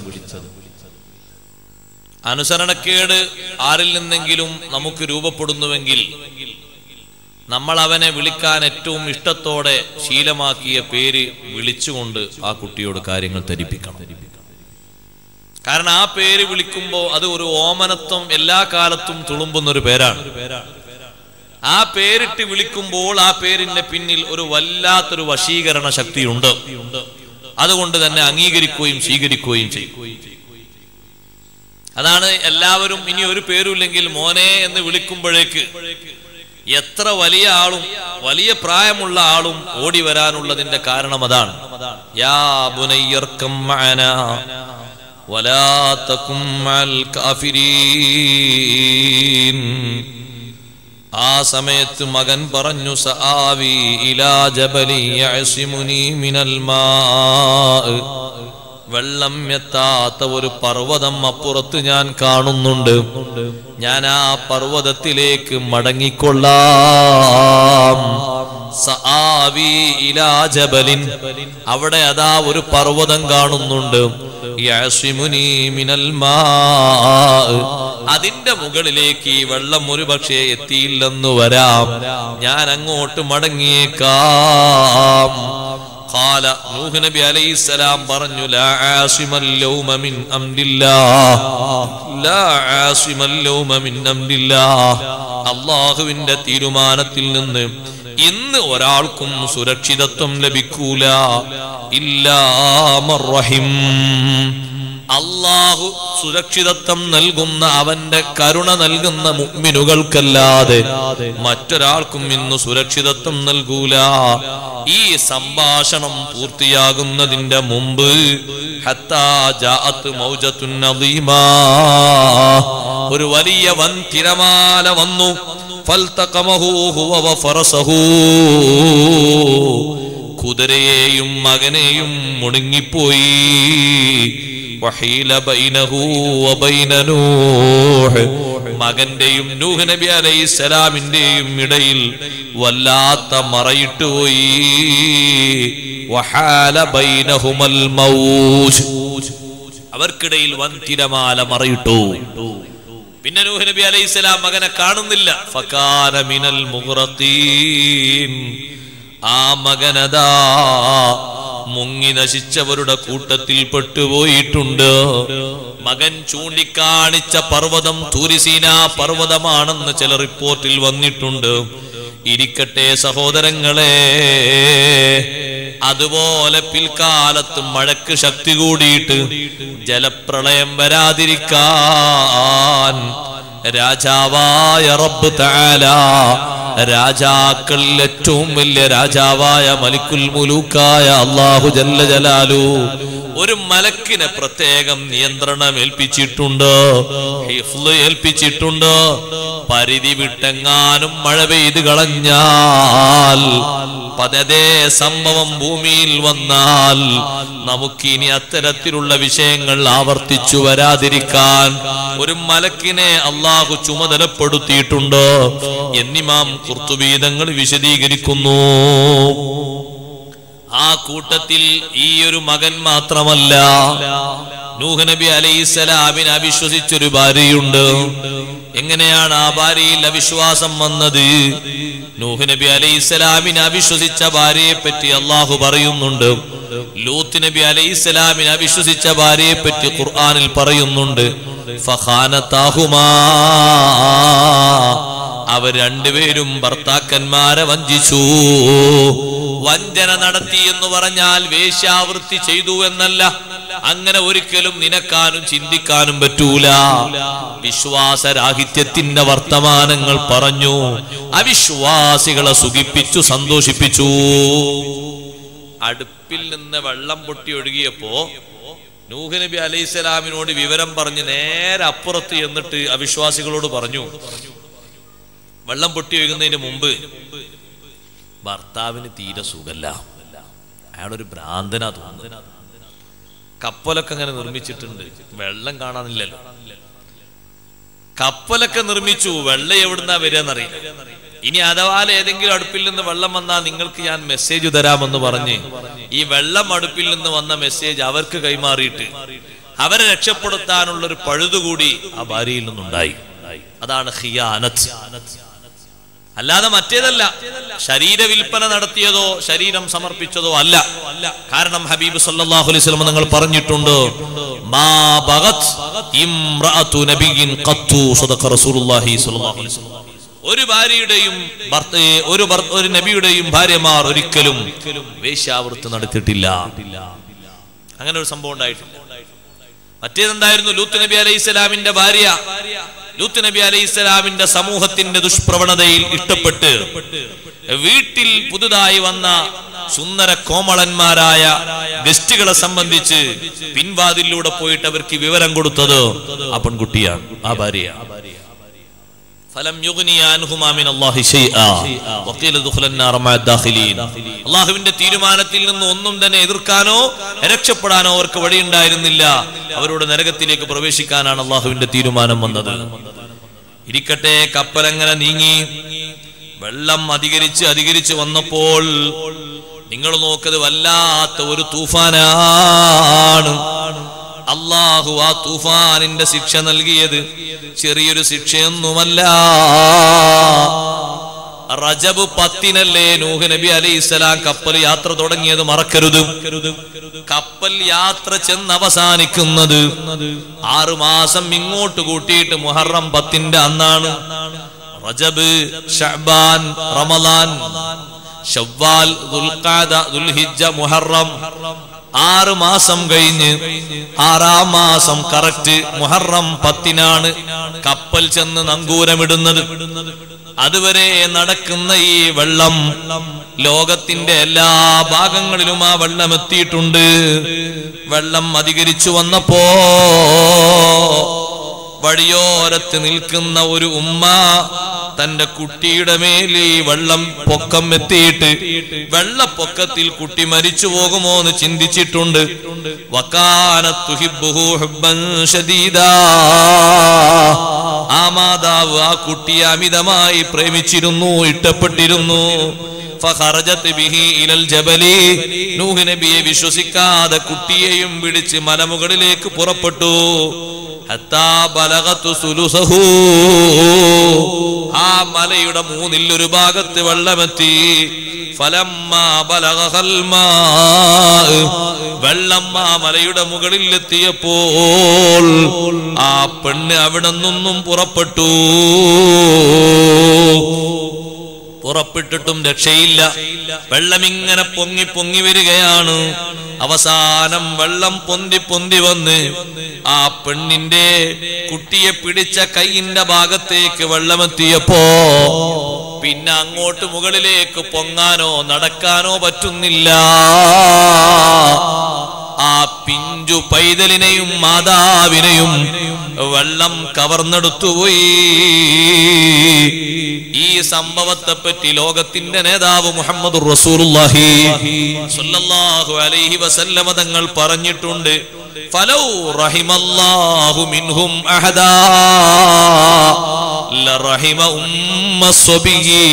അനുസരണക്കേട് ആരിൽ നിന്നെങ്കിലും നമുക്ക് രൂപപ്പെടുന്നുവെങ്കിൽ നമ്മൾ അവനെ വിളിക്കാൻ ഏറ്റവും ഇഷ്ടത്തോടെ ശീലമാക്കിയ പേര് വിളിച്ചുകൊണ്ട് ആ കുട്ടിയോട് കാര്യങ്ങൾ ധരിപ്പിക്കണം കാരണം ആ പേര് വിളിക്കുമ്പോൾ അത് ഒരു ഓമനത്വം എല്ലാ കാലത്തും തുളുമ്പുന്ന ഒരു പേരാണ് ആ പേരിട്ട് വിളിക്കുമ്പോൾ ആ പേരിന്റെ പിന്നിൽ ഒരു വല്ലാത്തൊരു വശീകരണ ശക്തിയുണ്ട് അതുകൊണ്ട് തന്നെ അംഗീകരിക്കുകയും സ്വീകരിക്കുകയും ചെയ്യും അതാണ് എല്ലാവരും ഇനി ഒരു പേരുമില്ലെങ്കിൽ മോനെ എന്ന് വിളിക്കുമ്പോഴേക്ക് എത്ര വലിയ ആളും വലിയ പ്രായമുള്ള ആളും ഓടി വരാനുള്ളതിന്റെ കാരണം അതാണ് യാ ബുനയ്യർക്കം മഅനാ വലാ തകും മഅൽ കാഫിരീൻ ആ സമയത്ത് മകൻ പറഞ്ഞു സആവി ഇലാ ജബലി യഅസിമുനി മിനൽ മാ വെള്ളം എത്താത്ത ഒരു പർവ്വതം അപ്പുറത്ത് ഞാൻ കാണുന്നുണ്ട് ഞാൻ ആ പർവ്വതത്തിലേക്ക് മടങ്ങിക്കൊള്ളാം സആവി ഇലാ ജബലിൻ അവിടെ അതാ ഒരു പർവ്വതം കാണുന്നുണ്ട് യഅസിമുനി മിനൽ മാ അതിന്റെ മുകളിലേക്ക് ഈ വെള്ളം ഒരു പക്ഷേ എത്തിയില്ലെന്ന് വരാം ഞാൻ അങ്ങോട്ട് മടങ്ങിയേക്കാം قال നൂഹ് നബി അലൈഹി സലാം പറഞ്ഞു ലാ ആസിമൽ ലൗമ മിൻ അംരില്ലാഹ് ലാ ആസിമൽ ലൗമ മിൻ അംരില്ലാഹ് അല്ലാഹുവിന്റെ തീരുമാനത്തിൽ നിന്ന് ഇന്ന് ഒരാൾക്കും സുരക്ഷിതത്വം ലഭിക്കൂല ഇല്ലാ മർറഹിം അള്ളാഹു സുരക്ഷിതത്വം നൽകുന്ന അവന്റെ കരുണ നൽകുന്ന മുഗ്മിനുകൾക്കല്ലാതെ മറ്റൊരാൾക്കും ഇന്ന് സുരക്ഷിതത്വം നൽകൂല ഈ സംഭാഷണം പൂർത്തിയാകുന്നതിന്റെ മുമ്പ് ഹത്താ ജാഅത്ത് മൗജത്തുൻ നദീമാ. ഒരു വലിയ വൻ തിരമാല വന്നു ഫൽതഖമഹു ഹുവ വഫറസഹു. കുതിരയെയും മകനെയും മുണുങ്ങിപ്പോയി വഹീല ബൈനഹു വബൈന നൂഹ്. മകന്റെയും നൂഹ് നബി അലൈഹി സ്വലാമിന്റെയും ഇടയിൽ വല്ലാത്ത മറയിട്ട് പോയി വഹാല ബൈനഹുമൽ മൗജ്. അവർക്കിടയിൽ വൻ തിരമാല മറയിട്ടു പിന്നെ നൂഹ് നബി അലൈഹി സ്വലാം മകനെ കാണുന്നില്ല ഫകാന മിനൽ മുഗ്റത്തീൻ ആ മകനതാ മുങ്ങി നശിച്ചവരുടെ കൂട്ടത്തിൽ പെട്ടുപോയിട്ടുണ്ട് മകൻ ചൂണ്ടിക്കാണിച്ച പർവ്വതം തൂരിസീന പർവ്വതമാണെന്ന് ചില റിപ്പോർട്ടിൽ വന്നിട്ടുണ്ട് ഇരിക്കട്ടെ സഹോദരങ്ങളെ അതുപോലെ പിൽക്കാലത്ത് മഴക്ക് ശക്തി കൂടിയിട്ട് ജലപ്രളയം വരാതിരിക്കാൻ രാജാവായ റബ്ബ് തആല രാജാക്കളിൽ ഏറ്റവും വലിയ രാജാവായ മലിക്കുൽ മുലൂക്കായ അള്ളാഹു ജല്ല ജലാലു ഒരു മലക്കിനെ പ്രത്യേകം നിയന്ത്രണം ഏൽപ്പിച്ചിട്ടുണ്ട് ഹിഫ്ള് ഏൽപ്പിച്ചിട്ടുണ്ട് പരിധി വിട്ടെങ്ങാനും മഴ പെയ്ത് കളഞ്ഞാൽ പതേ സംഭവം ഭൂമിയിൽ വന്നാൽ നമുക്കിനി അത്തരത്തിലുള്ള വിഷയങ്ങൾ ആവർത്തിച്ചു വരാതിരിക്കാൻ ഒരു മലക്കിനെ അള്ളാഹു ചുമതലപ്പെടുത്തിയിട്ടുണ്ട് എന്നിമാം കുർത്തുബീതങ്ങൾ വിശദീകരിക്കുന്നു ആ കൂട്ടത്തിൽ ഈ ഒരു മകൻ മാത്രമല്ല നൂഹ് നബി അലൈഹിസ്സലാമിനെ അവിശ്വസിച്ചൊരു ഭാര്യയുണ്ട് എങ്ങനെയാണ് ആ ഭാര്യയിൽ അവിശ്വാസം വന്നത് നൂഹ് നബി അലൈഹിസ്സലാമിനെ അവിശ്വസിച്ച ഭാര്യയെ പറ്റി അള്ളാഹു പറയുന്നുണ്ട് ലൂത്ത് നബി അലൈഹിസ്സലാമിനെ അവിശ്വസിച്ച ഭാര്യയെ പറ്റി ഖുർആനിൽ പറയുന്നുണ്ട് ഫഖാനത്താഹുമാ അവർ രണ്ടുപേരും ഭർത്താക്കന്മാരെ വഞ്ചിച്ചു വഞ്ചന നടത്തി എന്ന് പറഞ്ഞാൽ വേശ്യാവൃത്തി ചെയ്തു എന്നല്ല അങ്ങനെ ഒരിക്കലും നിനക്കാനും ചിന്തിക്കാനും പറ്റൂല വിശ്വാസരാഹിത്യത്തിന്റെ വർത്തമാനങ്ങൾ പറഞ്ഞു അവിശ്വാസികളെ സുഖിപ്പിച്ചു സന്തോഷിപ്പിച്ചു അടുപ്പിൽ നിന്ന് വെള്ളം പൊട്ടി ഒഴുകിയപ്പോ നൂഹ് നബി അലൈഹിസ്സലാമിനോട് വിവരം പറഞ്ഞ് നേരെ അപ്പുറത്ത് എന്നിട്ട് അവിശ്വാസികളോട് പറഞ്ഞു വെള്ളം പൊട്ടി ഒഴുകുന്നതിന് മുമ്പ് ഭർത്താവിന് തീരെ സുഖല്ല അയാളൊരു ഭ്രാന്തനാ തോന്നുന്നു കപ്പലൊക്കെ അങ്ങനെ നിർമ്മിച്ചിട്ടുണ്ട് വെള്ളം കാണാനില്ലല്ലോ കപ്പലൊക്കെ നിർമ്മിച്ചു വെള്ളം എവിടുന്നാ വരികയെന്നറിയില്ല ഇനി അഥവാ ഏതെങ്കിലും അടുപ്പിൽ നിന്ന് വെള്ളം വന്നാൽ നിങ്ങൾക്ക് ഞാൻ മെസ്സേജ് തരാമെന്ന് പറഞ്ഞ് ഈ വെള്ളം അടുപ്പിൽ നിന്ന് വന്ന മെസ്സേജ് അവർക്ക് കൈമാറിയിട്ട് അവരെ രക്ഷപ്പെടുത്താനുള്ള ഒരു പഴുതുകൂടി ആ ഭാര്യയിൽ നിന്നുണ്ടായി അതാണ് ഹിയാനത്ത് അല്ലാതെ മറ്റേതല്ല ശരീര വിൽപ്പന നടത്തിയതോ ശരീരം സമർപ്പിച്ചതോ അല്ല കാരണം ഹബീബ് സല്ലല്ലാഹു അലൈഹി വസല്ലം നിങ്ങൾ പറഞ്ഞിട്ടുണ്ട് മാ ബഗത് ഇംറഅതു നബിയിൻ ഖത്തു സദഖ റസൂലുള്ളാഹി സ്വല്ലല്ലാഹു അലൈഹി വസല്ലം ഒരു ഭാര്യയുടെയും ഭർത്ത ഒരു ഭർ- ഒരു നബിയുടെയും ഭാര്യമാർ ഒരിക്കലും വേശ്യാവൃത്തി നടത്തിയിട്ടില്ല അങ്ങനെ ഒരു സംഭവം ഉണ്ടായിട്ടില്ല മറ്റേതെന്തായിരുന്നു ലൂത്ത് നബി അലൈഹി സ്വലാമിന്റെ ഭാര്യ ലൂത്ത് നബി അലൈഹി സ്വലാമിന്റെ സമൂഹത്തിന്റെ ദുഷ്പ്രവണതയിൽ ഇഷ്ടപ്പെട്ട് വീട്ടിൽ പുതുതായി വന്ന സുന്ദര കോമളന്മാരായ ഗസ്റ്റുകളെ സംബന്ധിച്ച് പിൻവാതിലൂടെ പോയിട്ട് അവർക്ക് വിവരം കൊടുത്തത് ആ പെൺകുട്ടിയാണ് ആ ഭാര്യയാണ് ഫലം യുഗ്നി അൻഹുമാ മിൻ അല്ലാഹി ശൈആ വഖീല ദുഖുലൻ നാറ മഅ ദാഖിലീൻ അല്ലാഹുവിന്റെ തീരുമാനത്തിൽ നിന്ന് ഒന്നും തന്നെ എതിർക്കാനോ രക്ഷപ്പെടാനോ അവർക്ക് വഴിയുണ്ടായിരുന്നില്ല അവരുടെ നരകത്തിലേക്ക് പ്രവേശിക്കാനാണ് അല്ലാഹുവിന്റെ തീരുമാനം വന്നത് ഇരിക്കട്ടെ കപ്പലങ്ങനെ നീങ്ങി വെള്ളം അധികരിച്ച് അധികരിച്ച് വന്നപ്പോൾ നിങ്ങൾ നോക്കത് വല്ലാത്ത ഒരു തൂഫാനാണ് അള്ളാഹു ആ തൂഫാനിന്റെ ശിക്ഷ നൽകിയത് ചെറിയൊരു ശിക്ഷയൊന്നുമല്ല റജബ് പത്തിനല്ലേ നൂഹ് നബി അലൈഹി സ്വലാം കപ്പൽ യാത്ര തുടങ്ങിയത് മറക്കരുത് കപ്പൽ യാത്ര ചെന്ന് അവസാനിക്കുന്നത് ആറു മാസം ഇങ്ങോട്ട് കൂട്ടിയിട്ട് മുഹറം പത്തിന്റെ അന്നാണ് റജബ് ഷഅബാൻ റമദാൻ ഷവ്വാൽ ദുൽഖാദ ദുൽഹിജ്ജ മുഹറം ആറ് മാസം കഴിഞ്ഞ് ആറാം മാസം കറക്റ്റ് മുഹറം പത്തിനാണ് കപ്പൽ ചെന്ന് നങ്കൂരമിടുന്നത് അതുവരെ നടക്കുന്ന ഈ വെള്ളം ലോകത്തിന്റെ എല്ലാ ഭാഗങ്ങളിലും ആ വെള്ളം എത്തിയിട്ടുണ്ട് വെള്ളം അധികരിച്ചു വന്നപ്പോ വഴിയോരത്ത് നിൽക്കുന്ന ഒരു ഉമ്മ തന്റെ കുട്ടിയുടെ മേൽ ഈ വെള്ളം പൊക്കം എത്തിയിട്ട് വെള്ളപ്പൊക്കത്തിൽ കുട്ടി മരിച്ചു പോകുമോ എന്ന് ചിന്തിച്ചിട്ടുണ്ട് വക്കാനത്തു ഹിബ്ബുഹു ഹുബ്ബൻ ശദീദാ. ആ മാതാവ് ആ കുട്ടിയെ അമിതമായി പ്രേമിച്ചിരുന്നു ഇഷ്ടപ്പെട്ടിരുന്നു ഫഖറജത്ത് ബിഹി ഇലൽ ജബലി നൂഹ് നബിയെ വിശ്വസിക്കാതെ കുട്ടിയെയും പിടിച്ച് മലമുകളിലേക്ക് പുറപ്പെട്ടു ഹത്താ ബലഗത്തു സുലുസഹു. ആ മലയുടെ മൂന്നിൽ ഒരു ഭാഗത്ത് വെള്ളമെത്തി ഫലമ്മാ ബലഗഹൽ മാ. വെള്ളം ആ മലയുടെ മുകളിൽ എത്തിയപ്പോൾ ആ പെണ്ണ് അവിടെ നിന്നും പുറപ്പെട്ടു പുറപ്പെട്ടിട്ടും രക്ഷയില്ല വെള്ളം ഇങ്ങനെ പൊങ്ങി പൊങ്ങി വരികയാണ് അവസാനം വെള്ളം പൊന്തി പൊന്തി വന്ന് ആ പെണ്ണിന്റെ കുട്ടിയെ പിടിച്ച കൈയിന്റെ ഭാഗത്തേക്ക് വെള്ളമെത്തിയപ്പോ പിന്നെ അങ്ങോട്ട് മുകളിലേക്ക് പൊങ്ങാനോ നടക്കാനോ പറ്റുന്നില്ല ആ പിഞ്ചു പൈതലിനെയും മാതാവിനെയും വെള്ളം കവർന്നെടുത്തുപോയി ഈ സംഭവത്തെ പറ്റി ലോകത്തിന്റെ നേതാവ് മുഹമ്മദ് റസൂലുള്ളാഹി സ്വല്ലല്ലാഹു അലൈഹി വസല്ലമ തങ്ങൾ പറഞ്ഞിട്ടുണ്ട് ഫലൗ റഹിമല്ലാഹു മിൻഹും അഹദാ ലറഹിമ ഉമ്മ സ്വബിയ്യീ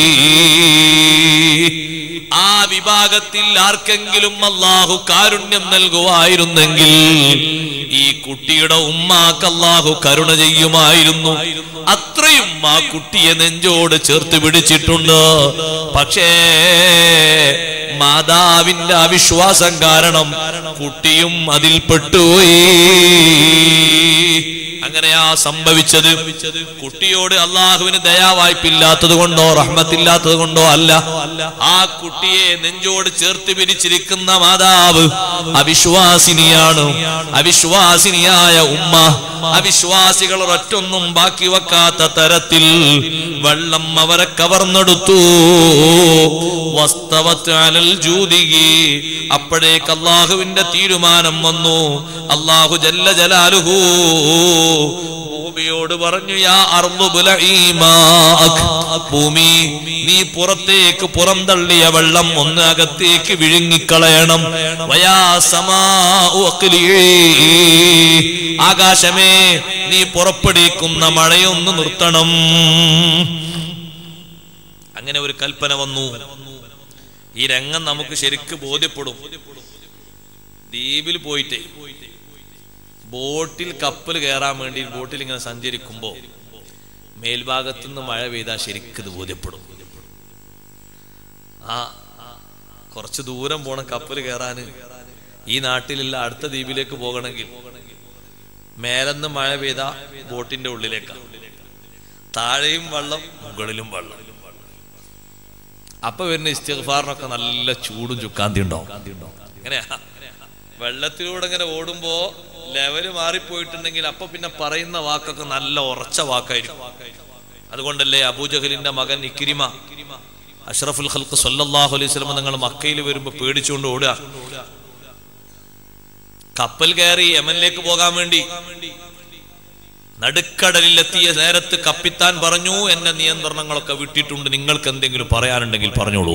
ആ വിഭാഗത്തിൽ ആർക്കെങ്കിലും അള്ളാഹു കാരുണ്യം നൽകുമായിരുന്നെങ്കിൽ ഈ കുട്ടിയുടെ ഉമ്മാക്ക് അള്ളാഹു കരുണ ചെയ്യുമായിരുന്നു അത്രയും ആ കുട്ടിയെ നെഞ്ചോട് ചേർത്ത് പിടിച്ചിട്ടുണ്ട് പക്ഷേ മാതാവിന്റെ അവിശ്വാസം കാരണം കുട്ടിയും അതിൽ പെട്ടുപോയി അങ്ങനെയാ സംഭവിച്ചത് കുട്ടിയോട് അള്ളാഹുവിന് ദയാവായ്പില്ലാത്തത് കൊണ്ടോ റഹ്മത്തില്ലാത്തത് കൊണ്ടോ അല്ല ആ കുട്ടിയെ നെഞ്ചോട് ചേർത്ത് പിരിച്ചിരിക്കുന്ന മാതാവ് അവിശ്വാസിനിയാണ് അവിശ്വാസിനിയായ ഉമ്മ അവിശ്വാസികൾ ഒറ്റൊന്നും ബാക്കി വെക്കാത്ത തരത്തിൽ വെള്ളം അവരെ കവർന്നെടുത്തു വസ്തവത്ത് അലൽ ജൂതികി അപ്പോഴേക്ക് അള്ളാഹുവിന്റെ തീരുമാനം വന്നു അള്ളാഹു ജല്ല ജലാലുഹു ഭൂമിയോട് പറഞ്ഞു യാ അർമുബുലഈമാക്. ഭൂമി നീ പുറത്തേക്ക് പുറന്തള്ളിയ വെള്ളം ഒന്ന് അകത്തേക്ക് വിഴുങ്ങിക്കളയണം വയാ സമാഉ അഖ്ലിഈ. ആകാശമേ നീ പുറപ്പെടുവിക്കുന്ന മഴയൊന്ന് നിർത്തണം അങ്ങനെ ഒരു കൽപ്പന വന്നു ഈ രംഗം നമുക്ക് ശരിക്ക് ബോധ്യപ്പെടും ദ്വീപിൽ പോയിട്ട് ബോട്ടിൽ കപ്പൽ കയറാൻ വേണ്ടി ബോട്ടിൽ ഇങ്ങനെ സഞ്ചരിക്കുമ്പോ മേൽഭാഗത്തു നിന്ന് മഴ പെയ്താൽ ശരിക്കും ഇത് ബോധ്യപ്പെടും ആ കുറച്ച് ദൂരം പോണം കപ്പൽ കയറാന് ഈ നാട്ടിലുള്ള അടുത്ത ദ്വീപിലേക്ക് പോകണമെങ്കിൽ മേലെന്ന് മഴ പെയ്ത ബോട്ടിന്റെ ഉള്ളിലേക്കാണ് താഴെയും വെള്ളം മുകളിലും വെള്ളം അപ്പൊ വരുന്ന ഇസ്തിഗ്ഫാറിനൊക്കെ നല്ല ചൂടും ചുക്കാന്തി ഉണ്ടാവും എങ്ങനെയാ വെള്ളത്തിലൂടെ ഇങ്ങനെ ഓടുമ്പോ ലെവല് മാറിപ്പോയിട്ടുണ്ടെങ്കിൽ അപ്പൊ പിന്നെ പറയുന്ന വാക്കൊക്കെ നല്ല ഉറച്ച വാക്കായിരിക്കും അതുകൊണ്ടല്ലേ അബൂജഹലിന്റെ മകൻ ഇക്കിരിമ അഷ്റഫുൽ ഖൽക്ക് സല്ലല്ലാഹു അലൈഹി വസല്ലം നിങ്ങൾ മക്കയിൽ വരുമ്പോ പേടിച്ചുകൊണ്ട് ഓടുക കപ്പൽ കയറി യമനിലേക്ക് പോകാൻ വേണ്ടി നടുക്കടലിലെത്തിയ നേരത്ത് കപ്പിത്താൻ പറഞ്ഞു എന്റെ നിയന്ത്രണങ്ങളൊക്കെ വിട്ടിട്ടുണ്ട് നിങ്ങൾക്ക് എന്തെങ്കിലും പറയാനുണ്ടെങ്കിൽ പറഞ്ഞോളൂ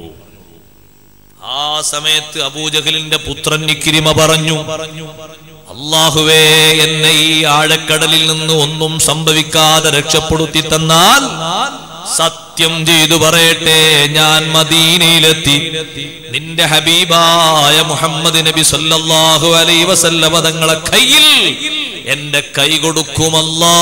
ആ സമയത്ത് അബൂജഹലിന്റെ പുത്രൻ നിക്കിരിമ പറഞ്ഞു അള്ളാഹുവേ എന്നെ ഈ ആഴക്കടലിൽ നിന്ന് ഒന്നും സംഭവിക്കാതെ രക്ഷപ്പെടുത്തി തന്നാൽ സത്യം ചെയ്തു പറയട്ടെ ഞാൻ മദീനയിലെത്തി നിന്റെ ഹബീബായ മുഹമ്മദ് നബി സല്ലല്ലാഹു അലൈഹി വസല്ലമ തങ്ങളെ കയ്യിൽ എന്റെ കൈ കൊടുക്കുമല്ലാ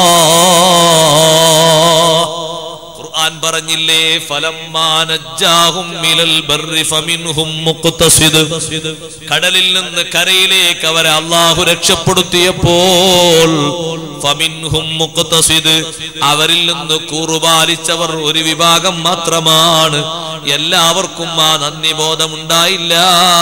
ഖുർആൻ പറഞ്ഞില്ലേ ഫലമ്മാനജ്ജാഹും മിലൽ ബർരി ഫമിൻഹും മുഖ്തസിദ് കടലിൽ നിന്ന് കരയിലേക്ക് അവരെ അള്ളാഹു രക്ഷപ്പെടുത്തിയപ്പോൾ ഫമിൻഹും മുഖ്തസിദ് അവരിൽ നിന്ന് കൂറുപാലിച്ചവർ ഒരു വിഭാഗം മാത്രമാണ് എല്ലാവർക്കും ആ നന്ദി ബോധമുണ്ടായില്ല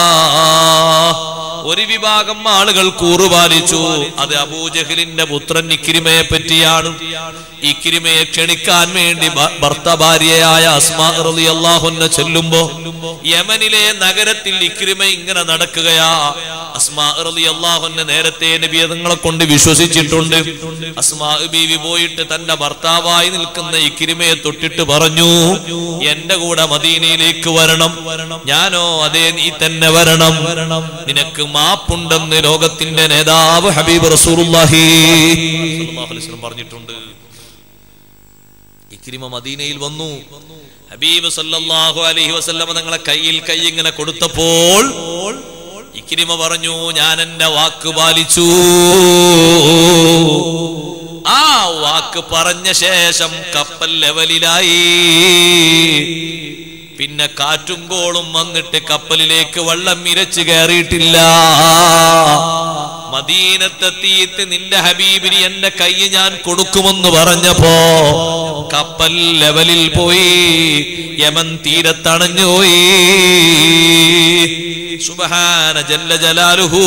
ഒരു വിഭാഗം ആളുകൾ കൂറുപാലിച്ചു അത് അബൂജഹലിന്റെ പുത്രൻ ഇക്കിരിമയെ പറ്റിയാണ് ഇക്കിരിമയെ ക്ഷണിക്കാൻ വേണ്ടി ഭ- ഭർത്ത ഭാര്യയായ അസ്മാ അള്ളാഹുന്ന ചെല്ലുമ്പോ യമനിലെ നഗരത്തിൽ ഇക്കിരിമ ഇങ്ങനെ നടക്കുകയാ അസ്മാ അള്ളാഹുന്ന നേരത്തെ നബിയതങ്ങളെ കൊണ്ട് വിശ്വസിച്ചിട്ടുണ്ട് അസ്മാ ബീവി പോയിട്ട് തന്റെ ഭർത്താവായി നിൽക്കുന്ന ഇക്കിരിമയെ തൊട്ടിട്ട് പറഞ്ഞു എന്റെ കൂടെ മദീനയിലേക്ക് വരണം ഞാനോ അതേ നീ തന്നെ വരണം നിനക്ക് മാപ്പുണ്ടെന്ന് ലോകത്തിന്റെ നേതാവ് ഹബീബ് റസൂലുള്ളാഹി സ്വല്ലല്ലാഹു അലൈഹി വസല്ലം പറഞ്ഞിട്ടുണ്ട് ഇക്രിമ മദീനയിൽ വന്നു ഹബീബ് സല്ലല്ലാഹു അലൈഹി വസല്ലം തങ്ങളെ കയ്യിൽ കൈ ഇങ്ങനെ കൊടുത്തപ്പോൾ ഇക്രിമ പറഞ്ഞു ഞാൻ എന്റെ വാക്ക് പാലിച്ചു ആ വാക്ക് പറഞ്ഞ ശേഷം കപ്പൽ ലെവലിലായി പിന്നെ കാറ്റും കോളും വന്നിട്ട് കപ്പലിലേക്ക് വെള്ളം ഇരച്ചു കയറിയിട്ടില്ല മദീനത്തെത്തിയിട്ട് നിന്റെ ഹബീബിന് എന്റെ കൈ ഞാൻ കൊടുക്കുമെന്ന് പറഞ്ഞപ്പോ കപ്പൽ ലെവലിൽ പോയി യമൻ തീരത്തണഞ്ഞു പോയി സുബഹാന ജല്ല ജലാലുഹു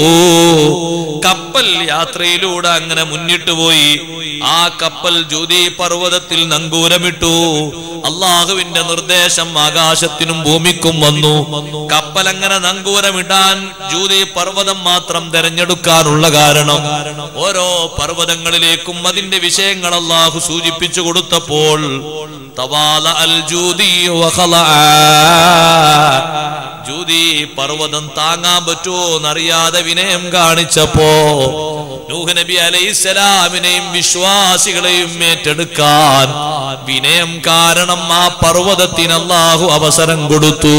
കപ്പൽ യാത്രയിലൂടെ അങ്ങനെ മുന്നിട്ട് പോയി ആ കപ്പൽ ജ്യോതി പർവ്വതത്തിൽ നങ്കൂരമിട്ടു അള്ളാഹുവിന്റെ നിർദ്ദേശം ആകാശത്തിനും ഭൂമിക്കും വന്നു കപ്പൽ അങ്ങനെ നങ്കൂരമിടാൻ ജ്യോതി പർവ്വതം മാത്രം തെരഞ്ഞെടുക്കാനുള്ള കാരണം ഓരോ പർവ്വതങ്ങളിലേക്കും അതിന്റെ വിഷയങ്ങൾ അള്ളാഹു സൂചിപ്പിച്ചു കൊടുത്തപ്പോൾ തവാല അൽ ജൂതി വഖലഅ. ജൂതി പർവ്വതം താങ്ങാൻ പറ്റുമോ എന്നറിയാതെ വിനയം കാണിച്ചപ്പോ നൂഹ് നബി അലൈഹിസ്സലാമിനെയും വിശ്വാസികളെയും ഏറ്റെടുക്കാൻ വിനയം കാരണം ആ പർവ്വതത്തിന് അള്ളാഹു അവസരം കൊടുത്തു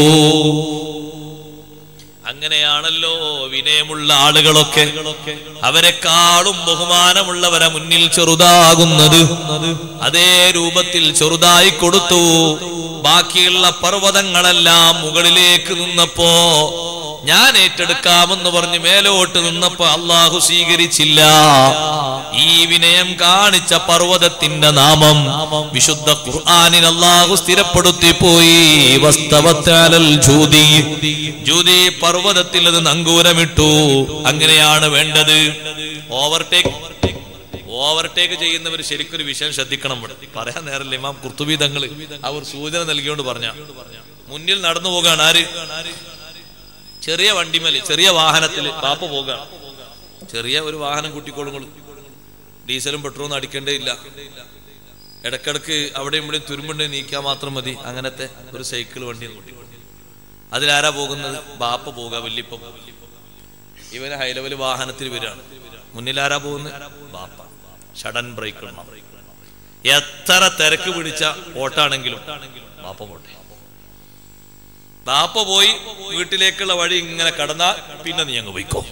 അങ്ങനെയാണല്ലോ വിനയമുള്ള ആളുകളൊക്കെ അവരെക്കാളും ബഹുമാനമുള്ളവരെ മുന്നിൽ ചെറുതാകുന്നത് അതേ രൂപത്തിൽ ചെറുതായി കൊടുത്തു ബാക്കിയുള്ള പർവ്വതങ്ങളെല്ലാം മുകളിലേക്ക് നിന്നപ്പോ ഞാൻ ഏറ്റെടുക്കാമെന്ന് പറഞ്ഞ് മേലോട്ട് നിന്നപ്പോ അള്ളാഹു സ്വീകരിച്ചില്ല ഈ വിനയം കാണിച്ച പർവ്വതത്തിന്റെ നാമം വിശുദ്ധ ഖുർആനിൽ അള്ളാഹു സ്ഥിരപ്പെടുത്തി പോയി വസ്തവത്താലൽ ജൂതി ജൂതി പർവ്വതത്തിൽ അത് നങ്കൂരമിട്ടു അങ്ങനെയാണ് വേണ്ടത് ഓവർടേക്ക് ഓവർടേക്ക് ചെയ്യുന്നവർ ശരിക്കും ഒരു വിഷയം ശ്രദ്ധിക്കണം ഇവിടെ പറയാൻ നേരല്ല ഇമാം കുർത്തുബി തങ്ങള് അവർ സൂചന നൽകിയോണ്ട് പറഞ്ഞ മുന്നിൽ നടന്നു പോകാണ് ആര് ചെറിയ വണ്ടിമേല് ചെറിയ വാഹനത്തിൽ പാപ്പ പോകാണ് ചെറിയ ഒരു വാഹനം കൂട്ടിക്കൊള്ളുങ്ങൾ ഡീസലും പെട്രോളും അടിക്കേണ്ടേ ഇല്ല ഇടക്കിടക്ക് അവിടെയും ഇവിടെയും തുരുമ്പുണ്ടെ നീക്കാൻ മാത്രം മതി അങ്ങനത്തെ ഒരു സൈക്കിൾ വണ്ടി കൂട്ടിക്കൊള്ളു അതിലാരാ പോകുന്നത് ബാപ്പ പോവുക വല്യപ്പ പോകുക ഇവന് ഹൈ ലെവൽ വാഹനത്തിൽ വരികയാണ് മുന്നിൽ ആരാ പോകുന്നത് ബാപ്പ ഷഡൻ ബ്രേക്ക് ഇടണം എത്ര തിരക്ക് പിടിച്ച ഓട്ടാണെങ്കിലും ബാപ്പ പോട്ടെ ബാപ്പ പോയി വീട്ടിലേക്കുള്ള വഴി ഇങ്ങനെ കടന്നാൽ പിന്നെ നീ അങ്ങ് പോയിക്കോ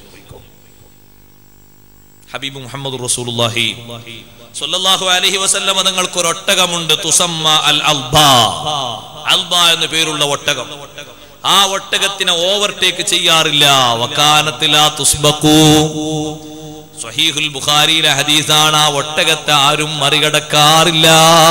ഹബീബ് മുഹമ്മദ് റസൂലുള്ളാഹി സ്വല്ലല്ലാഹു അലൈഹി വസല്ലമ നിങ്ങൾക്ക് ഒരു ഒട്ടകമുണ്ട് തുസമ്മ അൽ അൽബ അൽബ എന്ന പേരുള്ള ഒട്ടകം ആ ഒട്ടകത്തിനെ ഓവർടേക്ക് ചെയ്യാറില്ല വക്കാനത്തിലാ തുസ്ബക്കൂ സ്വഹീഹുൽ ബുഖാരിയിലെ ഹദീസാണ് ആ ഒട്ടകത്തെ ആരും മറികടക്കാറില്ല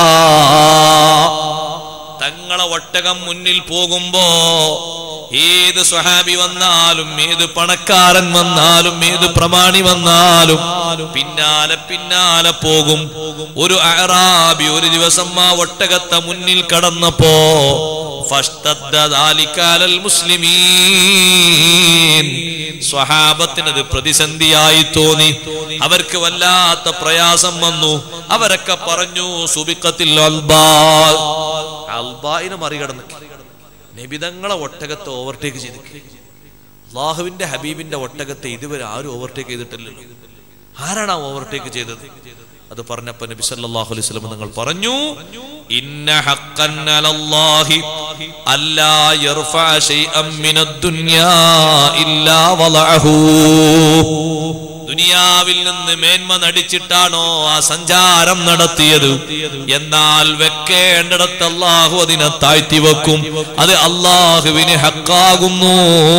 തങ്ങളെ ഒട്ടകം മുന്നിൽ പോകുമ്പോ ഏത് സ്വഹാബി വന്നാലും ഏത് പണക്കാരൻ വന്നാലും ഏത് പ്രമാണി വന്നാലും പിന്നാലെ പിന്നാലെ പോകും ഒരു അറാബി ഒരു ദിവസം ആ ഒട്ടകത്തെ മുന്നിൽ കടന്നപ്പോ ഫഷ്തദ്ദ ذَلِكَ عَلَى الْمُسْلِمِينَ സ്വഹാബത്തിനത് പ്രതിസന്ധിയായി തോന്നി അവർക്ക് വല്ലാത്ത പ്രയാസം വന്നു അവരൊക്കെ പറഞ്ഞു സുബിക്കത്തിൽ അൽബാ അൽബായിനെ മറികടന്ന് നബിതങ്ങളെ ഒട്ടകത്തെ ഓവർടേക്ക് ചെയ്തു അള്ളാഹുവിന്റെ ഹബീബിന്റെ ഒട്ടകത്തെ ഇതുവരെ ആരും ഓവർടേക്ക് ചെയ്തിട്ടില്ലല്ലോ ആരാണ് ആ ഓവർടേക്ക് ചെയ്തത് അത് പറഞ്ഞപ്പോ നബി സല്ലല്ലാഹു അലൈഹി വസല്ലം നിങ്ങൾ പറഞ്ഞു ഇന്ന ഹഖൻ അലല്ലാഹി അല്ലാ യർഫഅ ശൈഅൻ മിനദ് ദുനിയാ ഇല്ലാ വളഅഹു ദുനിയാവിൽ നിന്ന് മേന്മ നടിച്ചിട്ടാണോ ആ സഞ്ചാരം നടത്തിയത് എന്നാൽ വെക്കേണ്ടിടത്ത് അള്ളാഹു അതിനെ താഴ്ത്തി വെക്കും അത് അള്ളാഹുവിന് ഹക്കാകുന്നു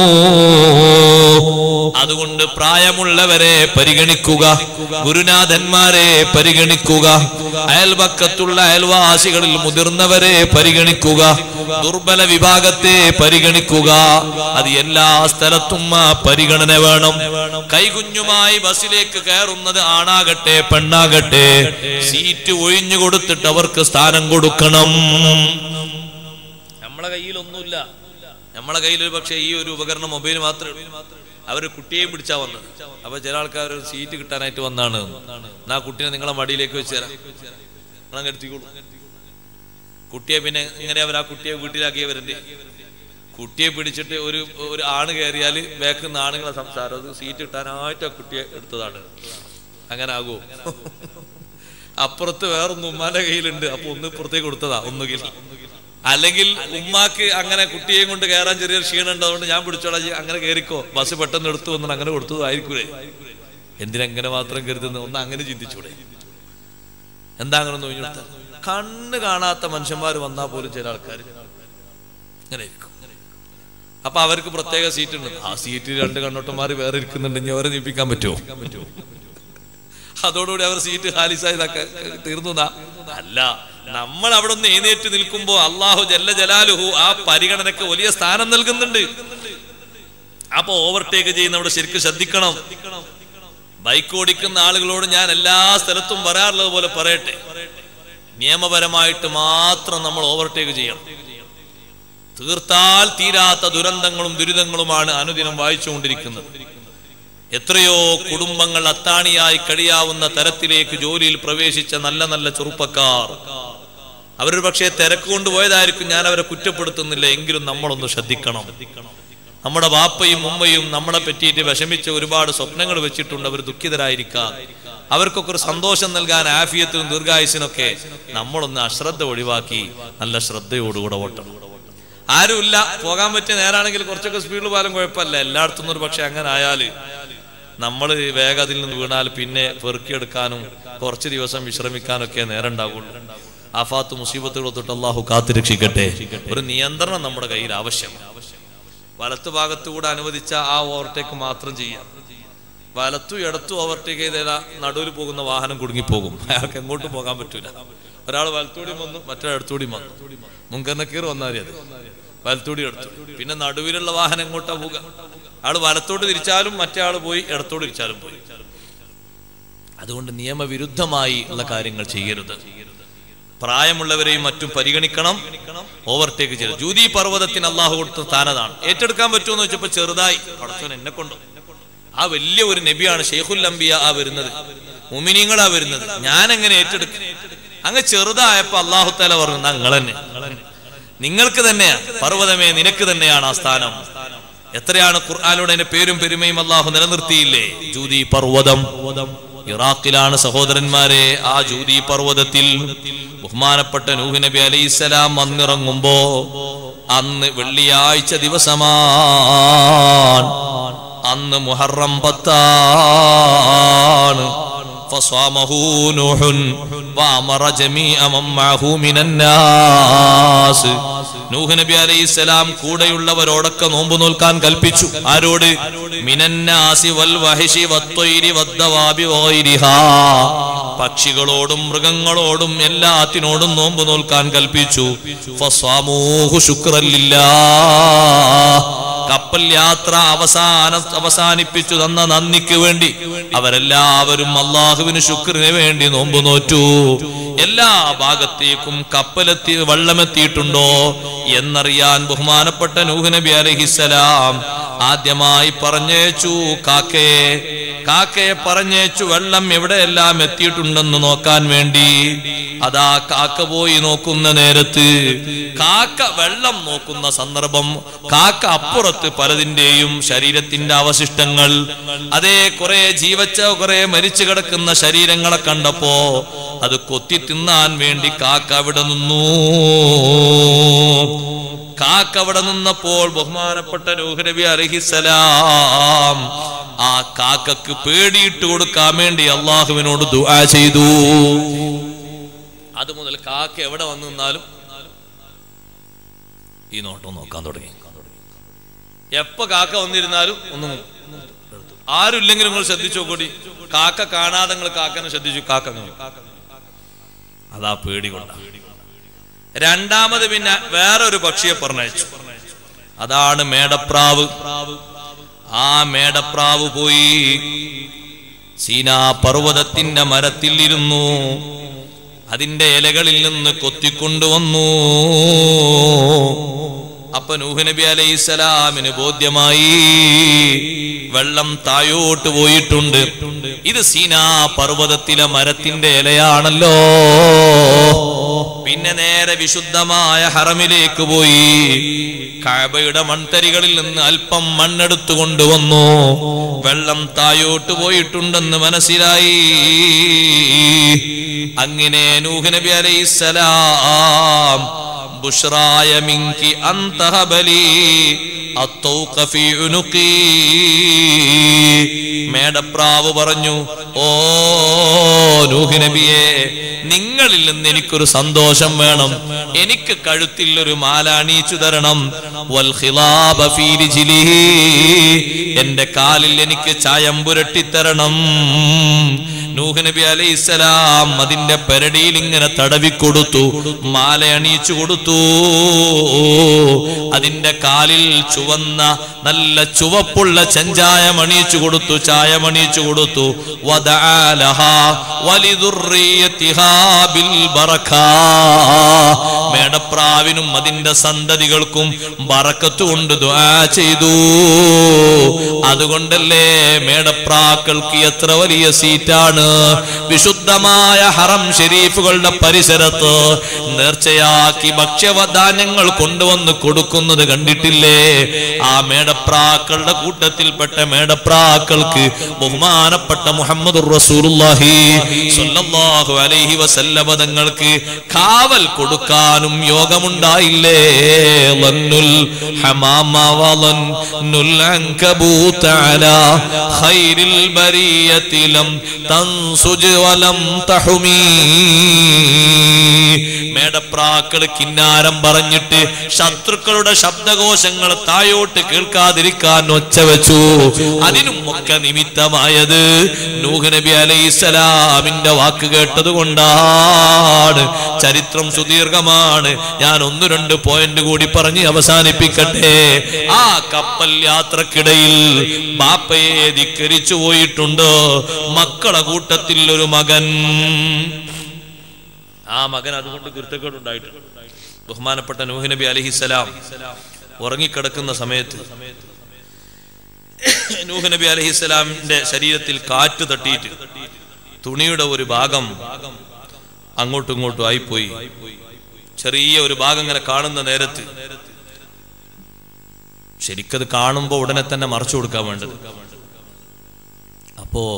അതുകൊണ്ട് പ്രായമുള്ളവരെ പരിഗണിക്കുക ഗുരുനാഥന്മാരെ പരിഗണിക്കുക അയൽപക്കത്തുള്ള അയൽവാസികളിൽ മുതിർന്നവരെ പരിഗണിക്കുക ദുർബല വിഭാഗത്തെ പരിഗണിക്കുക അത് എല്ലാ സ്ഥലത്തും ആ പരിഗണന വേണം കൈകുഞ്ഞുമായി ബസ്സിലേക്ക് കയറുന്നത് ആണാകട്ടെ പെണ്ണാകട്ടെ സീറ്റ് ഒഴിഞ്ഞു കൊടുത്തിട്ട് അവർക്ക് സ്ഥാനം കൊടുക്കണം നമ്മളെ കയ്യിലൊന്നുമില്ല നമ്മളെ കയ്യിൽ ഒരു പക്ഷേ ഈ ഒരു ഉപകരണം മൊബൈൽ മാത്രമേ ഉള്ളൂ അവര് കുട്ടിയെയും പിടിച്ചാ വന്നത് അപ്പൊ ചില ആൾക്കാർ ഒരു സീറ്റ് കിട്ടാനായിട്ട് വന്നാണ് എന്നാ കുട്ടീനെ നിങ്ങളെ മടിയിലേക്ക് വെച്ച് തരാം നിങ്ങളങ്ങ് എടുത്തിക്കോളൂ കുട്ടിയെ പിന്നെ ഇങ്ങനെ അവർ ആ കുട്ടിയെ വീട്ടിലാക്കിയവരുണ്ട് കുട്ടിയെ പിടിച്ചിട്ട് ഒരു ഒരു ആണ് കയറിയാല് ബാക്കുന്ന ആണുങ്ങളെ സംസാരം അത് സീറ്റ് കിട്ടാനായിട്ട് ആ കുട്ടിയെ എടുത്തതാണ് അങ്ങനെ ആകുമോ അപ്പുറത്ത് വേറൊന്ന് ഉമ്മാന്റെ കയ്യിലുണ്ട് അപ്പൊ ഒന്ന് ഇപ്പുറത്തേക്ക് കൊടുത്തതാ ഒന്നുകിൽ അല്ലെങ്കിൽ ഉമ്മാക്ക് അങ്ങനെ കുട്ടിയെയും കൊണ്ട് കയറാൻ ചെറിയൊരു ക്ഷീണം ഉണ്ട് അതുകൊണ്ട് ഞാൻ പിടിച്ചോളാം ഇജ്ജ് അങ്ങനെ കയറിക്കോ ബസ് പെട്ടെന്ന് എടുത്തു വന്നാൽ അങ്ങനെ കൊടുത്തതായിരിക്കൂലേ എന്തിനങ്ങനെ മാത്രം കരുതുന്നത് ഒന്ന് അങ്ങനെ ചിന്തിച്ചൂടെ എന്താ അങ്ങനെ ഒന്ന് ഒഴിഞ്ഞെടുത്ത കണ്ണ് കാണാത്ത മനുഷ്യന്മാർ വന്നാൽ പോലും ചില ആൾക്കാർ ഇങ്ങനെ ഇരിക്കും അപ്പൊ അവർക്ക് പ്രത്യേക സീറ്റ് ഉണ്ട് ആ സീറ്റിൽ രണ്ട് കണ്ണോട്ടന്മാർ വേറെ ഇരിക്കുന്നുണ്ടെങ്കിൽ അവരെ നീപ്പിക്കാൻ പറ്റുമോ അതോടുകൂടി അവർ സീറ്റ് ഹാലിസായി തീർന്നു അല്ല നമ്മൾ അവിടെ നിന്ന് എഴുന്നേറ്റ് നിൽക്കുമ്പോ അള്ളാഹു ജല്ല ജലാലുഹു ആ പരിഗണനക്ക് വലിയ സ്ഥാനം നൽകുന്നുണ്ട് അപ്പൊ ഓവർടേക്ക് ചെയ്യുന്നവിടെ ശരിക്കും ശ്രദ്ധിക്കണം ബൈക്ക് ഓടിക്കുന്ന ആളുകളോട് ഞാൻ എല്ലാ സ്ഥലത്തും പറയാറുള്ളത് പോലെ പറയട്ടെ നിയമപരമായിട്ട് മാത്രം നമ്മൾ ഓവർടേക്ക് ചെയ്യണം തീർത്താൽ തീരാത്ത ദുരന്തങ്ങളും ദുരിതങ്ങളുമാണ് അനുദിനം വായിച്ചുകൊണ്ടിരിക്കുന്നത് എത്രയോ കുടുംബങ്ങൾ അത്താണിയായി കഴിയാവുന്ന തരത്തിലേക്ക് ജോലിയിൽ പ്രവേശിച്ച നല്ല നല്ല ചെറുപ്പക്കാർ അവരൊരു പക്ഷേ തിരക്ക് കൊണ്ടുപോയതായിരിക്കും ഞാൻ അവരെ കുറ്റപ്പെടുത്തുന്നില്ല എങ്കിലും നമ്മളൊന്ന് ശ്രദ്ധിക്കണം നമ്മുടെ വാപ്പയും ഉമ്മയും നമ്മളെ പറ്റിയിട്ട് വിഷമിച്ച ഒരുപാട് സ്വപ്നങ്ങൾ വെച്ചിട്ടുണ്ട് അവർ ദുഃഖിതരായിരിക്കാം അവർക്കൊക്കെ ഒരു സന്തോഷം നൽകാൻ ആഫിയത്തിനും ദീർഘായുസിനൊക്കെ നമ്മളൊന്ന് അശ്രദ്ധ ഒഴിവാക്കി നല്ല ശ്രദ്ധയോടുകൂടെ ഓട്ടണം ആരുമില്ല പോകാൻ പറ്റിയ നേരാണെങ്കിൽ കുറച്ചൊക്കെ സ്പീഡിൽ പോയാലും കുഴപ്പമില്ല എല്ലായിടത്തും ഒരു പക്ഷെ അങ്ങനെ ആയാല് നമ്മൾ വേഗത്തിൽ നിന്ന് വീണാൽ പിന്നെ പെറുക്കിയെടുക്കാനും കുറച്ച് ദിവസം വിശ്രമിക്കാനൊക്കെ നേരം ഉണ്ടാവുള്ളൂ ആഫാത്ത് മുസീബത്തുകൾ തൊട്ട് അള്ളാഹു കാത്തുരക്ഷിക്കട്ടെ ഒരു നിയന്ത്രണം നമ്മുടെ കയ്യിൽ ആവശ്യമാണ് വലത്ത് ഭാഗത്തുകൂടെ അനുവദിച്ച ആ ഓവർടേക്ക് മാത്രം ചെയ്യാം വലത്തും ഇടത്തും ഓവർടേക്ക് ചെയ്ത നടുവിൽ പോകുന്ന വാഹനം കുടുങ്ങിപ്പോകും അയാൾക്ക് എങ്ങോട്ടും പോകാൻ പറ്റൂല ഒരാൾ വലത്തൂടിയും വന്നു മറ്റൊരാൾ ഇടത്തൂടിയും വന്നു മുൻകർണക്കീർ വന്നാൽ അത് വലത്തൂടി എടുത്തു പിന്നെ നടുവിലുള്ള വാഹനം എങ്ങോട്ടാ പോവുക ആള് വലത്തോട്ട് തിരിച്ചാലും മറ്റേ ആള് പോയി ഇടത്തോട്ട് തിരിച്ചാലും പോയി അതുകൊണ്ട് നിയമവിരുദ്ധമായി ഉള്ള കാര്യങ്ങൾ ചെയ്യരുത് പ്രായമുള്ളവരെയും മറ്റും പരിഗണിക്കണം ഓവർടേക്ക് ചെയ്യരുത് ജൂതി പർവ്വതത്തിന് അള്ളാഹു കൊടുത്ത സ്ഥാനതാണ് ഏറ്റെടുക്കാൻ പറ്റുമെന്ന് വെച്ചപ്പോ ചെറുതായി പടച്ചോൻ എന്നെ കൊണ്ടു ആ വലിയ ഒരു നബിയാണ് ഷെയ്ഖുൽ അംബിയ ആ വരുന്നത് മുമിനിങ്ങളാ വരുന്നത് ഞാൻ എങ്ങനെ ഏറ്റെടുക്കും അങ്ങ് ചെറുതായപ്പോ അള്ളാഹു തല പറഞ്ഞു നിങ്ങൾ തന്നെ നിങ്ങൾക്ക് തന്നെയാ പർവ്വതമേ നിനക്ക് തന്നെയാണ് ആ സ്ഥാനം എത്രയാണ് ഖുർആാനോട് അതിന്റെ പേരും പെരുമയും അള്ളാഹു നിലനിർത്തിയില്ലേ ജൂതി പർവ്വതം ഇറാഖിലാണ് സഹോദരന്മാരെ ആ ജൂതി പർവ്വതത്തിൽ ബഹുമാനപ്പെട്ട നൂഹ് നബി അലൈഹിസ്സലാം വന്നിറങ്ങുമ്പോ അന്ന് വെള്ളിയാഴ്ച ദിവസമാണ് അന്ന് മുഹറം പത്താണ് فصامه نوح وامر جميع من معه من الناس നൂഹ് നബി അലൈഹി സ്വലാം കൂടെയുള്ളവരോടൊക്കെ നോമ്പ് നോൽക്കാൻ കൽപ്പിച്ചു ആരോട് മിനന്നാസി വൽ വഹിഷി വത്തൊയിരി വദ്ദവാബി വഗൈരിഹാ പക്ഷികളോടും മൃഗങ്ങളോടും എല്ലാത്തിനോടും നോമ്പ് നോൽക്കാൻ കൽപ്പിച്ചു ഫസ്വാമൂഹു ശുക്രല്ലില്ലാ കപ്പൽ യാത്ര അവസാന അവസാനിപ്പിച്ചു തന്ന നന്ദിക്ക് വേണ്ടി അവരെല്ലാവരും അള്ളാഹുവിന് ശുക്രിന് വേണ്ടി നോമ്പ് നോറ്റു എല്ലാ ഭാഗത്തേക്കും കപ്പലെത്തി വെള്ളമെത്തിയിട്ടുണ്ടോ എന്നറിയാൻ ബഹുമാനപ്പെട്ട നൂഹ് നബി അലഹിസലാം ആദ്യമായി പറഞ്ഞേച്ചു കാക്കയെ കാക്കയെ പറഞ്ഞേച്ചു വെള്ളം എവിടെയെല്ലാം എത്തിയിട്ടുണ്ടെന്ന് നോക്കാൻ വേണ്ടി അതാ കാക്ക പോയി നോക്കുന്ന നേരത്ത് കാക്ക വെള്ളം നോക്കുന്ന സന്ദർഭം കാക്ക അപ്പുറത്ത് പലതിന്റെയും ശരീരത്തിന്റെ അവശിഷ്ടങ്ങൾ അതേ കുറെ ജീവച്ച കുറെ മരിച്ചു കിടക്കുന്ന ശരീരങ്ങളെ കണ്ടപ്പോ അത് കൊത്തി തിന്നാൻ വേണ്ടി കാക്ക അവിടെ നിന്നു കാക്ക അവിടെ നിന്നപ്പോൾ ബഹുമാനപ്പെട്ട നൂഹ് നബി അലഹിസലാം ആ കാക്കക്ക് പേടിയിട്ട് കൊടുക്കാൻ വേണ്ടി അള്ളാഹുവിനോട് ദുആ ചെയ്തു അത് മുതൽ കാക്ക എവിടെ വന്നു നിന്നാലും ഈ നോട്ടം നോക്കാൻ തുടങ്ങി എപ്പോ കാക്ക വന്നിരുന്നാലും ഒന്നും ആരുമില്ലെങ്കിലും നിങ്ങൾ ശ്രദ്ധിച്ചു നോക്കൂടി കാക്ക കാണാതെ നിങ്ങൾ കാക്കനെ ശ്രദ്ധിച്ചു കാക്ക അങ്ങ് പോയി. അതാ പേടി കൊണ്ട രണ്ടാമത് പിന്നെ വേറൊരു പക്ഷിയെ പറഞ്ഞയച്ചു അതാണ് മേടപ്രാവ് ആ മേടപ്രാവ് പോയി സീനാ പർവ്വതത്തിന്റെ മരത്തിൽ ഇരുന്നു അതിന്റെ ഇലകളിൽ നിന്ന് കൊത്തിക്കൊണ്ടുവന്നു അപ്പൊ നൂഹ് നബി അലൈഹിസ്സലാമിന് ബോധ്യമായി വെള്ളം തായോട്ട് പോയിട്ടുണ്ട് ഇത് സീനാ പർവ്വതത്തിലെ മരത്തിന്റെ ഇലയാണല്ലോ പിന്നെ നേരെ വിശുദ്ധമായ ഹറമിലേക്ക് പോയി കാബയുടെ മൺതരികളിൽ നിന്ന് അല്പം മണ്ണെടുത്തു കൊണ്ടുവന്നു വെള്ളം തായോട്ട് പോയിട്ടുണ്ടെന്ന് മനസ്സിലായി അങ്ങനെ നൂഹ് നബി അലൈഹിസ്സലാം ബുഷ്റായ മിങ്കി അന്തഹബലി അത്തൗഖ ഫീ ഉനുഖി മേടപ്രാവ് പറഞ്ഞു ഓ നൂഹ് നബിയെ നിങ്ങളിൽ നിന്ന് എനിക്കൊരു സന്തോഷം വേണം എനിക്ക് കഴുത്തിൽ ഒരു മാല അണിയിച്ചു തരണം വൽ ഖിലാബ ഫീ രിജ്ലിഹി. എന്റെ കാലിൽ എനിക്ക് ചായം പുരട്ടിത്തരണം നൂഹ് നബി അലൈഹിസ്സലാം അതിന്റെ പെരടിയിൽ ഇങ്ങനെ തടവിക്കൊടുത്തു മാല അണിയിച്ചു കൊടുത്തു അതിന്റെ കാലിൽ ചുവന്ന നല്ല ചുവപ്പുള്ള ചെഞ്ചായം അണിയിച്ചു കൊടുത്തു ചായം അണിയിച്ചു കൊടുത്തു വദഅലഹാ വലിദുർറിയതിഹാ ബിൽ ബറകാ. മേടപ്രാവിനും അതിന്റെ സന്തതികൾക്കും ബറക്കത്ത് കൊണ്ട് ദുആ ചെയ്തു അതുകൊണ്ടല്ലേ മേടപ്രാക്കൾക്ക് എത്ര വലിയ സീറ്റാണ് വിശുദ്ധമായ ഹറം ഷെരീഫുകളുടെ പരിസരത്ത് നേർച്ചയാക്കി ഭക്ഷ്യവധാന്യങ്ങൾ കൊണ്ടുവന്ന് കൊടുക്കുന്നത് കണ്ടിട്ടില്ലേ ആ മേടപ്രാക്കളുടെ കൂട്ടത്തിൽപ്പെട്ട മേടപ്രാക്കൾക്ക് ബഹുമാനപ്പെട്ട മുഹമ്മദ് റസൂലുള്ളാഹി സ്വല്ലല്ലാഹു അലൈഹി വസല്ലമ തങ്ങൾക്ക് കാവൽ കൊടുക്കാനും യോഗമുണ്ടായില്ലേ വന്നുൽ ഹമാമ വലന്നുൽ അൻകബൂത അലാ ഖൈരിൽ ബരിയത്തി ലം തൻസുജ് വലം തഹുമീ മേടപ്രാ തലമുറാക്കൾ കിന്നാരം പറഞ്ഞിട്ട് ശത്രുക്കളുടെ ശബ്ദകോശങ്ങൾ തായോട്ട് കേൾക്കാതിരിക്കാൻ ഒച്ച വെച്ചു അതിനും ഒക്കെ നിമിത്തമായത് നൂഹ് നബി അലൈഹിസ്സലാമിന്റെ വാക്ക് കേട്ടത് കൊണ്ടാണ് ചരിത്രം സുദീർഘമാണ് ഞാൻ ഒന്ന് രണ്ട് പോയിന്റ് കൂടി പറഞ്ഞ് അവസാനിപ്പിക്കട്ടെ ആ കപ്പൽ യാത്രക്കിടയിൽ ബാപ്പയെ ധിക്കരിച്ചു പോയിട്ടുണ്ട് മക്കളെ കൂട്ടത്തിൽ ഒരു മകൻ ആ മകൻ അതുകൊണ്ട് കുരുത്തക്കേടുണ്ടായിട്ടുണ്ട് ബഹുമാനപ്പെട്ട നൂഹ് നബി അലഹിസലാം ഉറങ്ങിക്കിടക്കുന്ന സമയത്ത് നൂഹ് നബി അലഹിസ്സലാമിന്റെ ശരീരത്തിൽ കാറ്റ് തട്ടിയിട്ട് തുണിയുടെ ഒരു ഭാഗം അങ്ങോട്ടും ഇങ്ങോട്ടും ആയിപ്പോയി ചെറിയ ഒരു ഭാഗം ഇങ്ങനെ കാണുന്ന നേരത്ത് ശരിക്കത് കാണുമ്പോ ഉടനെ തന്നെ മറച്ചു കൊടുക്കാൻ വേണ്ടത് അപ്പോ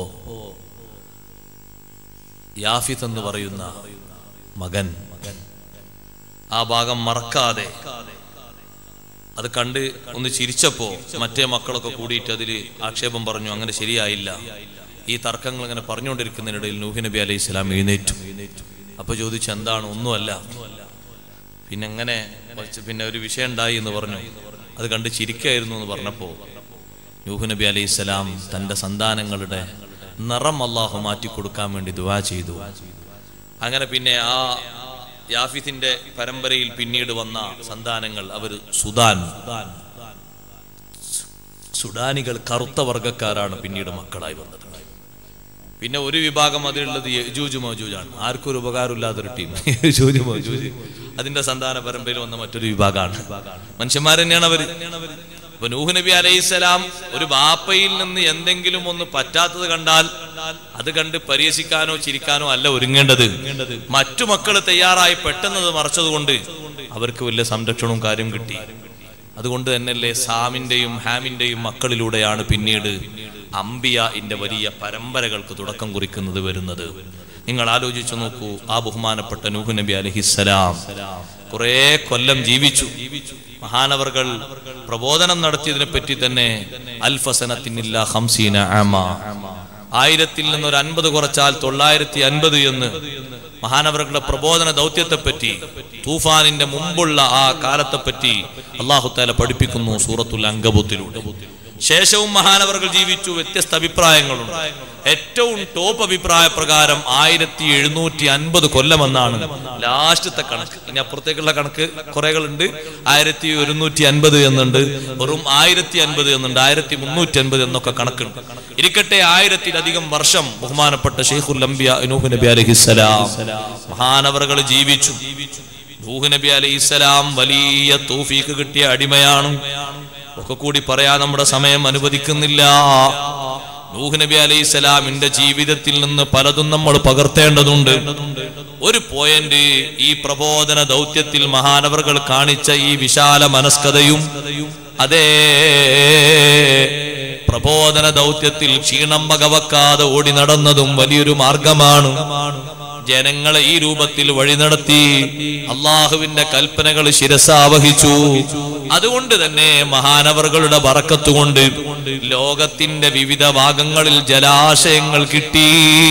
യാഫിത്ത് എന്ന് പറയുന്ന മകൻ ആ ഭാഗം മറക്കാതെ അത് കണ്ട് ഒന്ന് ചിരിച്ചപ്പോ മറ്റേ മക്കളൊക്കെ കൂടിയിട്ട് അതിൽ ആക്ഷേപം പറഞ്ഞു അങ്ങനെ ശരിയായില്ല ഈ തർക്കങ്ങൾ ഇങ്ങനെ പറഞ്ഞുകൊണ്ടിരിക്കുന്നതിനിടയിൽ നൂഹ് നബി അലൈഹി സ്വലാം എഴുന്നേറ്റു അപ്പൊ ചോദിച്ചു എന്താണ് ഒന്നുമല്ല പിന്നെ എങ്ങനെ കുറച്ച് പിന്നെ ഒരു വിഷയം ഉണ്ടായി എന്ന് പറഞ്ഞു അത് കണ്ട് ചിരിക്കായിരുന്നു എന്ന് പറഞ്ഞപ്പോ നൂഹ് നബി അലൈഹി സ്വലാം തന്റെ സന്താനങ്ങളുടെ നിറം അള്ളാഹു മാറ്റി കൊടുക്കാൻ വേണ്ടി ദുവാ ചെയ്തു അങ്ങനെ പിന്നെ ആ യാഫിത്തിന്റെ പരമ്പരയിൽ പിന്നീട് വന്ന സന്താനങ്ങൾ അവർ സുദാൻ സുഡാനികൾ കറുത്ത വർഗക്കാരാണ് പിന്നീട് മക്കളായി വന്നത് പിന്നെ ഒരു വിഭാഗം അതിലുള്ളത് യജൂജ് മൗജൂജാണ് ആർക്കും ഒരു ഉപകാരമില്ലാത്തൊരു ടീം യജൂജ് മൗജൂജ് അതിന്റെ സന്താന പരമ്പരയിൽ വന്ന മറ്റൊരു വിഭാഗമാണ് മനുഷ്യന്മാർ തന്നെയാണ് അവര് അപ്പൊ നൂഹ് നബി അലൈഹിസ്സലാം ഒരു ബാപ്പയിൽ നിന്ന് എന്തെങ്കിലും ഒന്ന് പറ്റാത്തത് കണ്ടാൽ അത് കണ്ട് പരിഹസിക്കാനോ ചിരിക്കാനോ അല്ല ഒരുങ്ങേണ്ടത് മറ്റു മക്കൾ തയ്യാറായി പെട്ടെന്നത് മറച്ചതുകൊണ്ട് അവർക്ക് വലിയ സംരക്ഷണവും കാര്യം കിട്ടി അതുകൊണ്ട് തന്നെയല്ലേ സാമിന്റെയും ഹാമിന്റെയും മക്കളിലൂടെയാണ് പിന്നീട് അംബിയ വലിയ പരമ്പരകൾക്ക് തുടക്കം കുറിക്കുന്നത് വരുന്നത് നിങ്ങൾ ആലോചിച്ചു നോക്കൂ ആ ബഹുമാനപ്പെട്ട നൂഹ് നബി അലഹിസ്സലാം കുറെ കൊല്ലം ജീവിച്ചു മഹാനവർകൾ പ്രബോധനം നടത്തിയതിനെ പറ്റി തന്നെ അൽഫസനത്തിനില്ല ഹംസീന ആമ ആയിരത്തിൽ നിന്ന് ഒരു അൻപത് കുറച്ചാൽ തൊള്ളായിരത്തി അൻപത് എന്ന് മഹാനവറുകളുടെ പ്രബോധന ദൗത്യത്തെപ്പറ്റി തൂഫാനിന്റെ മുമ്പുള്ള ആ കാലത്തെപ്പറ്റി അള്ളാഹുത്താല പഠിപ്പിക്കുന്നു സൂറത്തുൽ അങ്കബുത്തിലൂടെ ശേഷവും മഹാനവറുകൾ ജീവിച്ചു വ്യത്യസ്ത അഭിപ്രായങ്ങളുണ്ട് ഏറ്റവും ടോപ്പ് അഭിപ്രായ പ്രകാരം ആയിരത്തി എഴുന്നൂറ്റി അൻപത് കൊല്ലമെന്നാണ് ലാസ്റ്റത്തെ കണക്ക് ഇനി അപ്പുറത്തേക്കുള്ള കണക്ക് കുറേകളുണ്ട് ആയിരത്തി ഒരുന്നൂറ്റി അൻപത് എന്നുണ്ട് വെറും ആയിരത്തി അൻപത് എന്നുണ്ട് ആയിരത്തി മുന്നൂറ്റി അൻപത് എന്നൊക്കെ കണക്കുണ്ട് ഇരിക്കട്ടെ ആയിരത്തിലധികം വർഷം ബഹുമാനപ്പെട്ട ഷെയ്ഖുൽ അംബിയ നൂഹ് നബി അലഹിസ്സലാം മഹാനവറുകൾ ജീവിച്ചു നൂഹ് നബി അലൈഹിസ്സലാം വലിയ തൗഫീക്ക് കിട്ടിയ അടിമയാണ് ഒക്കെ കൂടി പറയാൻ നമ്മുടെ സമയം അനുവദിക്കുന്നില്ല നൂഹ് നബി അലൈഹി സ്വലാമിന്റെ ജീവിതത്തിൽ നിന്ന് പലതും നമ്മൾ പകർത്തേണ്ടതുണ്ട് ഒരു പോയിന്റ് ഈ പ്രബോധന ദൗത്യത്തിൽ മഹാനവറുകൾ കാണിച്ച ഈ വിശാല മനസ്കതയും അതേ പ്രബോധന ദൗത്യത്തിൽ ക്ഷീണം വകവെക്കാതെ ഓടി നടന്നതും വലിയൊരു മാർഗമാണ് ജനങ്ങളെ ഈ രൂപത്തിൽ വഴി നടത്തി അള്ളാഹുവിന്റെ കൽപ്പനകൾ ശിരസാവഹിച്ചു അതുകൊണ്ട് തന്നെ മഹാനവറുകളുടെ വറക്കത്തുകൊണ്ട് ലോകത്തിന്റെ വിവിധ ഭാഗങ്ങളിൽ ജലാശയങ്ങൾ കിട്ടി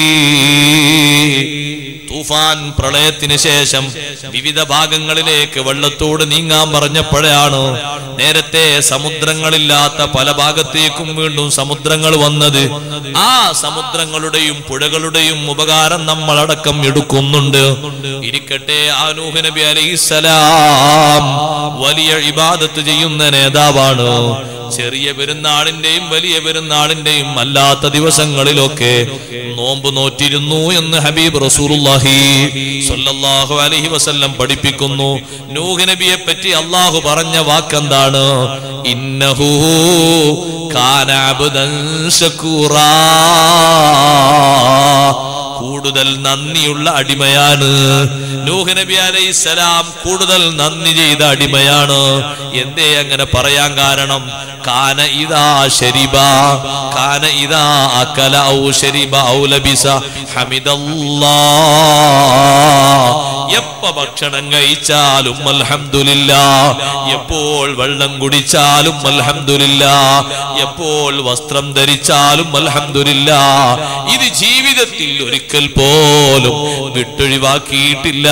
തൂഫാൻ പ്രളയത്തിന് ശേഷം വിവിധ ഭാഗങ്ങളിലേക്ക് വെള്ളത്തോട് നീങ്ങാൻ പറഞ്ഞപ്പോഴാണ് നേരത്തെ സമുദ്രങ്ങളില്ലാത്ത പല ഭാഗത്തേക്കും വീണ്ടും സമുദ്രങ്ങൾ വന്നത് ആ സമുദ്രങ്ങളുടെയും പുഴകളുടെയും ഉപകാരം നമ്മളടക്കം എടുക്കുന്നുണ്ട് ഇരിക്കട്ടെ ആനൂഹ് നബി അലൈഹിസ്സലാം വലിയ ഇബാദത്ത് ചെയ്യുന്ന നേതാവാണ് ചെറിയ പെരുന്നാളിന്റെയും വലിയ പെരുന്നാളിന്റെയും അല്ലാത്ത ദിവസങ്ങളിലൊക്കെ നോമ്പ് നോറ്റിരുന്നു എന്ന് ഹബീബ് റസൂലുള്ളാഹി സ്വല്ലല്ലാഹു അലൈഹി വസല്ലം പഠിപ്പിക്കുന്നു നൂഹ് നബിയെ പറ്റി അള്ളാഹു പറഞ്ഞ വാക്കെന്താണ് ഇന്നഹു കാന അബ്ദൻ ശകൂറാ കൂടുതൽ നന്ദിയുള്ള അടിമയാണ് നൂഹ് നബി അലൈഹിസ്സലാം കൂടുതൽ നന്ദി ചെയ്ത അടിമയാണ് എന്തേ അങ്ങനെ പറയാൻ കാരണം കാന ഇതാ ശരിബ കാന ഇതാ അക്കല ഔ ശരിബ ഔ ലബിസ ഹമിദല്ലാ എപ്പ ഭക്ഷണം കഴിച്ചാലും അൽഹംദുലില്ല എപ്പോൾ വെള്ളം കുടിച്ചാലും അൽഹംദുലില്ല എപ്പോൾ വസ്ത്രം ധരിച്ചാലും അൽഹംദുലില്ല ഇത് ജീവിതത്തിൽ ഒരിക്കൽ ഒരിക്കൽ പോലും വിട്ടൊഴിവാക്കിയിട്ടില്ല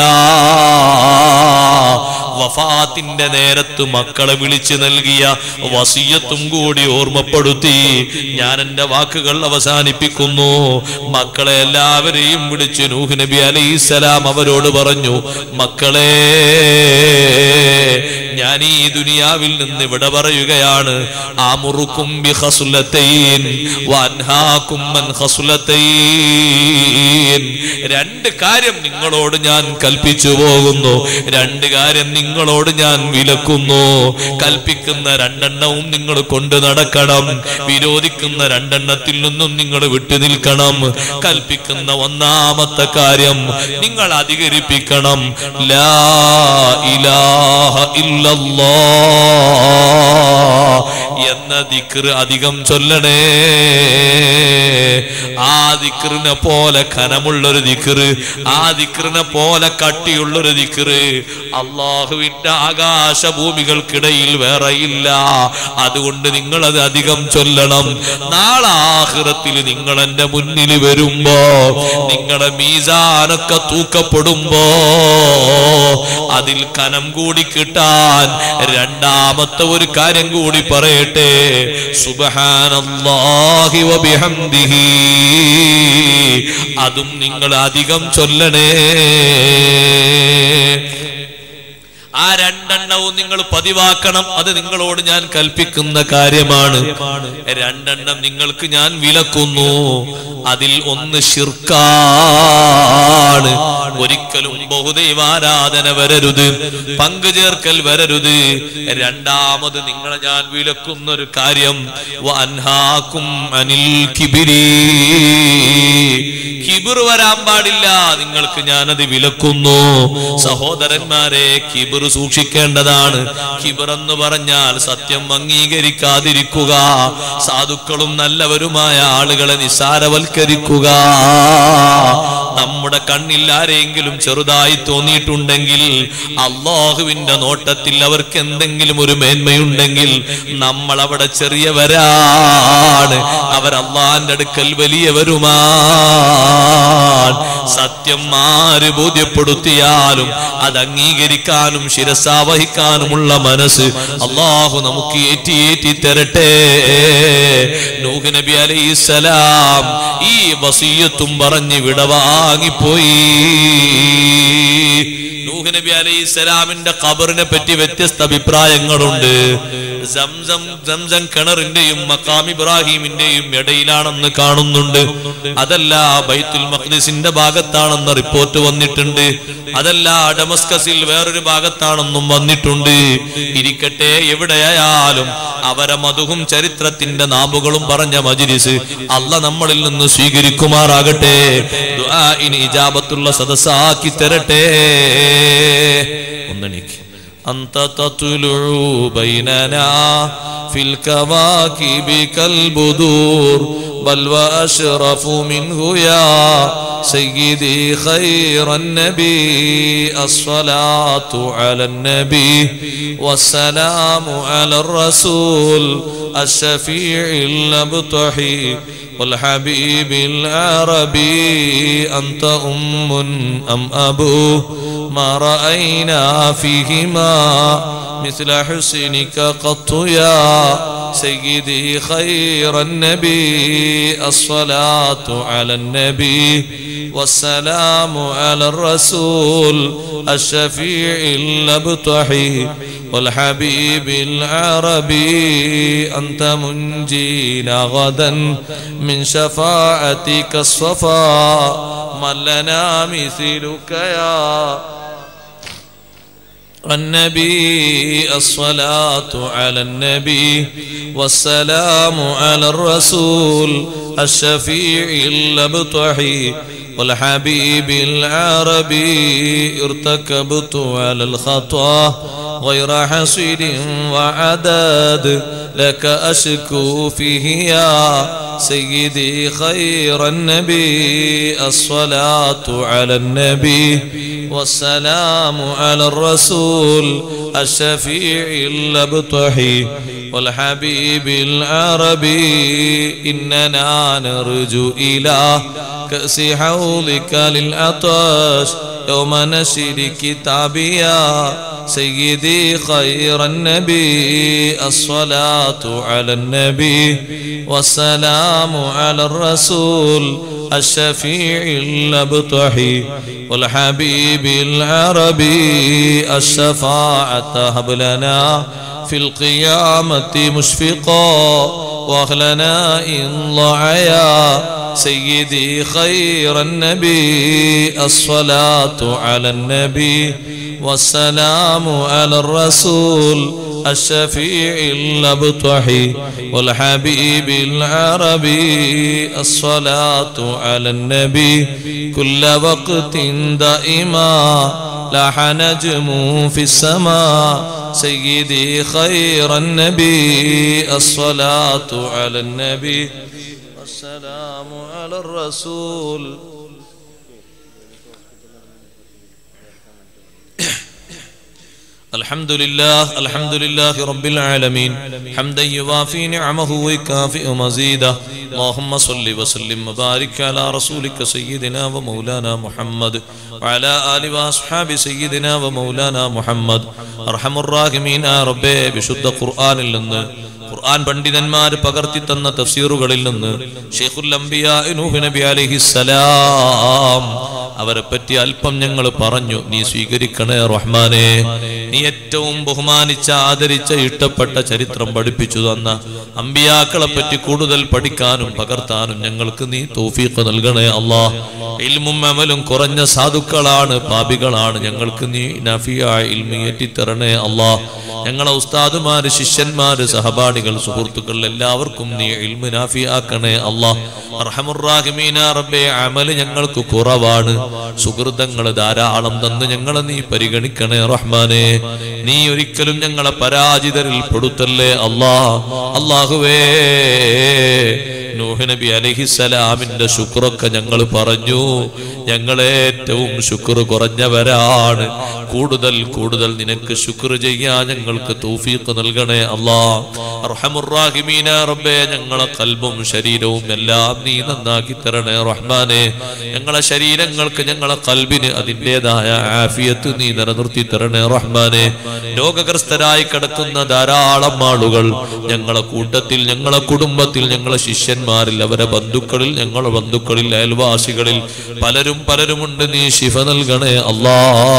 വഫാത്തിന്റെ നേരത്ത് മക്കളെ വിളിച്ചു നൽകിയ വസീയത്തും കൂടി ഓർമ്മപ്പെടുത്തി ഞാൻ എന്റെ വാക്കുകൾ അവസാനിപ്പിക്കുന്നു മക്കളെ എല്ലാവരെയും വിളിച്ച് നൂഹ് നബി അലൈഹിസ്സലാം അവരോട് പറഞ്ഞു മക്കളെ ഞാൻ ഈ ദുനിയാവിൽ നിന്ന് ഇവിടെ പറയുകയാണ് ആമുറുക്കും ബി ഖസ്ലത്തൈൻ വൻഹാക്കും മൻ ഖസ്ലത്തൈൻ രണ്ട് കാര്യം നിങ്ങളോട് ഞാൻ കൽപ്പിച്ചു പോകുന്നു രണ്ട് കാര്യം നിങ്ങളോട് ഞാൻ വിലക്കുന്നു കൽപ്പിക്കുന്ന രണ്ടെണ്ണവും നിങ്ങൾ കൊണ്ടു നടക്കണം വിരോധിക്കുന്ന രണ്ടെണ്ണത്തിൽ നിന്നും നിങ്ങൾ വിട്ടു നിൽക്കണം കൽപ്പിക്കുന്ന ഒന്നാമത്തെ കാര്യം നിങ്ങൾ അധികരിപ്പിക്കണം ലാ ഇലാഹ ഇല്ലല്ലാ എന്ന ദിക്ർ അധികം ചൊല്ലണേ ആ ദിക്റിനെ പോലെ ഖനമുള്ളൊരു ദിക്ർ ആ ദിക്റിനെ പോലെ കട്ടിയുള്ളൊരു ദിക്ർ അള്ളാഹുവിന്റെ ആകാശഭൂമികൾക്കിടയിൽ വേറെയില്ല അതുകൊണ്ട് നിങ്ങൾ അത് അധികം ചൊല്ലണം നാളെ ആഹ്റത്തിൽ നിങ്ങൾ എന്റെ മുന്നിൽ വരുമ്പോ നിങ്ങളുടെ മീസാനൊക്കെ തൂക്കപ്പെടുമ്പോ അതിൽ കനം കൂടി കിട്ടാൻ രണ്ടാമത്തെ ഒരു കാര്യം കൂടി പറയട്ടെ സുബഹാനല്ലാഹി വബിഹംദിഹി അതും നിങ്ങൾ അധികം ചൊല്ലണേ ആ രണ്ടെണ്ണവും നിങ്ങൾ പതിവാക്കണം അത് നിങ്ങളോട് ഞാൻ കൽപ്പിക്കുന്ന കാര്യമാണ് രണ്ടെണ്ണം നിങ്ങൾക്ക് ഞാൻ വിലക്കുന്നു അതിൽ ഒന്ന് ഷിർക്കാണ് ഒരിക്കലും ബഹുദൈവാരാധന വരരുത് പങ്കുചേർക്കൽ വരരുത് രണ്ടാമത് നിങ്ങളെ ഞാൻ വിലക്കുന്ന ഒരു കാര്യം വൻഹാക്കും അനിൽ കിബിരി കിബിർ വരാൻ പാടില്ല നിങ്ങൾക്ക് ഞാനത് വിലക്കുന്നു സഹോദരന്മാരെ കിബിർ സൂക്ഷിക്കേണ്ടതാണ് കിബിർ എന്ന് പറഞ്ഞാൽ സത്യം അംഗീകരിക്കാതിരിക്കുക സാധുക്കളും നല്ലവരുമായ ആളുകളെ നിസാരവൽക്കരിക്കുക നമ്മുടെ കണ്ണിൽ ആരെങ്കിലും ചെറുതായി തോന്നിയിട്ടുണ്ടെങ്കിൽ അള്ളാഹുവിന്റെ നോട്ടത്തിൽ അവർക്ക് എന്തെങ്കിലും ഒരു മേന്മയുണ്ടെങ്കിൽ നമ്മൾ അവിടെ ചെറിയവരാണ് അവർ അള്ളാന്റെ അടുക്കൽ വലിയവരുമാണ് സത്യം ആര് ബോധ്യപ്പെടുത്തിയാലും അത് അംഗീകരിക്കാനും ശിരസാവഹിക്കാനുമുള്ള മനസ്സ് അള്ളാഹു നമുക്ക് ഏറ്റി ഏറ്റി തരട്ടെ നൂഹ് നബി അലൈസലാം ഈ വസീയത്തും പറഞ്ഞ് വിടവാങ്ങിപ്പോയി നൂഹ് നബി അലൈഹി സ്വലാമിന്റെ ഖബറിനെ പറ്റി വ്യത്യസ്ത അഭിപ്രായങ്ങളുണ്ട് സംസം സംസം കിണറിന്റെയും മക്കാം ഇബ്രാഹിമിന്റെയും ഇടയിലാണെന്ന് കാണുന്നുണ്ട് അതല്ല ബൈത്തുൽ മഖ്ദിസിന്റെ ഭാഗത്താണെന്ന് റിപ്പോർട്ട് വന്നിട്ടുണ്ട് അതല്ല ഡമസ്കസിൽ വേറൊരു ഭാഗത്താണെന്നും വന്നിട്ടുണ്ട് ഇരിക്കട്ടെ എവിടെയായാലും അവരെ മധുവും ചരിത്രത്തിന്റെ നാമ്പുകളും പറഞ്ഞ മജിരിസ് അല്ല നമ്മളിൽ നിന്ന് സ്വീകരിക്കുമാറാകട്ടെ ദുആഇന് ഇജാബത്തുള്ള സദസ്സാക്കി തരട്ടെ ഒന്നെണീക്ക് أنت تطلع بيننا في الكواكب كالبدور بل وأشرف منه يا سيدي خير النبي الصلاة على النبي والسلام على الرسول الشفيع الأبطحي والحبيب العربي أنت أم أم أبو ما رأينا فيهما مثل حسنك قط يا سيدي خير النبي الصلاة على النبي والسلام على الرسول الشفيع الأبطحي والحبيب العربي أنت منجينا غدا من شفاعتك الصفا من لنا مثلك يا النبي الصلاة على النبي والسلام على الرسول الشفيع الأبطحي والحبيب العربي ارتكبت على الخطأ غير حصيد وعدد لك أشكو فيه يا سيدي خير النبي الصلاة على النبي والسلام على الرسول الشفيع الأبطحي والحبيب العربي إننا نرجو إلى كأس حوضك للعطش يوم نشر كتابيا سيدي خير النبي الصلاة على النبي والسلام على الرسول الشفيع الأبطحي والحبيب العربي الشفاعة هب لنا في القيامة مشفقا واهلنا إن ضعيا سيدي خير النبي الصلاة على النبي والسلام على الرسول الشفيع الأبطحي والحبيب العربي الصلاة على النبي كل وقت دائما لاح نجم في السماء سيدي خير النبي الصلاة على النبي والسلام على الرسول الحمد لله الحمد لله رب العالمين حمدا يوافي نعمه ويكافئ مزيده اللهم صل وسلم وبارك على رسولك سيدنا ومولانا محمد وعلى آل وأصحاب سيدنا ومولانا محمد أرحم الراحمين يا ربي بشد قرآن നിന്ന് ഖുർആൻ പണ്ഡിതന്മാർ പകർത്തി തന്ന തഫ്സീറുകളിൽ നിന്ന് ഷെയ്ഖുൽ അംബിയ നൂഹ് നബി അലൈഹിസ്സലാം അവരെ പറ്റി അല്പം ഞങ്ങൾ പറഞ്ഞു നീ സ്വീകരിക്കണേ റഹ്മാനെ നീ ഏറ്റവും ബഹുമാനിച്ച ആദരിച്ച ഇഷ്ടപ്പെട്ട ചരിത്രം പഠിപ്പിച്ചു തന്ന അമ്പിയാക്കളെ പറ്റി കൂടുതൽ പഠിക്കാനും പകർത്താനും ഞങ്ങൾക്ക് നീ തൗഫീഖ് നൽകണേ അല്ലാ ഇൽമും അമലും കുറഞ്ഞ സാധുക്കളാണ് പാപികളാണ് ഞങ്ങൾക്ക് നീ നഫിയായ ഇൽമിയേറ്റിത്തരണേ അല്ലാ ഞങ്ങളെ ഉസ്താദുമാര് ശിഷ്യന്മാര് സഹപാഠികൾ സുഹൃത്തുക്കൾ എല്ലാവർക്കും നീ ഇൽമു നാഫിയാക്കണേ അല്ലാ അർഹമുറാഹിമീന റബ്ബേ അമല് ഞങ്ങൾക്ക് കുറവാണ് സുഹൃതങ്ങൾ ധാരാളം തന്ന് ഞങ്ങളെ നീ പരിഗണിക്കണേ റഹ്മാനെ നീ ഒരിക്കലും ഞങ്ങളെ പരാജിതരിൽ പെടുത്തല്ലേ അല്ലാ അള്ളാഹുവേ നൂഹ് നബി അലഹിസലാമിന്റെ ശുക്രൊക്കെ ഞങ്ങൾ പറഞ്ഞു ഞങ്ങൾ ഏറ്റവും ശുക്ർ കുറഞ്ഞവരാണ് കൂടുതൽ കൂടുതൽ നിനക്ക് ശുക്ർ ചെയ്യാൻ ഞങ്ങൾക്ക് തൗഫീഖ് നൽകണേ അല്ലാ റഹമുറാഹിമീന റബ്ബേ ഞങ്ങളെ കൽബും ശരീരവും എല്ലാം നീ നന്നാക്കി തരണേ റഹ്മാനെ ഞങ്ങളെ ശരീരങ്ങൾക്ക് ഞങ്ങളെ കൽബിന് അതിൻ്റെതായ ആഫിയത്ത് നീ നിലനിർത്തി തരണേ റഹ്മാനെ രോഗഗ്രസ്തരായി കിടക്കുന്ന ധാരാളം ആളുകൾ ഞങ്ങളെ കൂട്ടത്തിൽ ഞങ്ങളെ കുടുംബത്തിൽ ഞങ്ങളെ ശിഷ്യന്മാരിൽ അവരെ ബന്ധുക്കളിൽ ഞങ്ങളെ ബന്ധുക്കളിൽ അയൽവാസികളിൽ പലരും പലരുമുണ്ട് നീ ശിഫ നൽകണേ അല്ലാ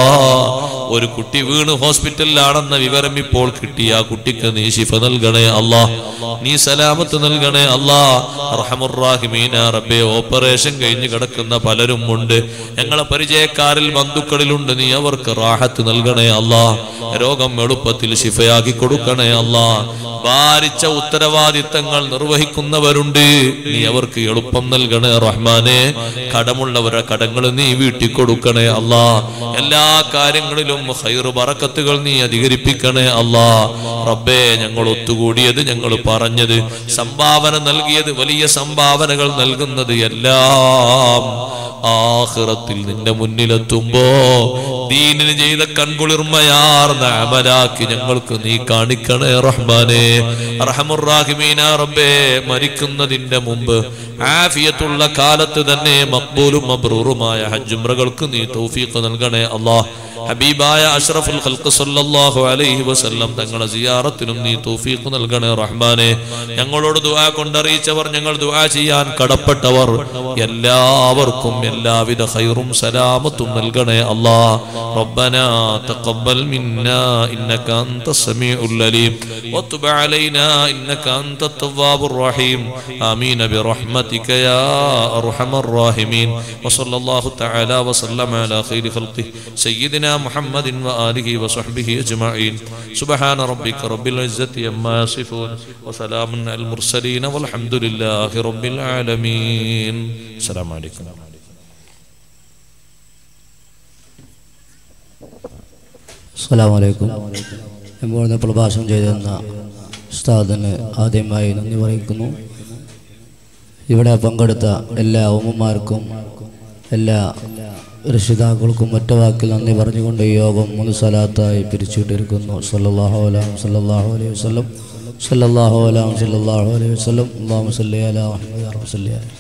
ഒരു കുട്ടി വീണ് ഹോസ്പിറ്റലിലാണെന്ന വിവരം ഇപ്പോൾ കിട്ടിയ ആ കുട്ടിക്ക് നീ ശിഫ നൽകണേ അല്ലാ നീ സലാമത്ത് നൽകണേ അല്ലാ റഹമുറാഹിമീന റബ്ബെ ഓപ്പറേഷൻ കഴിഞ്ഞ് കിടക്കുന്ന പലരും ഉണ്ട് ഞങ്ങളെ പരിചയക്കാരിൽ ബന്ധുക്കളിലുണ്ട് നീ അവർക്ക് റാഹത്ത് നൽകണേ അല്ലാ രോഗം എളുപ്പത്തിൽ ശിഫയാക്കി കൊടുക്കണേ അല്ലാ ഭാരിച്ച ഉത്തരവാദിത്തങ്ങൾ നിർവഹിക്കുന്നവരുണ്ട് നീ അവർക്ക് എളുപ്പം നൽകണേ റഹ്മാനെ കടമുള്ളവരുടെ കടങ്ങൾ നീ വീട്ടിൽ കൊടുക്കണേ അല്ലാ എല്ലാ കാര്യങ്ങളിലും ഹൈറ് ബറക്കത്തുകൾ നീ അധികരിപ്പിക്കണേ അല്ലാ റബ്ബേ ഞങ്ങൾ ഒത്തുകൂടിയത് ഞങ്ങൾ പറഞ്ഞത് സംഭാവന നൽകിയത് വലിയ സംഭാവനകൾ നൽകുന്നത് എല്ലാം ആഹ്റത്തിൽ നിന്റെ മുന്നിലെത്തുമ്പോ ദീനിന് ചെയ്ത കൺകുളിർമയാർന്ന അമലാക്കി ഞങ്ങൾക്ക് നീ കാണിക്കണേ റഹ്മാനെ റഹമുറാഹിമീന റബ്ബേ മരിക്കുന്നതിന്റെ മുമ്പ് ആഫിയത്തുള്ള കാലത്ത് തന്നെ മക്ബൂലും മബ്രൂറുമായ ഹജ്ജുമ്രകൾക്ക് നീ തൗഫീഖ് നൽകണേ അല്ലാഹ് ഹബീബായ അഷ്റഫുൽ ഖൽഖ് സല്ലല്ലാഹു അലൈഹി വസല്ലം തങ്ങളെ സിയാറത്തിനും നീ തൗഫീഖ് നൽകണേ റഹ്മാനെ ഞങ്ങളോട് ദുആ കൊണ്ടറിയിച്ചവർ ഞങ്ങൾ ദുആ ചെയ്യാൻ കടപ്പെട്ടവർ എല്ലാവർക്കും എല്ലാവിധ ഖൈറും സലാമത്തും നൽകണേ അല്ലാ ربنا تقبل منا إنك أنت السميع العليم وتب علينا إنك أنت التواب الرحيم آمين برحمتك يا أرحم الراحمين وصلى الله تعالى وسلم على خير خلقه سيدنا محمد وآله وصحبه أجمعين سبحان ربك رب العزة عما يصفون وسلام على المرسلين والحمد لله رب العالمين السلام عليكم അസ്സലാമു അലൈക്കും ഇപ്പോൾ ഇന്ന് പ്രഭാഷണം ചെയ്തിരുന്ന ഉസ്താദിന് ആദ്യമായി നന്ദി പറയിക്കുന്നു ഇവിടെ പങ്കെടുത്ത എല്ലാ ഉമ്മമാർക്കും എല്ലാ രക്ഷിതാക്കൾക്കും ഒറ്റ വാക്കിൽ നന്ദി പറഞ്ഞുകൊണ്ട് ഈ യോഗം മൂന്ന് സ്ഥലത്തായി പിരിച്ചുവിട്ടിരിക്കുന്നു സല്ലല്ലാഹു അലാം സല്ലല്ലാഹു അലൈഹി വസല്ലം സല്ലല്ലാഹു അലാം സല്ലല്ലാഹു അലൈഹി വസല്ലം അല്ലാഹു സല്ലി അലാ മുഹമ്മദ് അറബ് സല്ലി അലൈഹി